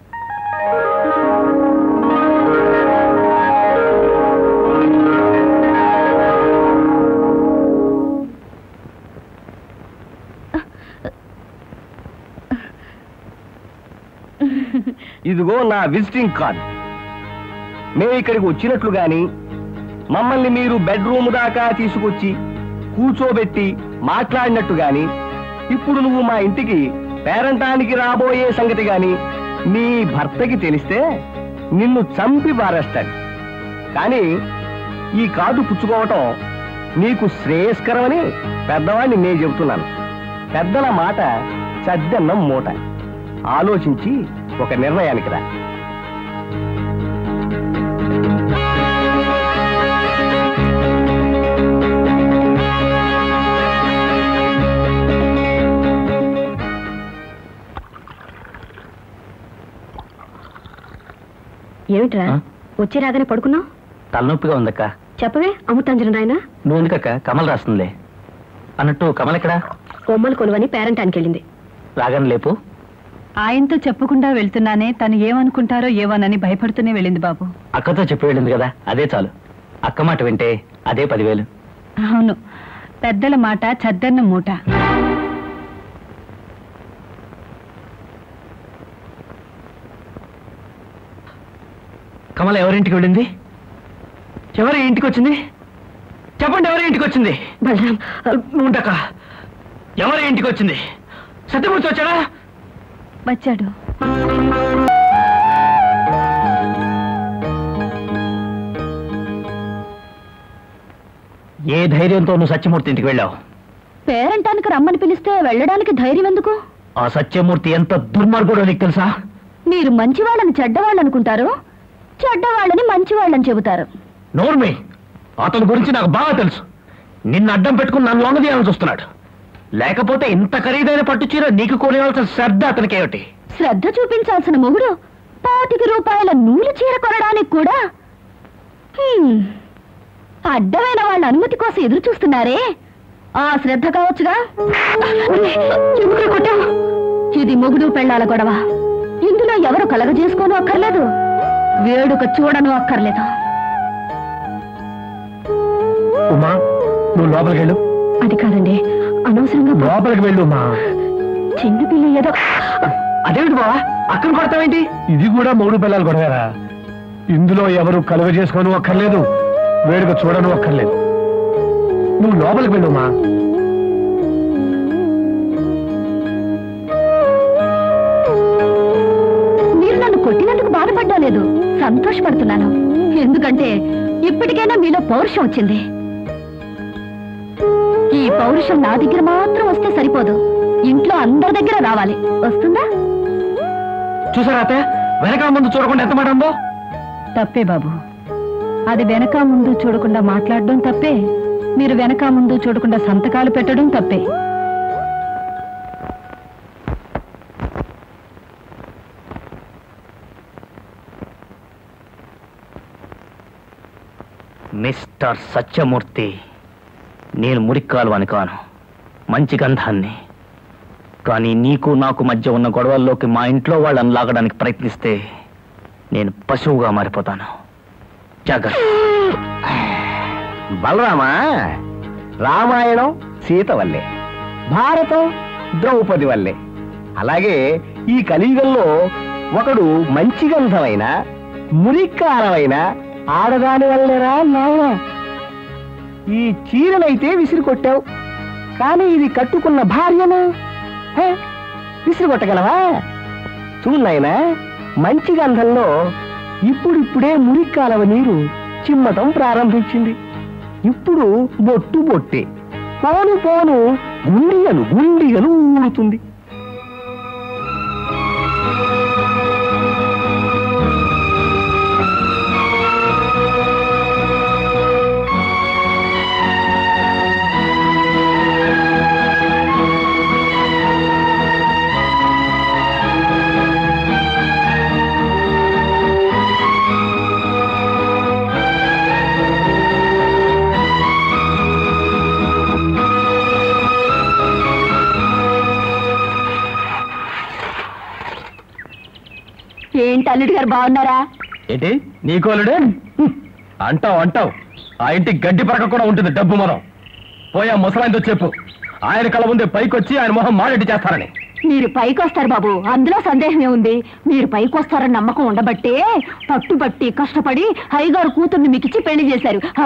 ఇదిగో నా విజిటింగ్ కార్డ్ మేము ఇక్కడికి వచ్చినట్లు గాని మమ్మల్ని మీరు బెడ్రూమ్ దాకా తీసుకొచ్చి కూర్చోబెట్టి మాట్లాడినట్టు గాని ఇప్పుడు నువ్వు మా ఇంటికి పేరంటానికి రాబోయే సంగతి గాని నీ భర్తకి తెలిస్తే నిన్ను చంపి పారేస్తాడు కానీ ఈ కార్డు పుచ్చుకోవటం నీకు శ్రేయస్కరమని పెద్దవాడిని నేను చెబుతున్నాను పెద్దల మాట చద్దన్నం మూట ఆలోచించి ఒక నిర్ణయానికి రా ఏమిట్రా ఆ? వచ్చి రాగానే పడుకున్నావు తలనొప్పిగా ఉందక్క చెప్పవే అమృతాంజన నాయన నువ్వు ఎందుకక్క కమల్ రాస్తుందిలే అన్నట్టు కమల్ ఎక్కడా కొమ్మలు కొలువని పేరంటానికి వెళ్ళింది రాగానే లేపు ఆయనతో చెప్పకుండా వెళ్తున్నానే తను ఏమనుకుంటారో ఏమోనని భయపడుతూనే వెళ్ళింది బాబు అక్కతో చెప్పి వెళ్ళింది కదా అదే చాలు అక్క మాట వింటే అదే పదివేలు అవును పెద్దల మాట చద్దన్న మూట కమల ఎవరింటికి వెళ్ళింది ఎవరి ఇంటికి వచ్చింది చెప్పండి ఎవరి ఇంటికి వచ్చింది బలరాం ఉండక ఎవరి ఇంటికి వచ్చింది సత్యమూర్తి వచ్చాడా వచ్చాడు ఏ ధైర్యంతో నువ్వు సత్యమూర్తి ఇంటికి వెళ్ళావు పేరంటానికి రమ్మని పిలిస్తే వెళ్ళడానికి ధైర్యం ఎందుకు ఆ సత్యమూర్తి ఎంత దుర్మార్గుడో నీకు తెలుసా మీరు మంచి వాళ్ళని చెడ్డవాళ్ళు అనుకుంటారు చెడ్డవాళ్ళని మంచివాళ్ళని చెబుతారు నోర్మి అతని గురించి నాకు బాగా తెలుసు నిన్ను అడ్డం పెట్టుకుని నన్ను లోన తీయాలని చూస్తున్నాడు లేకపోతే ఇంత ఖరీదైన పట్టు చీర నీకు కొనేవలసిన శ్రద్ధ అతనికి ఏమిటి శ్రద్ధ చూపించాల్సిన మొగుడు పాతిక రూపాయల నూలు చీర కొనడానికి కూడా హ్మ్, అడ్డమైన వాళ్ళ అనుమతి కోసం ఎదురు చూస్తున్నారే ఆ శ్రద్ధ కావచ్చుగా ఎందుకు కొట్టావు ఇది మొగుడు పెళ్ళాల గొడవ ఇందులో ఎవరు కలగజేసుకోను అక్కర్లేదు వేడుక చూడను అక్కర్లేదు ఉమా నువ్వు లోపలికి వెళ్ళు అది కాదండి అనవసరంగా బా- లోపలికి వెళ్ళు ఉమా చిన్న పిల్ల ఏదో అదేమిటి బావా అక్కడ కొడతావేంటి ఇది కూడా మూడు పిల్లలు కొడగారా ఇందులో ఎవరు కలుగ చేసుకోను అక్కర్లేదు వేడుక చూడను అక్కర్లేదు నువ్వు లోపలికి వెళ్ళు మా మీరు నన్ను కొట్టినందుకు బాధపడ్డాలేదు సంతోషపడుతున్నాను ఎందుకంటే ఇప్పటికైనా మీలో పౌరుషం వచ్చింది ఈ పౌరుషం నా దగ్గర మాత్రం వస్తే సరిపోదు ఇంట్లో అందరి దగ్గర రావాలి వస్తుందా చూసారా అత్తయ్య వెనక ముందు చూడకుండా ఎంత మాట ఉందో తప్పే బాబు అది వెనక ముందు చూడకుండా మాట్లాడడం తప్పే మీరు వెనక ముందు చూడకుండా సంతకాలు పెట్టడం తప్పే మిస్టర్ సత్యమూర్తి నేను మురిక్కాలువని కాను మంచి గంధాన్ని కానీ నీకు నాకు మధ్య ఉన్న గొడవల్లోకి మా ఇంట్లో వాళ్ళని లాగడానికి ప్రయత్నిస్తే నేను పశువుగా మారిపోతాను జాగ్రత్త బలరామా రామాయణం సీత వల్లే భారతం ద్రౌపది వల్లే అలాగే ఈ కలియుగంలో ఒకడు మంచి గంధమైన మురిక్కారమైన ఆడదాని వల్లేరా నాయన ఈ చీరలైతే విసిరి కొట్టావు కానీ ఇది కట్టుకున్న భార్యను హే, విసిరి కొట్టగలవా చూడు నాయనా మంచి గంధంలో ఇప్పుడిప్పుడే మురిక్కాలవ నీరు చిమ్మటం ప్రారంభించింది ఇప్పుడు బొట్టు బొట్టే పోను పోను గుండిగను గుండిగను ఊరుతుంది ఏంటి అల్లుడి గారు బాగున్నారా ఏంటి నీ కోలుడే అంటావు అంటావు ఆ ఇంటి గడ్డి పరక కూడా ఉంటుంది డబ్బు మనం పోయా ముసలాయింతో చెప్పు ఆయన కళ ముందే పైకొచ్చి ఆయన మొహం మాడెట్టి చేస్తారని మీరు పైకి వస్తారు బాబు అందులో సందేహమే ఉంది మీరు పైకి వస్తారని నమ్మకం ఉండబట్టే పట్టుబట్టి కష్టపడి హైగారు కూతుర్ని మీకిచ్చి పెళ్లి చేశారు ఆ,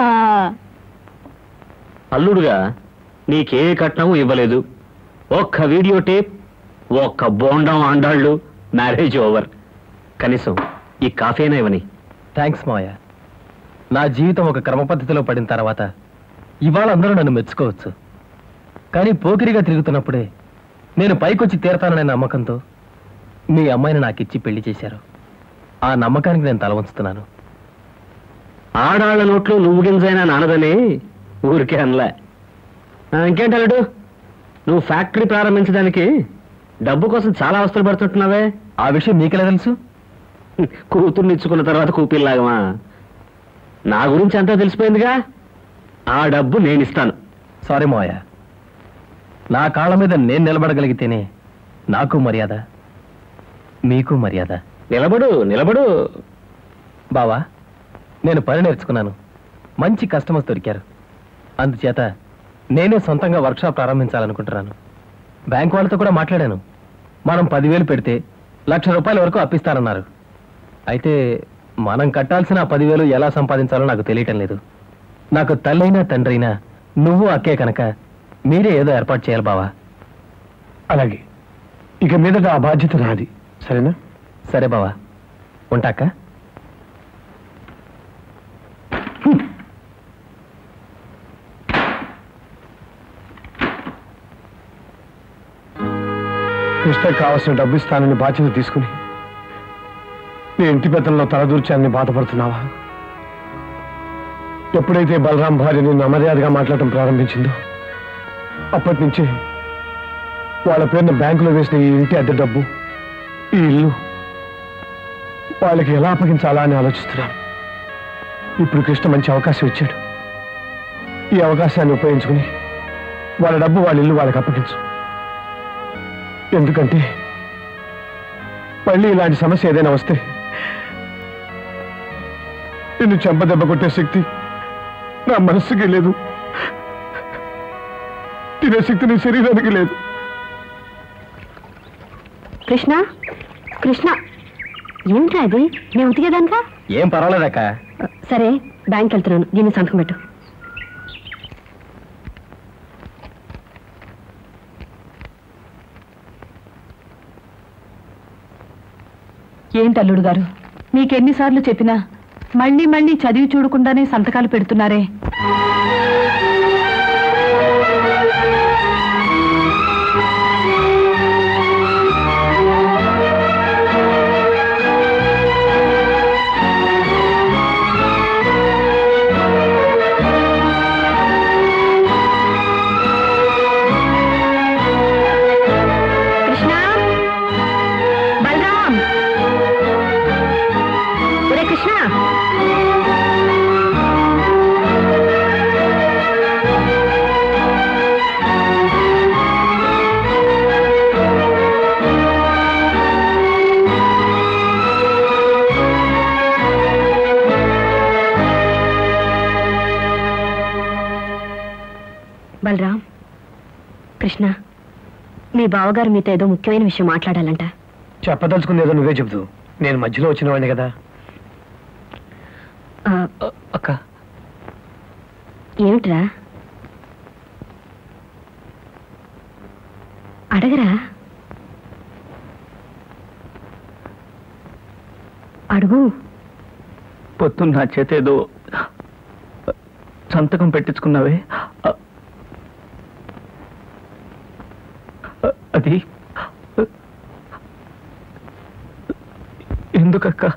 అల్లుడుగా నీకే కట్నం ఇవ్వలేదు ఒక్క వీడియో టేప్ ఒక్క బోండం ఆండాళ్ళు మ్యారేజ్ ఓవర్ కనీసం ఈ కాఫీనా ఇవ్వని థ్యాంక్స్ మావయ్య నా జీవితం ఒక క్రమ పద్ధతిలో పడిన తర్వాత ఇవాళ అందరూ నన్ను మెచ్చుకోవచ్చు కానీ పోకిరిగా తిరుగుతున్నప్పుడే నేను పైకొచ్చి తీరతాననే నమ్మకంతో మీ అమ్మాయిని నాకిచ్చి పెళ్లి చేశారు ఆ నమ్మకానికి నేను తల వంచుతున్నాను ఆడాళ్ళ నోట్లో నువ్వు గింజైనా నానదని ఊరికే అనలే ఆ, ఇంకేంటి అల్లుడు నువ్వు ఫ్యాక్టరీ ప్రారంభించడానికి డబ్బు కోసం చాలా అవస్థలు పడుతుంటున్నావే ఆ విషయం మీకెలా తెలుసు కూతుర్ని ఇచ్చుకున్న తర్వాత కూపిల్లాగమా నా గురించి అంతా తెలిసిపోయిందిగా ఆ డబ్బు నేను ఇస్తాను సారీ మావయ్య నా కాళ్ళ మీద నేను నిలబడగలిగితేనే నాకు మర్యాద మీకు మర్యాద నిలబడు నిలబడు బావా నేను పని నేర్చుకున్నాను మంచి కస్టమర్స్ దొరికారు అందుచేత నేనే సొంతంగా వర్క్షాప్ ప్రారంభించాలనుకుంటున్నాను బ్యాంక్ వాళ్ళతో కూడా మాట్లాడాను మనం పదివేలు పెడితే లక్ష రూపాయల వరకు అప్పిస్తారన్నారు అయితే మనం కట్టాల్సిన ఆ పదివేలు ఎలా సంపాదించాలో నాకు తెలియటం లేదు నాకు తల్లైనా తండ్రైనా నువ్వు అక్కే కనుక మీరే ఏదో ఏర్పాటు చేయాలి బావా అలాగే ఇక మీదట ఆ బాధ్యత నాది సరేనా సరే బావా ఉంటాక కృష్ణకు కావాల్సిన డబ్బు ఇస్తానని బాధ్యత తీసుకుని నీ ఇంటి పెద్దల్లో తలదూర్చాన్ని బాధపడుతున్నావా ఎప్పుడైతే బలరాం భార్య నిన్ను అమర్యాదగా మాట్లాడటం ప్రారంభించిందో అప్పటి నుంచి వాళ్ళ పేరున బ్యాంకులో వేసిన ఈ ఇంటి అద్దె డబ్బు ఈ ఇల్లు వాళ్ళకి ఎలా అప్పగించాలా అని ఆలోచిస్తున్నాను ఇప్పుడు కృష్ణ మంచి అవకాశం ఇచ్చాడు ఈ అవకాశాన్ని ఉపయోగించుకుని వాళ్ళ డబ్బు వాళ్ళ ఇల్లు వాళ్ళకి అప్పగించు ఎందుకంటే మళ్ళీ ఇలాంటి సమస్య ఏదైనా వస్తే నిన్ను చెంపదెబ్బ కొట్టే శక్తి నా మనస్సుకి లేదు తినే శక్తి నీ శరీరానికి లేదు కృష్ణ కృష్ణ ఏంట్రా అది నేను ఉతికేదానికా ఏం పర్వాలేదక్క సరే బ్యాంక్ వెళ్తున్నాను దీన్ని సంతకం పెట్టు ఏంటి అల్లుడు గారు మీకెన్నిసార్లు చెప్పినా మళ్ళీ మళ్ళీ చదివి చూడకుండానే సంతకాలు పెడుతున్నారే కృష్ణ బలరాం ఒరే కృష్ణ బలరాం కృష్ణ మీ బావగారు మీతో ఏదో ముఖ్యమైన విషయం మాట్లాడాలంట చెప్పదలుచుకుంది ఏదో నువ్వే చెబుతూ నేను మధ్యలో వచ్చిన వాడిని కదా ఆ, అక్క ఏమిట్రా అడగరా అడుగు పొద్దున్న నా చేత ఏదో సంతకం పెట్టించుకున్నావే అ- అ- అది ఎందుకక్క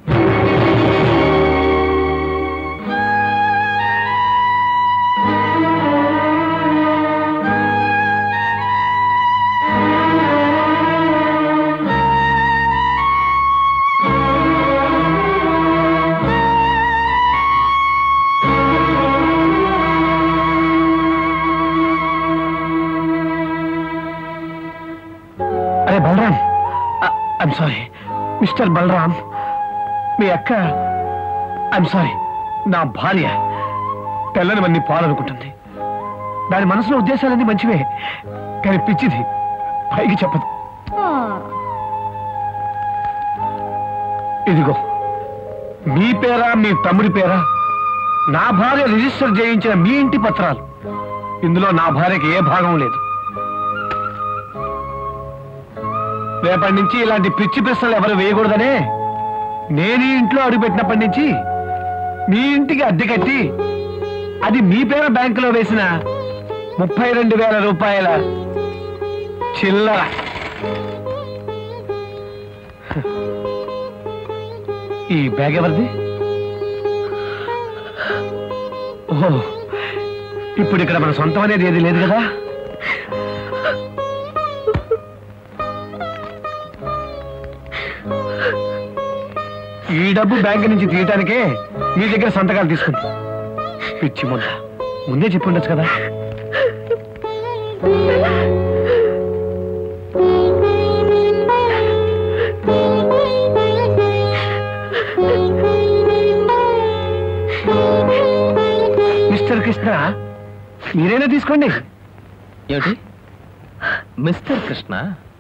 అరే Balaram I'm sorry mister Balaram మీ అక్క ఐఎమ్ సారీ నా భార్య తెల్లనివన్నీ పాలనుకుంటుంది దాని మనసులో ఉద్దేశాలన్నీ మంచివే కానీ పిచ్చిది పైకి చెప్పదు ఇదిగో మీ పేరా మీ తమ్ముడి పేరా నా భార్య రిజిస్టర్ చేయించిన మీ ఇంటి పత్రాలు ఇందులో నా భార్యకి ఏ భాగం లేదు రేపటి నుంచి ఇలాంటి పిచ్చి ప్రశ్నలు ఎవరు వేయకూడదనే నేను ఈ ఇంట్లో అడుగుపెట్టినప్పటి నుంచి మీ ఇంటికి అద్దె కట్టి అది మీ పేర బ్యాంకులో వేసిన ముప్పై రెండు వేల రూపాయల చిల్లర ఈ బ్యాగ్ ఎవరిది ఓహో ఇప్పుడు ఇక్కడ మన సొంతం అనేది ఏది లేదు కదా ఈ డబ్బు బ్యాంక్ నుంచి తీయటానికే మీ దగ్గర సంతకాలు తీసుకుంది పిచ్చి ముద్ద ముందే చెప్పి ఉండొచ్చు కదా మిస్టర్ కృష్ణ మీరైనా తీసుకోండి ఏమిటి mister Krishna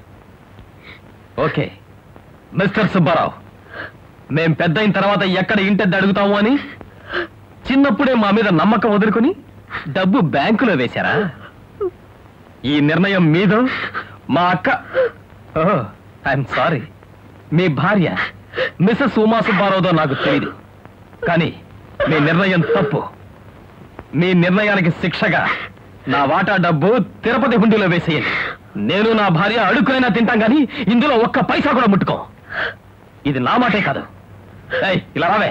okay mister Subbarao మేం పెద్ద అయిన తర్వాత ఎక్కడ ఇంటద్దు అడుగుతాము అని చిన్నప్పుడే మా మీద నమ్మకం వదులుకుని డబ్బు బ్యాంకులో వేశారా ఈ నిర్ణయం మీదో మా అక్క ఓ ఐఎమ్ సారీ మీ భార్య మిసెస్ ఉమా సుబ్బారావుదో నాకు తెలియదు కానీ మీ నిర్ణయం తప్పు మీ నిర్ణయానికి శిక్షగా నా వాటా డబ్బు తిరుపతి హుండీలో వేసేయండి నేను నా భార్య అడుక్కునైనా తింటాం కానీ ఇందులో ఒక్క పైసా కూడా ముట్టుకో ఇది నా మాటే కాదు ఏయ్, ఇలా రావే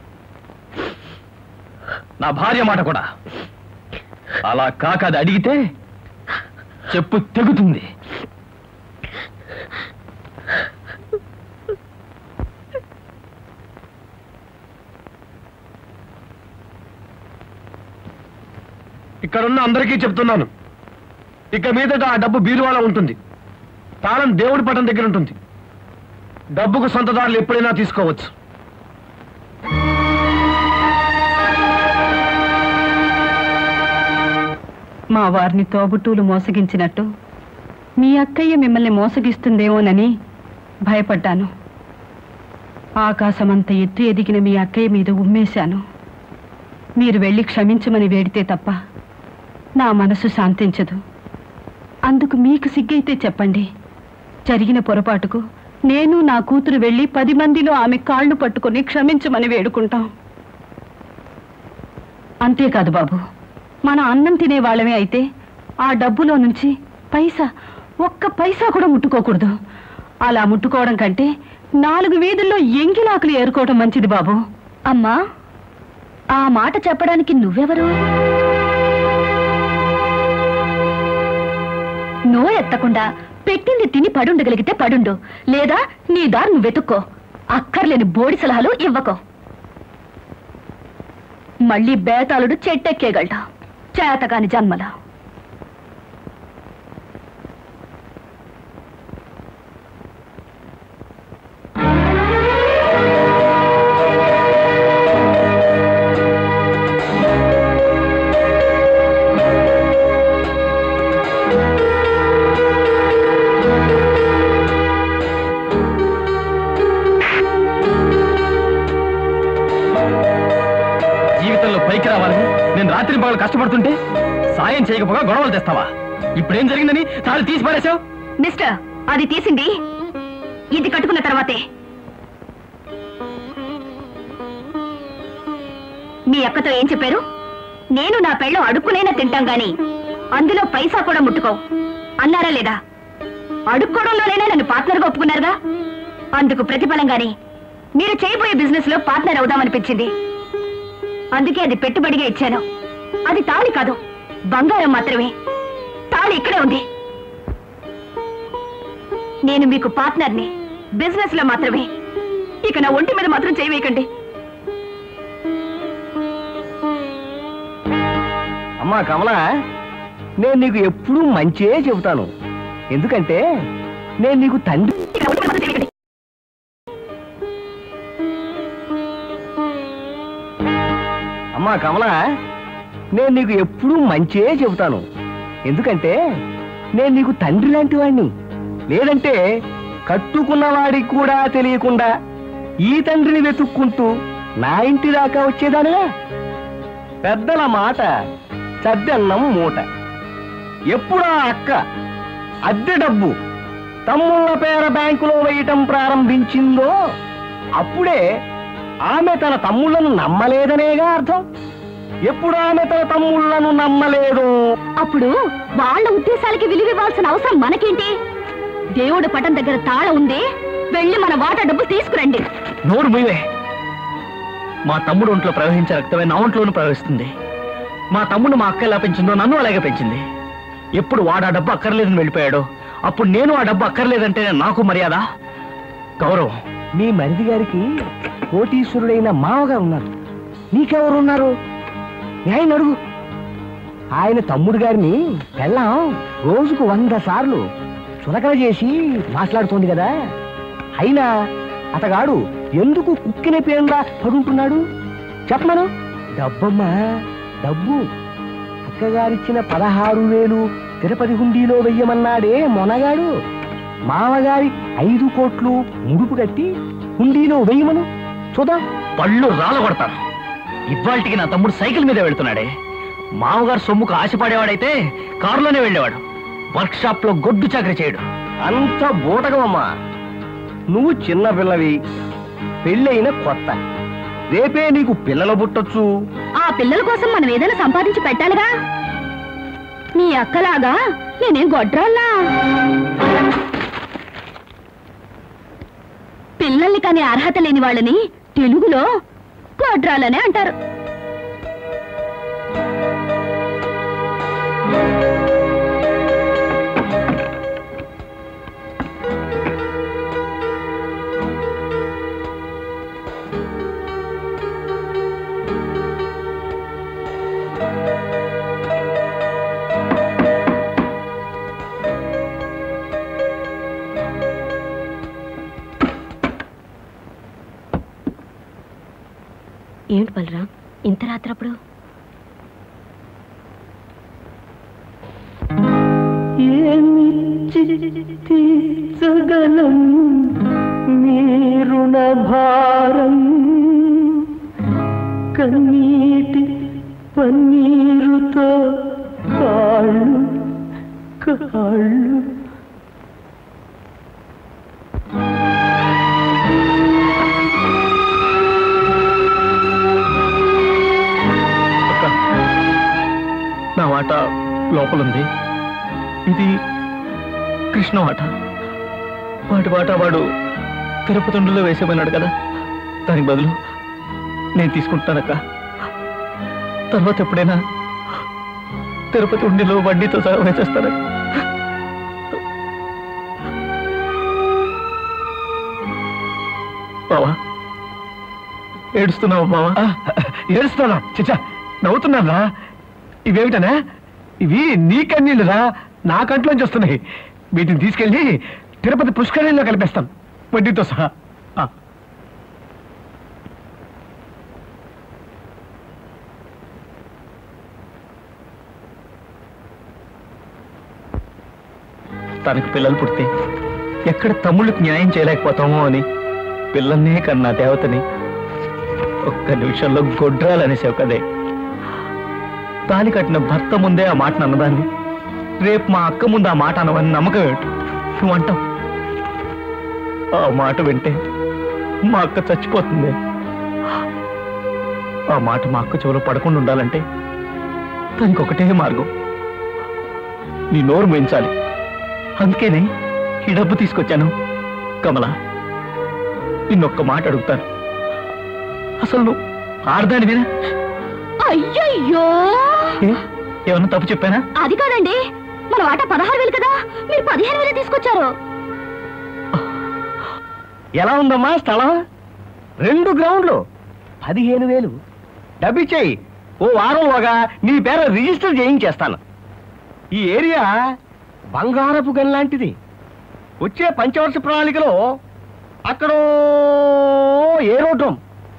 నా భార్య మాట కూడా అలా కాక అది అడిగితే చెప్పు తెగుతుంది ఇక్కడున్న అందరికీ చెప్తున్నాను ఇక మీదట ఆ డబ్బు బీరువాలో ఉంటుంది తాళం దేవుడి పటం దగ్గర ఉంటుంది డబ్బుకు సొంతదారులు ఎప్పుడైనా తీసుకోవచ్చు మా వారిని తోబుట్టూలు మోసగించినట్టు మీ అక్కయ్య మిమ్మల్ని మోసగిస్తుందేమోనని భయపడ్డాను ఆకాశమంత ఎత్తు ఎదిగిన మీ అక్కయ్య మీద ఉమ్మేశాను మీరు వెళ్ళి క్షమించమని వేడితే తప్ప నా మనసు శాంతించదు అందుకు మీకు సిగ్గైతే చెప్పండి జరిగిన పొరపాటుకు నేను నా కూతురు వెళ్ళి పది మందిలో ఆమె కాళ్ళు పట్టుకొని క్షమించమని వేడుకుంటాం అంతేకాదు బాబు మన అన్నం తినే వాళ్ళమే అయితే ఆ డబ్బులో నుంచి పైసా ఒక్క పైసా కూడా ముట్టుకోకూడదు అలా ముట్టుకోవడం కంటే నాలుగు వీధుల్లో ఎంగిలాకులు ఏరుకోవడం మంచిది బాబు అమ్మా ఆ మాట చెప్పడానికి నువ్వెవరు నోరెత్తకుండా పెట్టింది తిని పడుండగలిగితే పడుండు లేదా నీ దారి నువ్వు వెతుక్కో అక్కర్లేని బోడి సలహాలు ఇవ్వకో మళ్ళీ బేతాళుడు చెట్టెక్కేగలట చేతకాని జన్మల జీవితంలో పైకి రావాలని నేను రాత్రి పగలు కష్టపడుతుంటే సాయం చేయకపోగా గొడవలు తెస్తావా ఇప్పుడేం జరిగిందని తాళి తీసి పారేశావు మిస్టర్ అది తీసింది ఇది కట్టుకున్న తర్వాతే మీ అక్కతో ఏం చెప్పారు నేను నా పెళ్ళం అడుక్కునైనా తింటాం గాని అందులో పైసా కూడా ముట్టుకో అన్నారా లేదా అడుక్కోవడంలోనైనా నన్ను పార్ట్నర్గా ఒప్పుకున్నారుగా అందుకు ప్రతిఫలంగానే మీరు చేయబోయే బిజినెస్ లో పార్ట్నర్ అవుదామనిపించింది అందుకే అది పెట్టుబడిగా ఇచ్చాను అది తాళి కాదు బంగారం మాత్రమే తాళి ఇక్కడే ఉంది నేను మీకు పార్ట్నర్ని బిజినెస్ లో మాత్రమే ఇక నా ఒంటి మీద మాత్రం చేయవేయకండి అమ్మా కమల నేను నీకు ఎప్పుడూ మంచియే చెబుతాను ఎందుకంటే నేను నీకు తండ్రి ఇక నా ఒంటి మీద మాత్రం చేయవేయకండి. అమ్మా కమల నేను నీకు ఎప్పుడూ మంచియే చెబుతాను ఎందుకంటే నేను నీకు తండ్రి లాంటి వాణ్ణి లేదంటే కట్టుకున్నవాడికి కూడా తెలియకుండా ఈ తండ్రిని వెతుక్కుంటూ నా ఇంటి దాకా వచ్చేదానివా పెద్దల మాట సద్దన్నం మూట ఎప్పుడా అక్క అద్దె డబ్బు తమ్ముళ్ళ పేర బ్యాంకులో వేయటం ప్రారంభించిందో అప్పుడే ఆమె తన తమ్ముళ్లను నమ్మలేదనేగా అర్థం ఎప్పుడు ఆమె తన తమ్ముళ్లను నమ్మలేదు అప్పుడు వాళ్ళ ఉద్దేశాలకి విలువివ్వాల్సిన అవసరం మనకేంటి దేవుడు పటం దగ్గర తాళ ఉంది వెళ్ళి మన వాటా డబ్బు తీసుకురండి నోరు మీవే మా తమ్ముడు ఒంట్లో ప్రవహించే రక్తమే నా ఒంట్లోనూ ప్రవహిస్తుంది మా తమ్ముడు మా అక్క ఎలా పెంచిందో నన్ను అలాగే పెంచింది ఎప్పుడు వాడు ఆ డబ్బు అక్కర్లేదని వెళ్ళిపోయాడు అప్పుడు నేను ఆ డబ్బు అక్కర్లేదంటే నాకు మర్యాద గౌరవం మీ మరిది గారికి కోటీశ్వరుడైన మావగా ఉన్నారు నీకెవరున్నారు ఆయన అడుగు ఆయన తమ్ముడు గారిని పెళ్ళాం రోజుకు వంద సార్లు చులకన చేసి మాట్లాడుతోంది కదా అయినా అతగాడు ఎందుకు కుక్కిన పేరులా పడుంటున్నాడు చెప్పమను డబ్బమ్మా డబ్బు అక్కగారిచ్చిన పదహారు వేలు తిరుపతి హుండీలో వెయ్యమన్నాడే మొనగాడు మామగారి ఐదు కోట్లు ముడుపు కట్టి హుండీలో వెయ్యమను చూద్దాం పళ్ళు రాలగొడతాను ఇవాళకి నా తమ్ముడు సైకిల్ మీద వెళ్తున్నాడే మామగారు సొమ్ముకు ఆశపడేవాడైతే కారులోనే వెళ్ళేవాడు వర్క్ షాప్ లో గొడ్డు చాకరీ చేయడు అంత బూటకమమ్మా నువ్వు చిన్న పిల్లవి పెళ్ళైన కొత్త రేపే నీకు పిల్లలు పుట్టొచ్చు ఆ పిల్లల కోసం మనం ఏదైనా సంపాదించి పెట్టాలిగా నీ అక్కలాగా నేనేం గొడ్రాల్లా పిల్లల్ని కానీ అర్హత లేని వాళ్ళని తెలుగులో గొడ్రాలనే అంటారు ఏమిటి బలరాం ఇంత రాత్రప్పుడు తీర్చగలం మీరుణ భారం కన్నీటి పన్నీరుతో కాళ్ళు కాళ్ళు నా వాట లోపలుంది ఇది కృష్ణ వాట వాటి వాట వాడు తిరుపతి ఉండిలో వేసేమన్నాడు కదా దానికి బదులు నేను తీసుకుంటానక్క తర్వాత ఎప్పుడైనా తిరుపతి ఉండిలో వడ్డీతో సహా వేసేస్తాను బావా ఏడుస్తున్నావు బావా ఏడుస్తున్నా చిచ్చా నవ్వుతున్నారా ఇవేమిటనా ఇవి నీ కన్నీళ్ళురా నా కంట్లోంచి వస్తున్నాయి వీటిని తీసుకెళ్ళి తిరుపతి పుష్కరిణిలో కలిపేస్తాం వడ్డీతో సహా ఆ. తనకు పిల్లలు పుడితే ఎక్కడ తమ్ముళ్ళకి న్యాయం చేయలేకపోతామో అని పిల్లల్నే కన్నా దేవతని ఒక్క నిమిషంలో గొడ్రాలనేసావు కదే తాలి కట్టిన భర్త ముందే ఆ మాట అన్నదాన్ని రేపు మా అక్క ముందు ఆ మాట అనవని నమ్మకం ఏమిటి నువ్వు అంటావు ఆ మాట వింటే మా అక్క చచ్చిపోతుంది ఆ మాట మా అక్క చెవులో పడకుండా ఉండాలంటే దానికి ఒకటే మార్గం నీ నోరు మించాలి అందుకేనే ఈ డబ్బు తీసుకొచ్చాను కమల నిన్నొక్క మాట అడుగుతాను అసలు నువ్వు ఆడదానివేనా అయ్యయ్యో ఏ? ఏమన్నా తప్పు చెప్పానా అది కాదండి మన వాటా పదహారు వేలు కదా మీరు పదిహేను వేలు తీసుకొచ్చారు ఎలా ఉందమ్మా స్థలం రెండు గ్రౌండ్లు పదిహేను వేలు డబ్బిచ్చేయి ఓ వారంలోగా నీ పేర రిజిస్టర్ చేయించేస్తాను ఈ ఏరియా బంగారపు గని లాంటిది వచ్చే పంచవర్ష ప్రణాళికలో అక్కడ ఏరోడ్రోమ్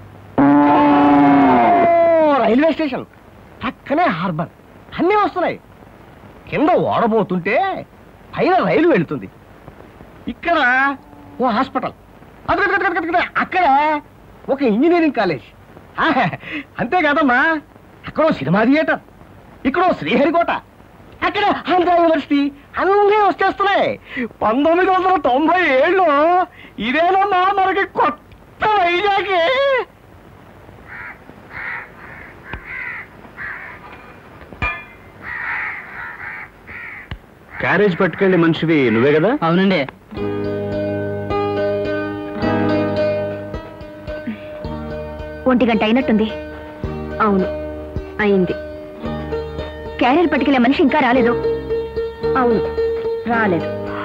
రైల్వే స్టేషన్ పక్కనే హార్బర్ అన్నీ వస్తున్నాయి కింద ఓడబోతుంటే పైన రైలు వెళుతుంది ఇక్కడ ఓ హాస్పిటల్ అక్కడ అక్కడ, అక్కడ, అక్కడ, అక్కడ ఒక ఇంజనీరింగ్ కాలేజ్ ఆహా, అంతేకాదమ్మా అక్కడ ఓ సినిమా థియేటర్ ఇక్కడ ఓ శ్రీహరికోట అక్కడ ఆంధ్ర యూనివర్సిటీ అన్నీ వచ్చేస్తున్నాయి పంతొమ్మిది వందల తొంభై ఏళ్ళు ఇదేనమ్మా మనకి కొత్త వైజాగ్ క్యారేజ్ పట్టుకెళ్ళి మనిషివి నువ్వే కదా అవునండి ఒంటి గంట అయినట్టుంది అవును అయింది క్యారియర్ పట్టుకెళ్ళే మనిషి ఇంకా రాలేదు అవును రాలేదు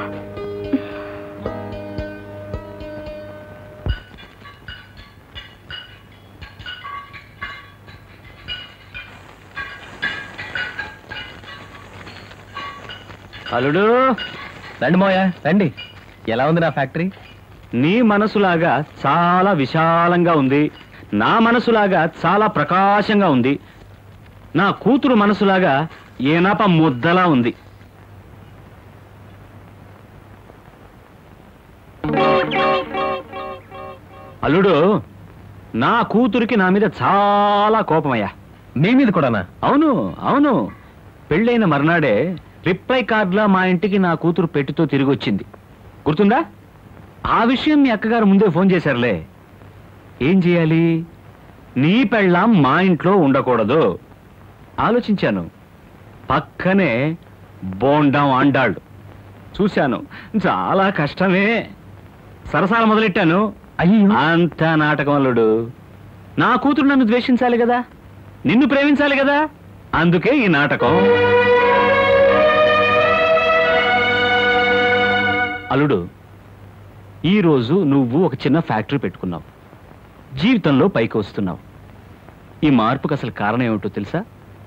అల్లుడు రండి మోయా రండి ఎలా ఉంది నా ఫ్యాక్టరీ నీ మనసులాగా చాలా విశాలంగా ఉంది నా మనసులాగా చాలా ప్రకాశంగా ఉంది నా కూతురు మనసులాగా ఏనాప ముద్దలా ఉంది అల్లుడు నా కూతురికి నా మీద చాలా కోపమయ్యా మీ మీద కూడానా అవును అవును పెళ్ళైన మర్నాడే రిప్లై కార్డులా మా ఇంటికి నా కూతురు పెట్టితో తిరిగి వచ్చింది గుర్తుందా ఆ విషయం మీ అక్కగారు ముందే ఫోన్ చేశారులే ఏం చేయాలి నీ పెళ్ళాం మా ఇంట్లో ఉండకూడదు ఆలోచించాను పక్కనే బోండాం అండాళ్ళు చూశాను చాలా కష్టమే సరసాల మొదలెట్టాను అయ్యో అంత నాటకం అల్లుడు నా కూతురు నన్ను ద్వేషించాలి కదా నిన్ను ప్రేమించాలి కదా అందుకే ఈ నాటకం అల్లుడు ఈరోజు నువ్వు ఒక చిన్న ఫ్యాక్టరీ పెట్టుకున్నావు జీవితంలో పైకి వస్తున్నావు ఈ మార్పుకు అసలు కారణం ఏమిటో తెలుసా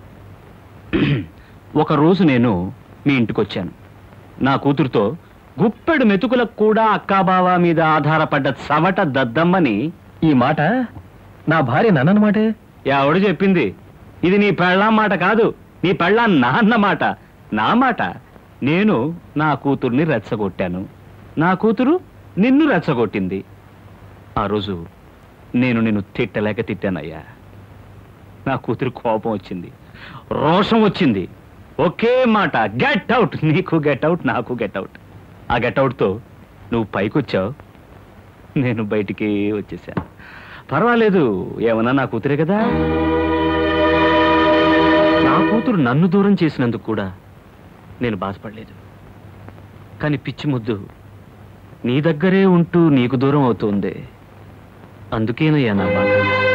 ఒక రోజు నేను మీ ఇంటికి వచ్చాను నా కూతురుతో గుప్పెడు మెతుకులకు కూడా అక్కాబావ మీద ఆధారపడ్డ చవట దద్దమ్మని ఈ మాట నా భార్య నన్నమాట ఎవడు చెప్పింది ఇది నీ పెళ్ళాం మాట కాదు నీ పెళ్ళాం నాన్న మాట నా మాట నేను నా కూతుర్ని రెచ్చగొట్టాను నా కూతురు నిన్ను రెచ్చగొట్టింది ఆ రోజు నేను నిన్ను తిట్టలేక తిట్టానయ్యా నా కూతురు కోపం వచ్చింది రోషం వచ్చింది ఒకే మాట గెట్ అవుట్ నీకు గెట్ అవుట్ నాకు గెట్ అవుట్ ఆ గెట్ అవుట్తో నువ్వు పైకొచ్చావు నేను బయటికి వచ్చేసా పర్వాలేదు ఏమన్నా నా కూతురే కదా నా కూతురు నన్ను దూరం చేసినందుకు కూడా నేను బాధపడలేదు కానీ పిచ్చి ముద్దు నీ దగ్గరే ఉంటూ నీకు దూరం అవుతుంది అందుకేనయ్యా నా బాధ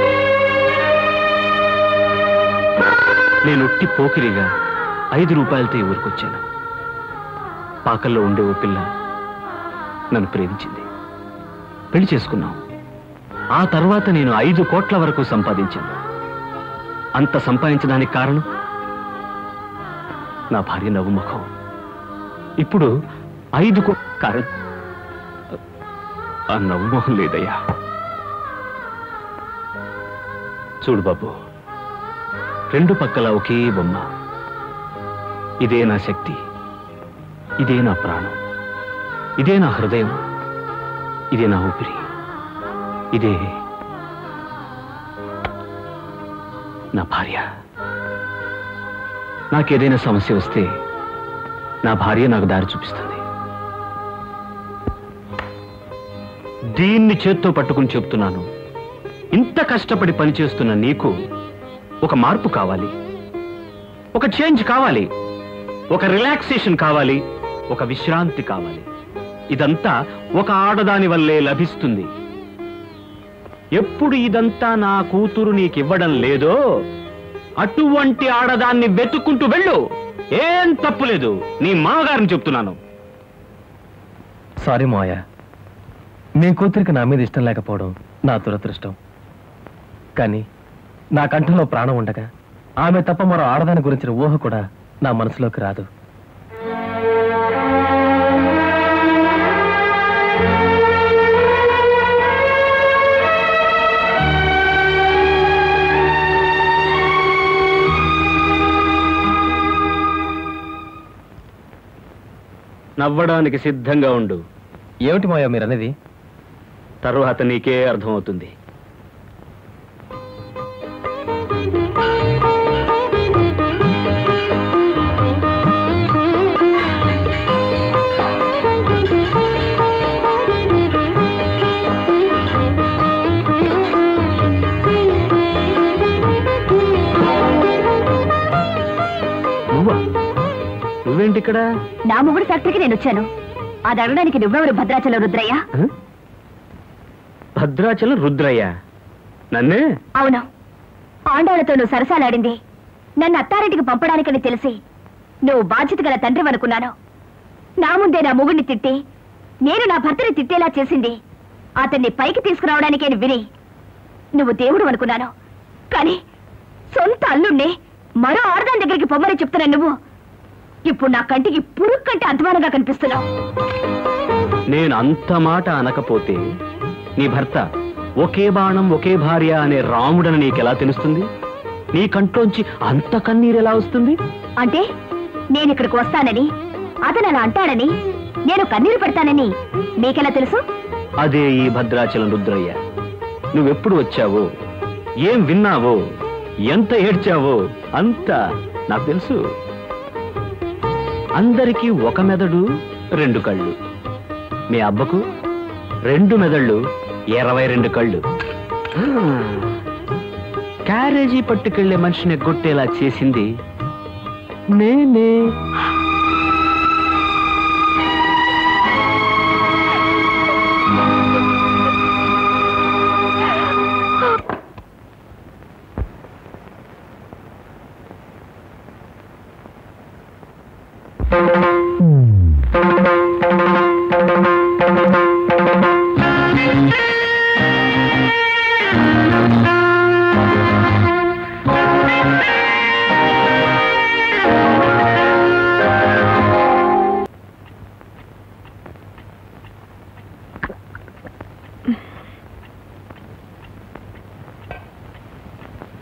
నేను ఒట్టి పోకిరిగా ఐదు రూపాయలతో ఈ ఊరికొచ్చాను పాకల్లో ఉండే ఓ పిల్ల నన్ను ప్రేమించింది పెళ్లి చేసుకున్నాం ఆ తర్వాత నేను ఐదు కోట్ల వరకు సంపాదించాను అంత సంపాదించడానికి కారణం నా భార్య నవ్వుముఖం ఇప్పుడు ఐదు కో కారణం ఆ నవ్వుమోహం లేదయ్యా చూడు బాబు రెండు పక్కల ఒకే బొమ్మ ఇదే నా శక్తి ఇదే నా ప్రాణం ఇదే నా హృదయం ఇదే నా ఊపిరి ఇదే నా భార్య నాకేదైనా సమస్య వస్తే నా భార్య నాకు దారి చూపిస్తుంది దీన్ని చేత్తో పట్టుకుని చెప్తున్నాను ఇంత కష్టపడి పనిచేస్తున్న నీకు ఒక మార్పు కావాలి ఒక చేంజ్ కావాలి ఒక రిలాక్సేషన్ కావాలి ఒక విశ్రాంతి కావాలి ఇదంతా ఒక ఆడదాని వల్లే లభిస్తుంది ఎప్పుడు ఇదంతా నా కూతురు నీకివ్వడం లేదో అటువంటి ఆడదాన్ని వెతుక్కుంటూ వెళ్ళు ఏం తప్పులేదు నీ మామగారిని చెప్తున్నాను సారీ మాయ మీ కూతురికి నా మీద ఇష్టం లేకపోవడం నా దురదృష్టం కానీ నా కంఠంలో ప్రాణం ఉండగా ఆమె తప్ప మరో ఆడదాని గురించిన ఊహ కూడా నా మనసులోకి రాదు నవ్వడానికి సిద్ధంగా ఉండు ఏమిటి మాయ మీరు అనేది తరువాత నీకే అర్థమవుతుంది నువ్వా నువ్వేంటి ఇక్కడ నా మొగుడు ఫ్యాక్టరీకి నేను వచ్చాను అది అడగడానికి నువ్వెవరు భద్రాచలం రుద్రయ్య హ? భద్రాచలం రుద్రయ్య నన్నే అవును ఆండవులతో నువ్వు సరసాలాడింది నన్ను అత్తారింటికి పంపడానికని తెలిసి నువ్వు బాధ్యత గల తండ్రి అనుకున్నాను నా ముందే నా మొగుడిని తిట్టి నేను నా భర్తని తిట్టేలా చేసింది అతన్ని పైకి తీసుకురావడానికే విని నువ్వు దేవుడు అనుకున్నాను కానీ సొంత అల్లుణ్ణి మరో ఆడదాని దగ్గరికి పొమ్మని చెప్తున్నా నువ్వు ఇప్పుడు నా కంటికి పురుగు కంటే అధ్వానంగా కనిపిస్తున్నావు నేను అంత మాట అనకపోతే నీ భర్త ఒకే బాణం ఒకే భార్య అనే రాముడని నీకెలా తెలుస్తుంది నీ కంట్లోంచి అంత కన్నీరు ఎలా వస్తుంది అంటే నేను ఇక్కడికి వస్తానని అతను అలా అంటాడని నేను కన్నీరు పెడతానని నీకెలా తెలుసు అదే ఈ భద్రాచలం రుద్రయ్య నువ్వెప్పుడు వచ్చావో ఏం విన్నావో ఎంత ఏడ్చావో అంతా నాకు తెలుసు అందరికీ ఒక మెదడు రెండు కళ్ళు మీ అబ్బకు రెండు మెదళ్ళు ఇరవై రెండు కళ్ళు ఆ, క్యారేజీ పట్టుకెళ్లే మనిషిని ఎగ్గొట్టేలా చేసింది నేనే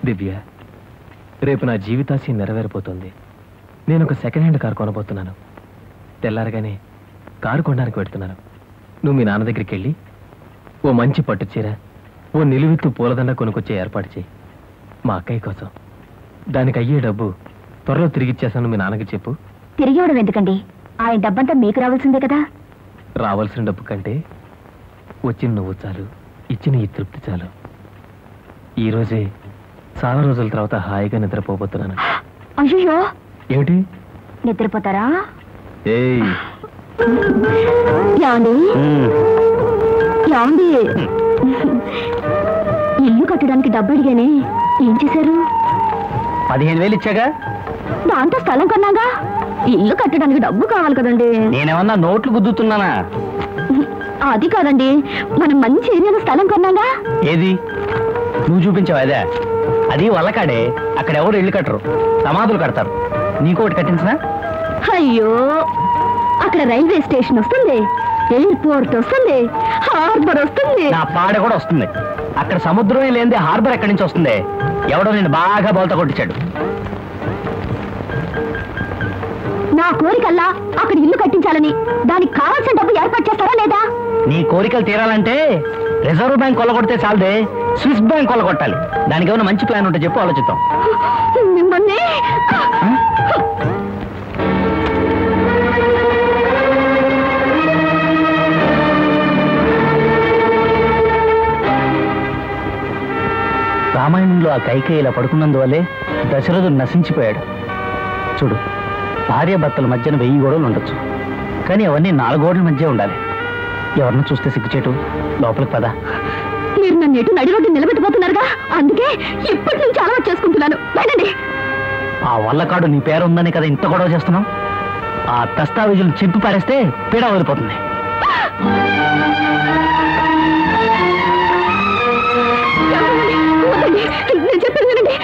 దివ్య రేపు నా జీవితాశయం నెరవేరిపోతుంది నేను ఒక సెకండ్ హ్యాండ్ కారు కొనబోతున్నాను తెల్లారగానే కారు కొనడానికి పెడుతున్నాను నువ్వు మీ నాన్న దగ్గరికి వెళ్ళి ఓ మంచి పట్టు చీర ఓ నిలువెత్తు పూలదండ కొనుక్కొచ్చే ఏర్పాటు చేయి మా అక్కయ్య కోసం దానికి అయ్యే డబ్బు త్వరలో తిరిగిచ్చేసాను మీ నాన్నకి చెప్పు తిరిగి ఇవ్వడం ఎందుకండి ఆయన డబ్బంతా మీకు రావాల్సిందే కదా రావాల్సిన డబ్బు కంటే వచ్చిన నువ్వు చాలు ఇచ్చిన ఈ తృప్తి చాలు ఈ రోజే చాలా రోజుల తర్వాత హాయిగా నిద్రపోబోతున్నాను అయ్యో ఏమిటి నిద్రపోతారా ఏయ్ యాండి యాండి ఇల్లు కట్టడానికి డబ్బు అడిగానే ఏం చేశారు పదిహేను వేలు ఇచ్చాగా దాంతో స్థలం కొన్నాగా ఇల్లు కట్టడానికి డబ్బు కావాలి కదండి నేనేమన్నా నోట్లు గుద్దుతున్నానా అది కాదండి మనం మంచి ఏరియాలో స్థలం కొన్నాగా ఏది నువ్వు చూపించావు అదే అది వల్లకాడే అక్కడ ఎవరు ఇల్లు కట్టరు సమాధులు కడతారు నీకోటి కట్టించినా అయ్యో అక్కడ రైల్వే స్టేషన్ వస్తుంది ఎయిర్పోర్ట్ వస్తుంది హార్బర్ వస్తుంది నా పాడ కూడా వస్తుంది అక్కడ సముద్రమే లేనిదే హార్బర్ ఎక్కడి నుంచి వస్తుంది ఎవడో నేను బాగా బోల్తా కొట్టించాడు నా కోరికల్లా అక్కడ ఇల్లు కట్టించాలని దానికి కావాల్సిన డబ్బు ఏర్పాటు చేస్తారా లేదా నీ కోరికలు తీరాలంటే రిజర్వ్ బ్యాంక్ కొల్లగొడితే చాలదే స్విస్ బ్యాంక్ కొల్లగొట్టాలి దానికి ఏమైనా మంచి ప్లాన్ ఉంటే చెప్పు ఆలోచిద్దాం మిమ్మల్ని రామాయణంలో ఆ కైకేయి ఇలా పడుకున్నందువల్లే దశరథుడు నశించిపోయాడు చూడు భార్యాభర్తల మధ్యన వెయ్యి గోడలు ఉండొచ్చు కానీ అవన్నీ నాలుగు గోడల మధ్య ఉండాలి ఎవరిని చూస్తే సిగ్గుచేటు లోపలికి పద మీరు నన్ను ఎటు నడి రోడ్డు నిలబెట్టబోతున్నారుగా అందుకే ఇప్పటి నుంచి అలవాటు చేసుకుంటున్నాను వెళ్ళండి ఆ వల్లకాడు నీ పేరు ఉందని కదా ఇంత గొడవ చేస్తున్నావు ఆ దస్తావేజులు చింపి పారేస్తే పీడ వదిలిపోతుంది వద్దండి, నేను చెప్పేది వినండి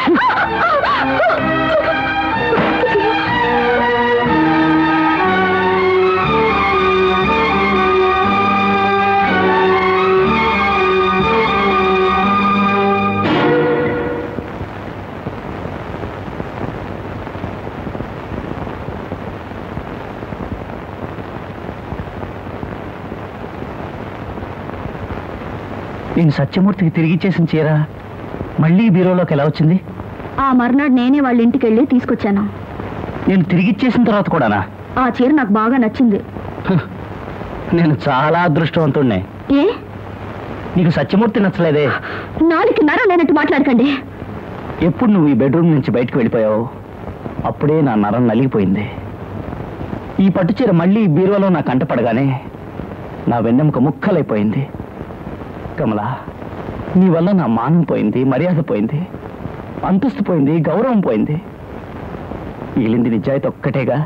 నేను సత్యమూర్తికి తిరిగిచ్చేసిన చీర మళ్ళీ ఈ బీరోలోకి ఎలా వచ్చింది ఆ మర్నాడు నేనే వాళ్ళ ఇంటికి వెళ్ళి తీసుకొచ్చాను నేను తిరిగిచ్చేసిన తర్వాత కూడానా ఆ చీర నాకు బాగా నచ్చింది హ్, నేను చాలా అదృష్టవంతుణ్ణే ఏ నీకు సత్యమూర్తి నచ్చలేదే నాలుగు నరం లేనట్టు మాట్లాడకండి ఎప్పుడు నువ్వు ఈ బెడ్రూమ్ నుంచి బయటకు వెళ్ళిపోయావు అప్పుడే నా నరం నలిగిపోయింది ఈ పట్టుచీర మళ్ళీ ఈ బీరువాలో నా కంట పడగానే నా వెన్నెముక ముక్కలైపోయింది కమలా నీ వల్ల నా మానం పోయింది మర్యాద పోయింది అంతస్తు పోయింది గౌరవం పోయింది మిగిలింది నిజాయితీ ఒక్కటేగా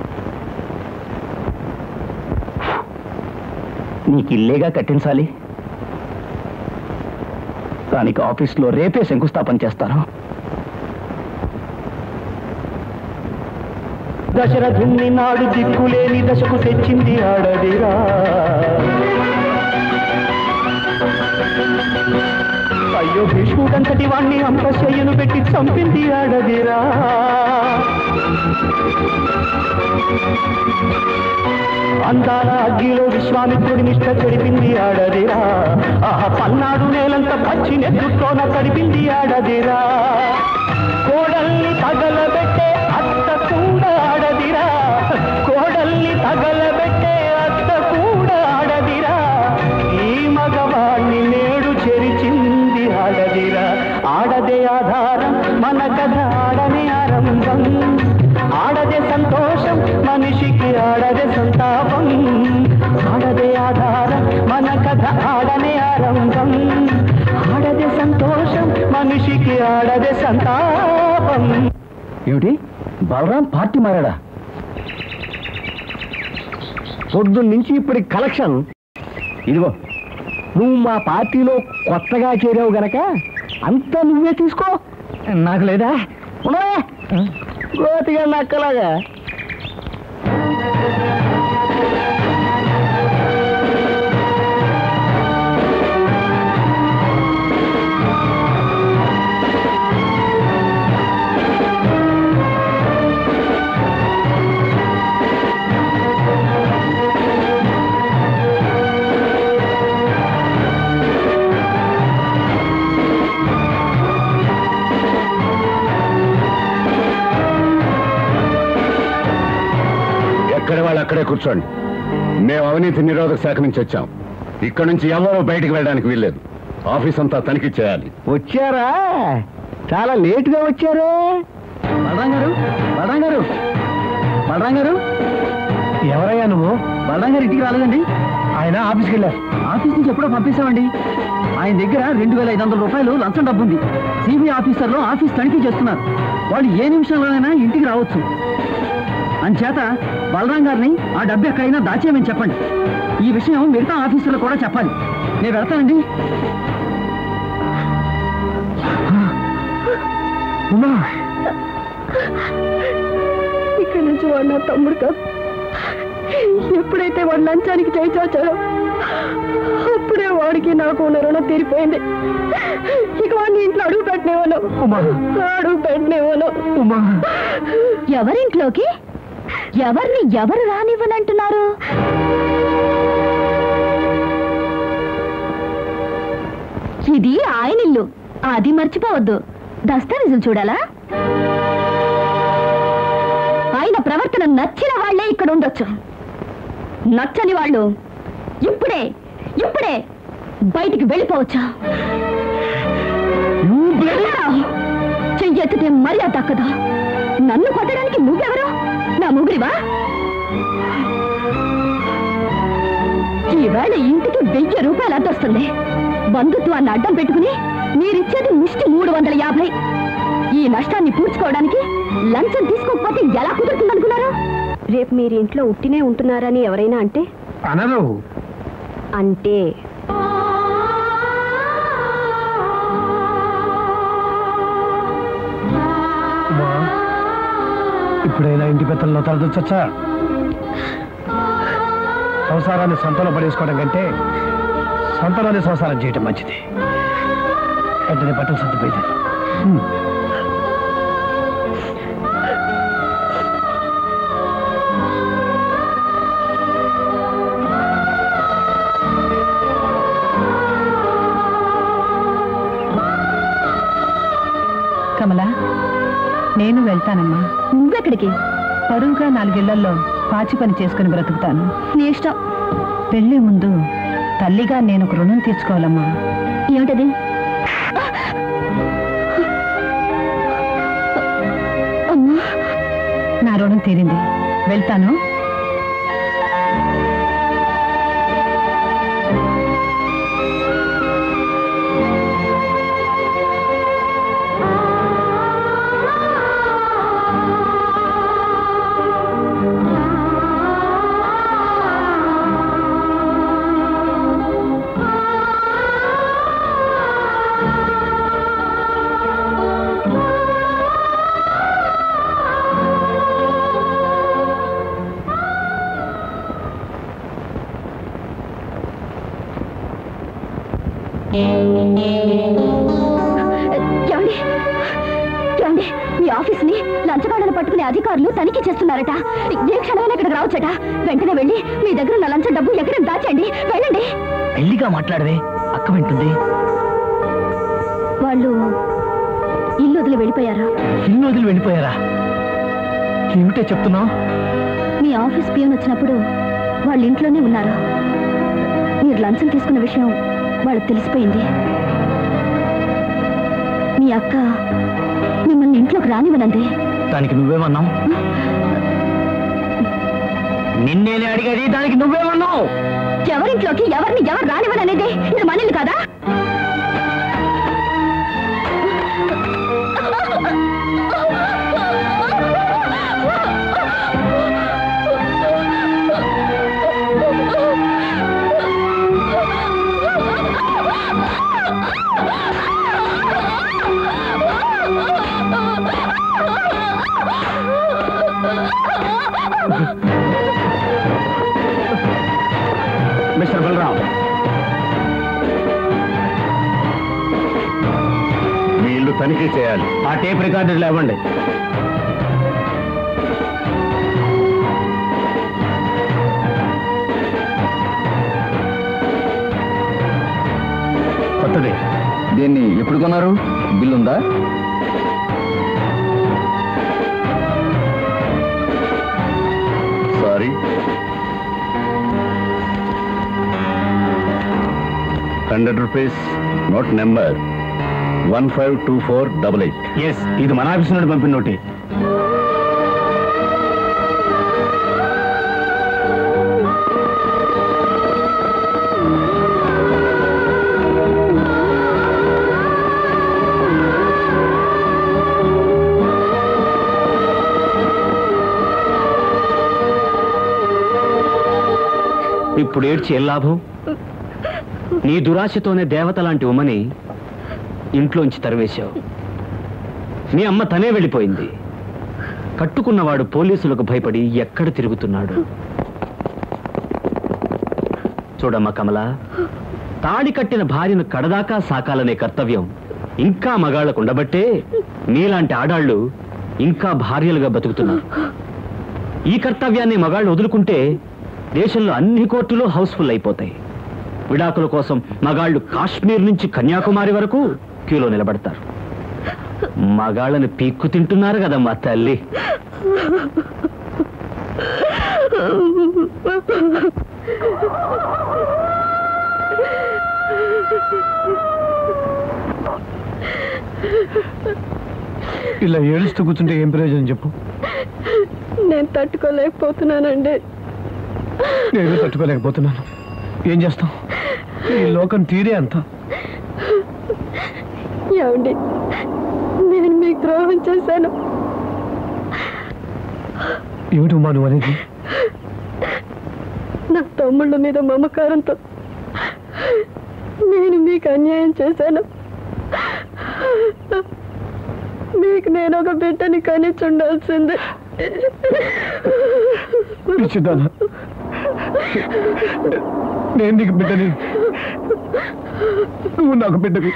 నీకు ఇల్లేగా కట్టించాలి దానికి ఆఫీస్లో రేపే శంకుస్థాపన చేస్తాను దశరథుణ్ణి నాడు దిక్కులేని దశకు తెచ్చింది ఆడదిరా అయ్యో భీష్ముడంతటి వాణ్ణి అంపశయ్యను పెట్టి చంపింది ఆడదిరా అందాల అగ్గిలో విశ్వామిత్రుడి నిష్ట చెడిపింది ఆడదిరా ఆహా పల్నాడు నేలంత పచ్చి నెత్తుతోన తడిపింది ఆడదిరా కోడల్ని తగలబెట్టే అత్త కూడా ఆడదిరా కోడల్ని తగలబెట్టే అత్త కూడా ఆడదిరా ఈ మగవాణ్ణి నేడు చెరిచింది ఆడదిరా ఆడదే ఆధారం మన కథ ఆడనే ఆరంభం ఆడదే సంతోషం మనిషికి ఆడదే సంతాపం ఆడదే ఆధారం మన కథ ఆడనే ఆరంభం ఆడదే సంతోషం మనిషికి ఆడదే సంతాపం ఏమిటి బలరాం పార్టీ మారాడా పొద్దున్న నుంచి ఇప్పటి కలెక్షన్ ఇదిగో నువ్వు మా పార్టీలో కొత్తగా చేరావు గనక అంతా నువ్వే తీసుకో నాకు లేదా ఉన్నావా? గోతిగా నక్కలాగా కూర్చోండి మేము అవినీతి నిరోధక శాఖ నుంచి వచ్చాం ఇక్కడ నుంచి ఎవరూ బయటికి వెళ్ళడానికి వీల్లేదు ఆఫీస్ అంతా తనిఖీ చేయాలి వచ్చారా చాలా లేటుగా వచ్చారే బలరాం గారు బలరాం గారు బలరాం గారు ఎవరయ్యా నువ్వు బలరాం గారు ఇంటికి రాలేదండి ఆయన ఆఫీస్కి వెళ్ళారు ఆఫీస్ నుంచి ఎప్పుడో పంపిస్తామండి ఆయన దగ్గర రెండు వేల ఐదు వందల రూపాయలు లంచం డబ్బు ఉంది సిబిఐ ఆఫీసర్లు ఆఫీస్ తనిఖీ చేస్తున్నారు వాళ్ళు ఏ నిమిషంలోనైనా ఇంటికి రావచ్చు అంచేత బలరాం గారిని ఆ డబ్బు ఎక్కడైనా దాచేయమని చెప్పండి ఈ విషయం మిగతా ఆఫీసర్లు కూడా చెప్పాలి నేను వెళ్తానండి ఉమా ఇక్కడి నుంచి వాడు నా తమ్ముడు కాదు ఎప్పుడైతే వాడు లంచానికి చేయి చాచాడో అప్పుడే వాడికి నాకు ఉన్న రుణం తీరిపోయింది ఇక వాడిని ఇంట్లో అడుగు పెట్టినేవాను ఉమా అడుగు పెట్టినేవాను ఉమా ఎవరింట్లోకి ఎవరిని ఎవరు రానివ్వనంటున్నారు ఇది ఆయన ఇల్లు అది మర్చిపోవద్దు దస్తావేజులు చూడాలా ఆయన ప్రవర్తన నచ్చిన వాళ్లే ఇక్కడ ఉండొచ్చు నచ్చని వాళ్ళు ఇప్పుడే ఇప్పుడే బయటికి వెళ్ళిపోవచ్చు చెయ్యెత్తితే మర్యాద దక్కదు నన్ను కొట్టడానికి నువ్వెవరు నా ముగ్గురివా ఈవేళ ఇంటికి వెయ్యి రూపాయలు అద్దొస్తుంది బంధుత్వాన్ని అడ్డం పెట్టుకుని మీరిచ్చేది ముష్టి మూడు వందల యాభై ఈ నష్టాన్ని పూడ్చుకోవడానికి లంచం తీసుకోకపోతే ఎలా కుదురుతుందనుకున్నారు రేపు మీరు ఇంట్లో ఉట్టినే ఉంటున్నారని ఎవరైనా అంటే అనరు అంటే ఉమా ఇప్పుడైనా ఇంటి పెత్తల్లో తలదొచ్చా సంసారాన్ని సొంతంలో పడేసుకోవడం కంటే సొంతంలోనే సంసారం చేయటం మంచిది వెంటనే బట్టలు సర్దిపోయింది కమలా నేను వెళ్తానమ్మా నువ్వెక్కడికి పరువుగా నాలుగేళ్లలో పాచి పని చేసుకుని బ్రతుకుతాను నీ ఇష్టం పెళ్లి ముందు తల్లిగా నేను ఒక రుణం తీర్చుకోవాలమ్మా ఏమిటది అమ్మా నా రుణం తీరింది వెళ్తాను ఏమండి ఏమండి మీ ఆఫీస్ ని లంచగాళ్ళను పట్టుకునే అధికారులు తనిఖీ చేస్తున్నారట ఏ క్షణమైనా ఇక్కడికి రావచ్చట వెంటనే వెళ్ళి మీ దగ్గర ఉన్న లంచం డబ్బు ఎక్కడ దాచండి వెళ్ళండి పెళ్లిగా మాట్లాడవే అక్క వింటుంది వాళ్ళు ఇల్లు వదిలి వెళ్ళిపోయారా ఇల్లు వదిలి వెళ్ళిపోయారా ఏమిటో చెప్తున్నావు మీ ఆఫీస్ పిఎన్ వచ్చినప్పుడు వాళ్ళ ఇంట్లోనే ఉన్నారు మీరు లంచం తీసుకున్న విషయం వాళ్ళకి తెలిసిపోయింది మీ అక్క మిమ్మల్ని ఇంట్లోకి రానివ్వనంది దానికి నువ్వేమన్నావు నిన్నేనే అడిగేది దానికి నువ్వేమన్నావు ఎవరింట్లోకి ఎవరిని ఎవరు రానివ్వననేది ఇది మన ఇల్లు కదా మిస్టర్ బలరాం మీ ఇల్లు తనిఖీ చేయాలి ఆ టేప్ రికార్డులు ఇవ్వండి కొత్తది దీన్ని ఎప్పుడు కొన్నారు బిల్లు ఉందా sorry hundred rupees note number one five two four double eight yes ఇది మన ఆఫీస్ నుండి పంపిన నోటి ఇప్పుడు ఏడ్చి ఏం లాభం నీ దురాశతోనే దేవత లాంటి ఉమ్మని ఇంట్లోంచి తరివేశావు మీ అమ్మ తనే వెళ్ళిపోయింది కట్టుకున్నవాడు పోలీసులకు భయపడి ఎక్కడ తిరుగుతున్నాడు చూడమ్మా కమల తాడి కట్టిన భార్యను కడదాకా సాకాలనే కర్తవ్యం ఇంకా మగాళ్లకు ఉండబట్టే నీలాంటి ఆడాళ్ళు ఇంకా భార్యలుగా బతుకుతున్నారు ఈ కర్తవ్యాన్ని మగాళ్ళు వదులుకుంటే దేశంలో అన్ని కోర్టులు హౌస్ఫుల్ అయిపోతాయి విడాకుల కోసం మగాళ్ళు కాశ్మీర్ నుంచి కన్యాకుమారి వరకు క్యూలో నిలబడతారు మగాళ్ళని పీక్కు తింటున్నారు కదమ్మా తల్లి ఇలా ఏడుస్తూ కూర్చుంటే ఏం ప్రయోజనం చెప్పు నేను తట్టుకోలేకపోతున్నానండి నేను తట్టుకోలేకపోతున్నాను ఏం చేస్తాం ఈ లోకం తీరే అంత ఏమండి నేను మీకు ద్రోహం చేశాను ఏమిటి ఉమా నువ్వు అనేది నా తమ్ముళ్ళ మీద మమకారంతో నేను మీకు అన్యాయం చేశాను మీకు నేను ఒక బిడ్డని కనిచి ఉండాల్సిందే పిచ్చిదానా నేను నీకు బిడ్డని నువ్వు నాకు బిడ్డవి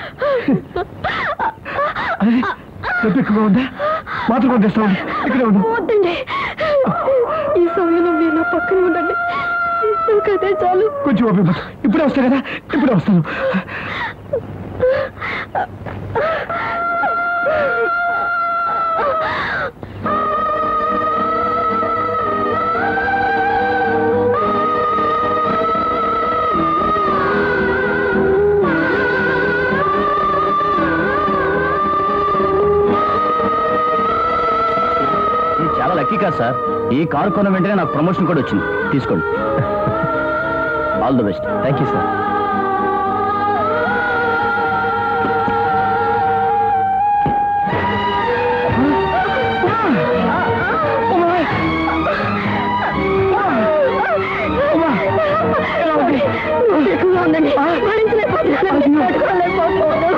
అరే నొప్పి ఎక్కువగా ఉందా మాత్రం కొట్టేస్తా ఉండు ఇక్కడే ఉండు వద్దండి ఈ సమయంలో మీరు నా పక్కన ఉండండి నాకు అదే చాలు కొంచెం ఓపిక పట్టు. ఇప్పుడే వస్తా కదా ఇప్పుడే వస్తాను ఇది చాలా లక్కీ కాదు సార్ ఈ కారు కొన్న వెంటనే నాకు ప్రమోషన్ కూడా వచ్చింది తీసుకోండి all the best thank you sir నొప్పి ఎక్కువగా ఉందండి భరించలేకపోతున్నాను తట్టుకోలేకపోతున్నాను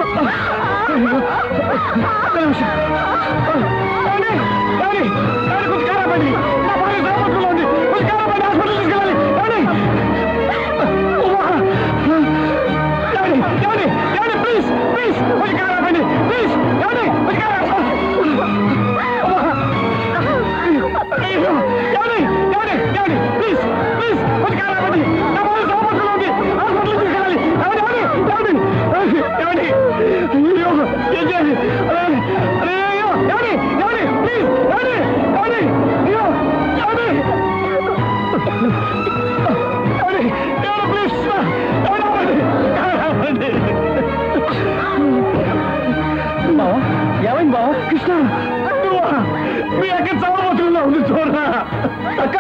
ఏమైంది బావ కృష్ణ నువ్వా? మీ అక్క చావబోతున్నా ఉంది చూడరా అక్క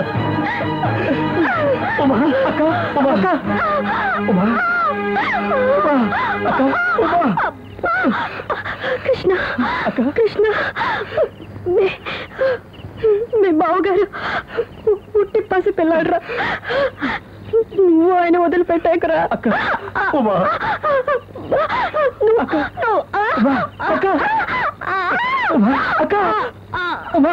ఉమా అక్క ఉమా అక్క ఉమా ఉమా అక్క ఉమా కృష్ణ కృష్ణ మీ- మీ బావగారు పుట్టి పసి పిల్లాడరా నువ్వు ఆయన వదిలిపెట్టాకరా అక్క ఉమా నువ్వు నువ్వు ఉమా అక్క ఉమా అక్క ఉమా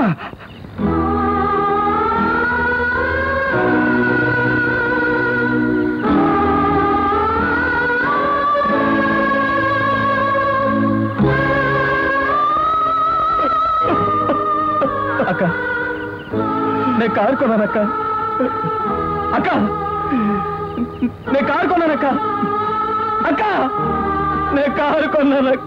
అక్క నేను కారు కొన్నానక్క అక్క నేను కారు కొన్నానక్క అక్క నేను కారు కొన్నానక్క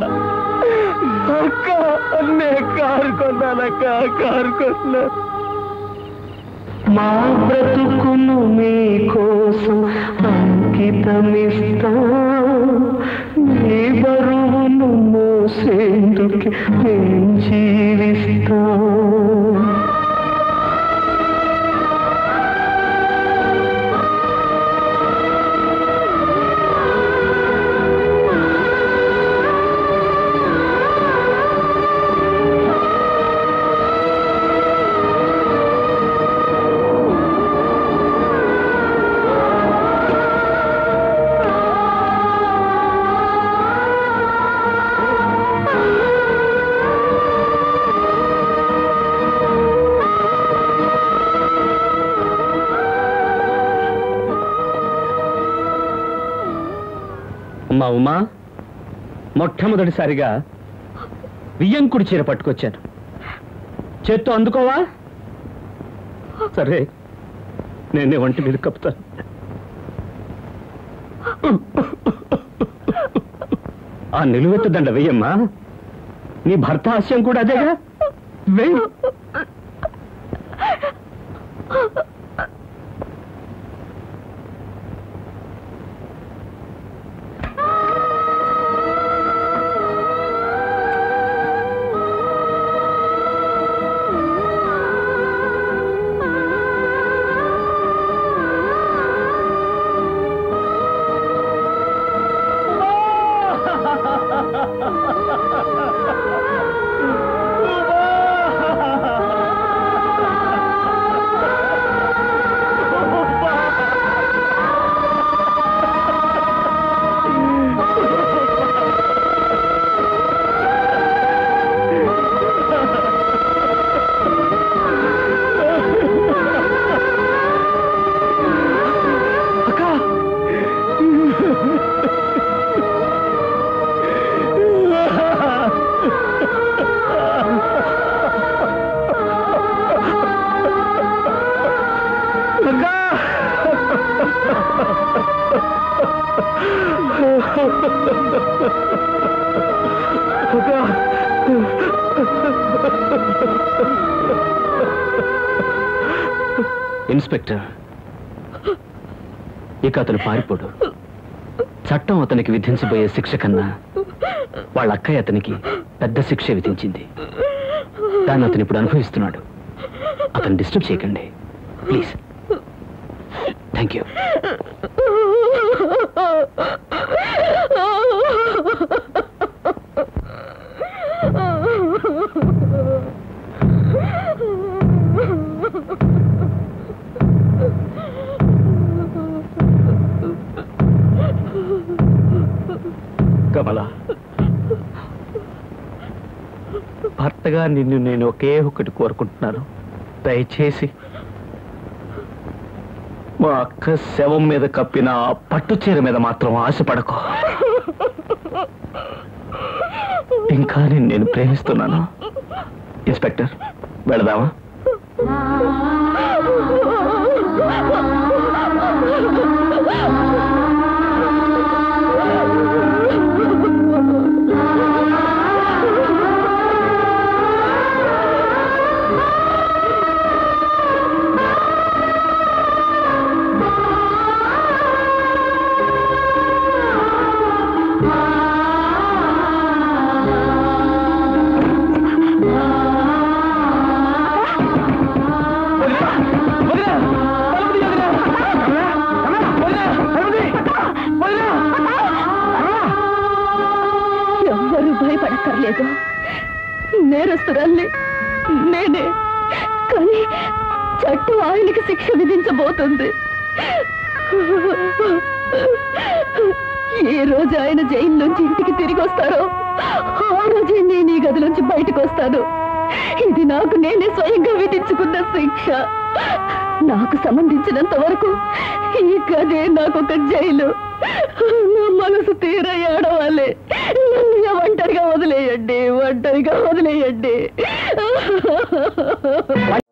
అక్క నేను కారు కొన్నానక్క కారు కొన్నా మా బ్రతుకును మీ కోసం అంకితం జీవితమిస్తా నీ బరువును మోసేందుకు నేను జీవిస్తా అమ్మా ఉమా మొట్టమొదటిసారిగా వియ్యంకుడి చీర పట్టుకొచ్చాను చేత్తో అందుకోవా సరే నేనే వంటి మీద కప్పుతాను ఆ నిలువెత్తదండ వెయ్యమ్మా నీ భర్త హాస్యం కూడా అదేగా వెయ్యి ఇన్స్పెక్టర్ ఇక అతను పారిపోడు చట్టం అతనికి విధించబోయే శిక్ష కన్నా వాళ్ళ అక్కయ్య అతనికి పెద్ద శిక్ష విధించింది దాన్ని అతను ఇప్పుడు అనుభవిస్తున్నాడు అతను డిస్టర్బ్ చేయకండి ప్లీజ్ థ్యాంక్ యూ కమల భర్తగా నిన్ను నేను ఒకే ఒకటి కోరుకుంటున్నాను దయచేసి మా అక్క శవం మీద కప్పిన ఆ పట్టు చీర మీద మాత్రం ఆశపడకు ఇంకా నిన్ను నేను ప్రేమిస్తున్నాను ఇన్స్పెక్టర్ వెళదామా ఎవ్వరూ భయపడక్కర్లేదు నేరస్తురాల్ని నేనే కానీ చట్టం ఆయనకి శిక్ష విధించబోతుంది ఏ రోజు ఆయన జైలు నుంచి ఇంటికి తిరిగి వస్తారో ఆ రోజే నేను ఈ గది నుంచి బయటకు వస్తాను ఇది నాకు నేనే స్వయంగా విధించుకున్న శిక్ష నాకు సంబంధించినంత వరకు ఈ గదే నాకు ఒక జైలు నా మనసు తీర ఏడవాలి నన్ను ఇక ఒంటరిగా వదిలేయండి ఒంటరిగా వదిలేయండి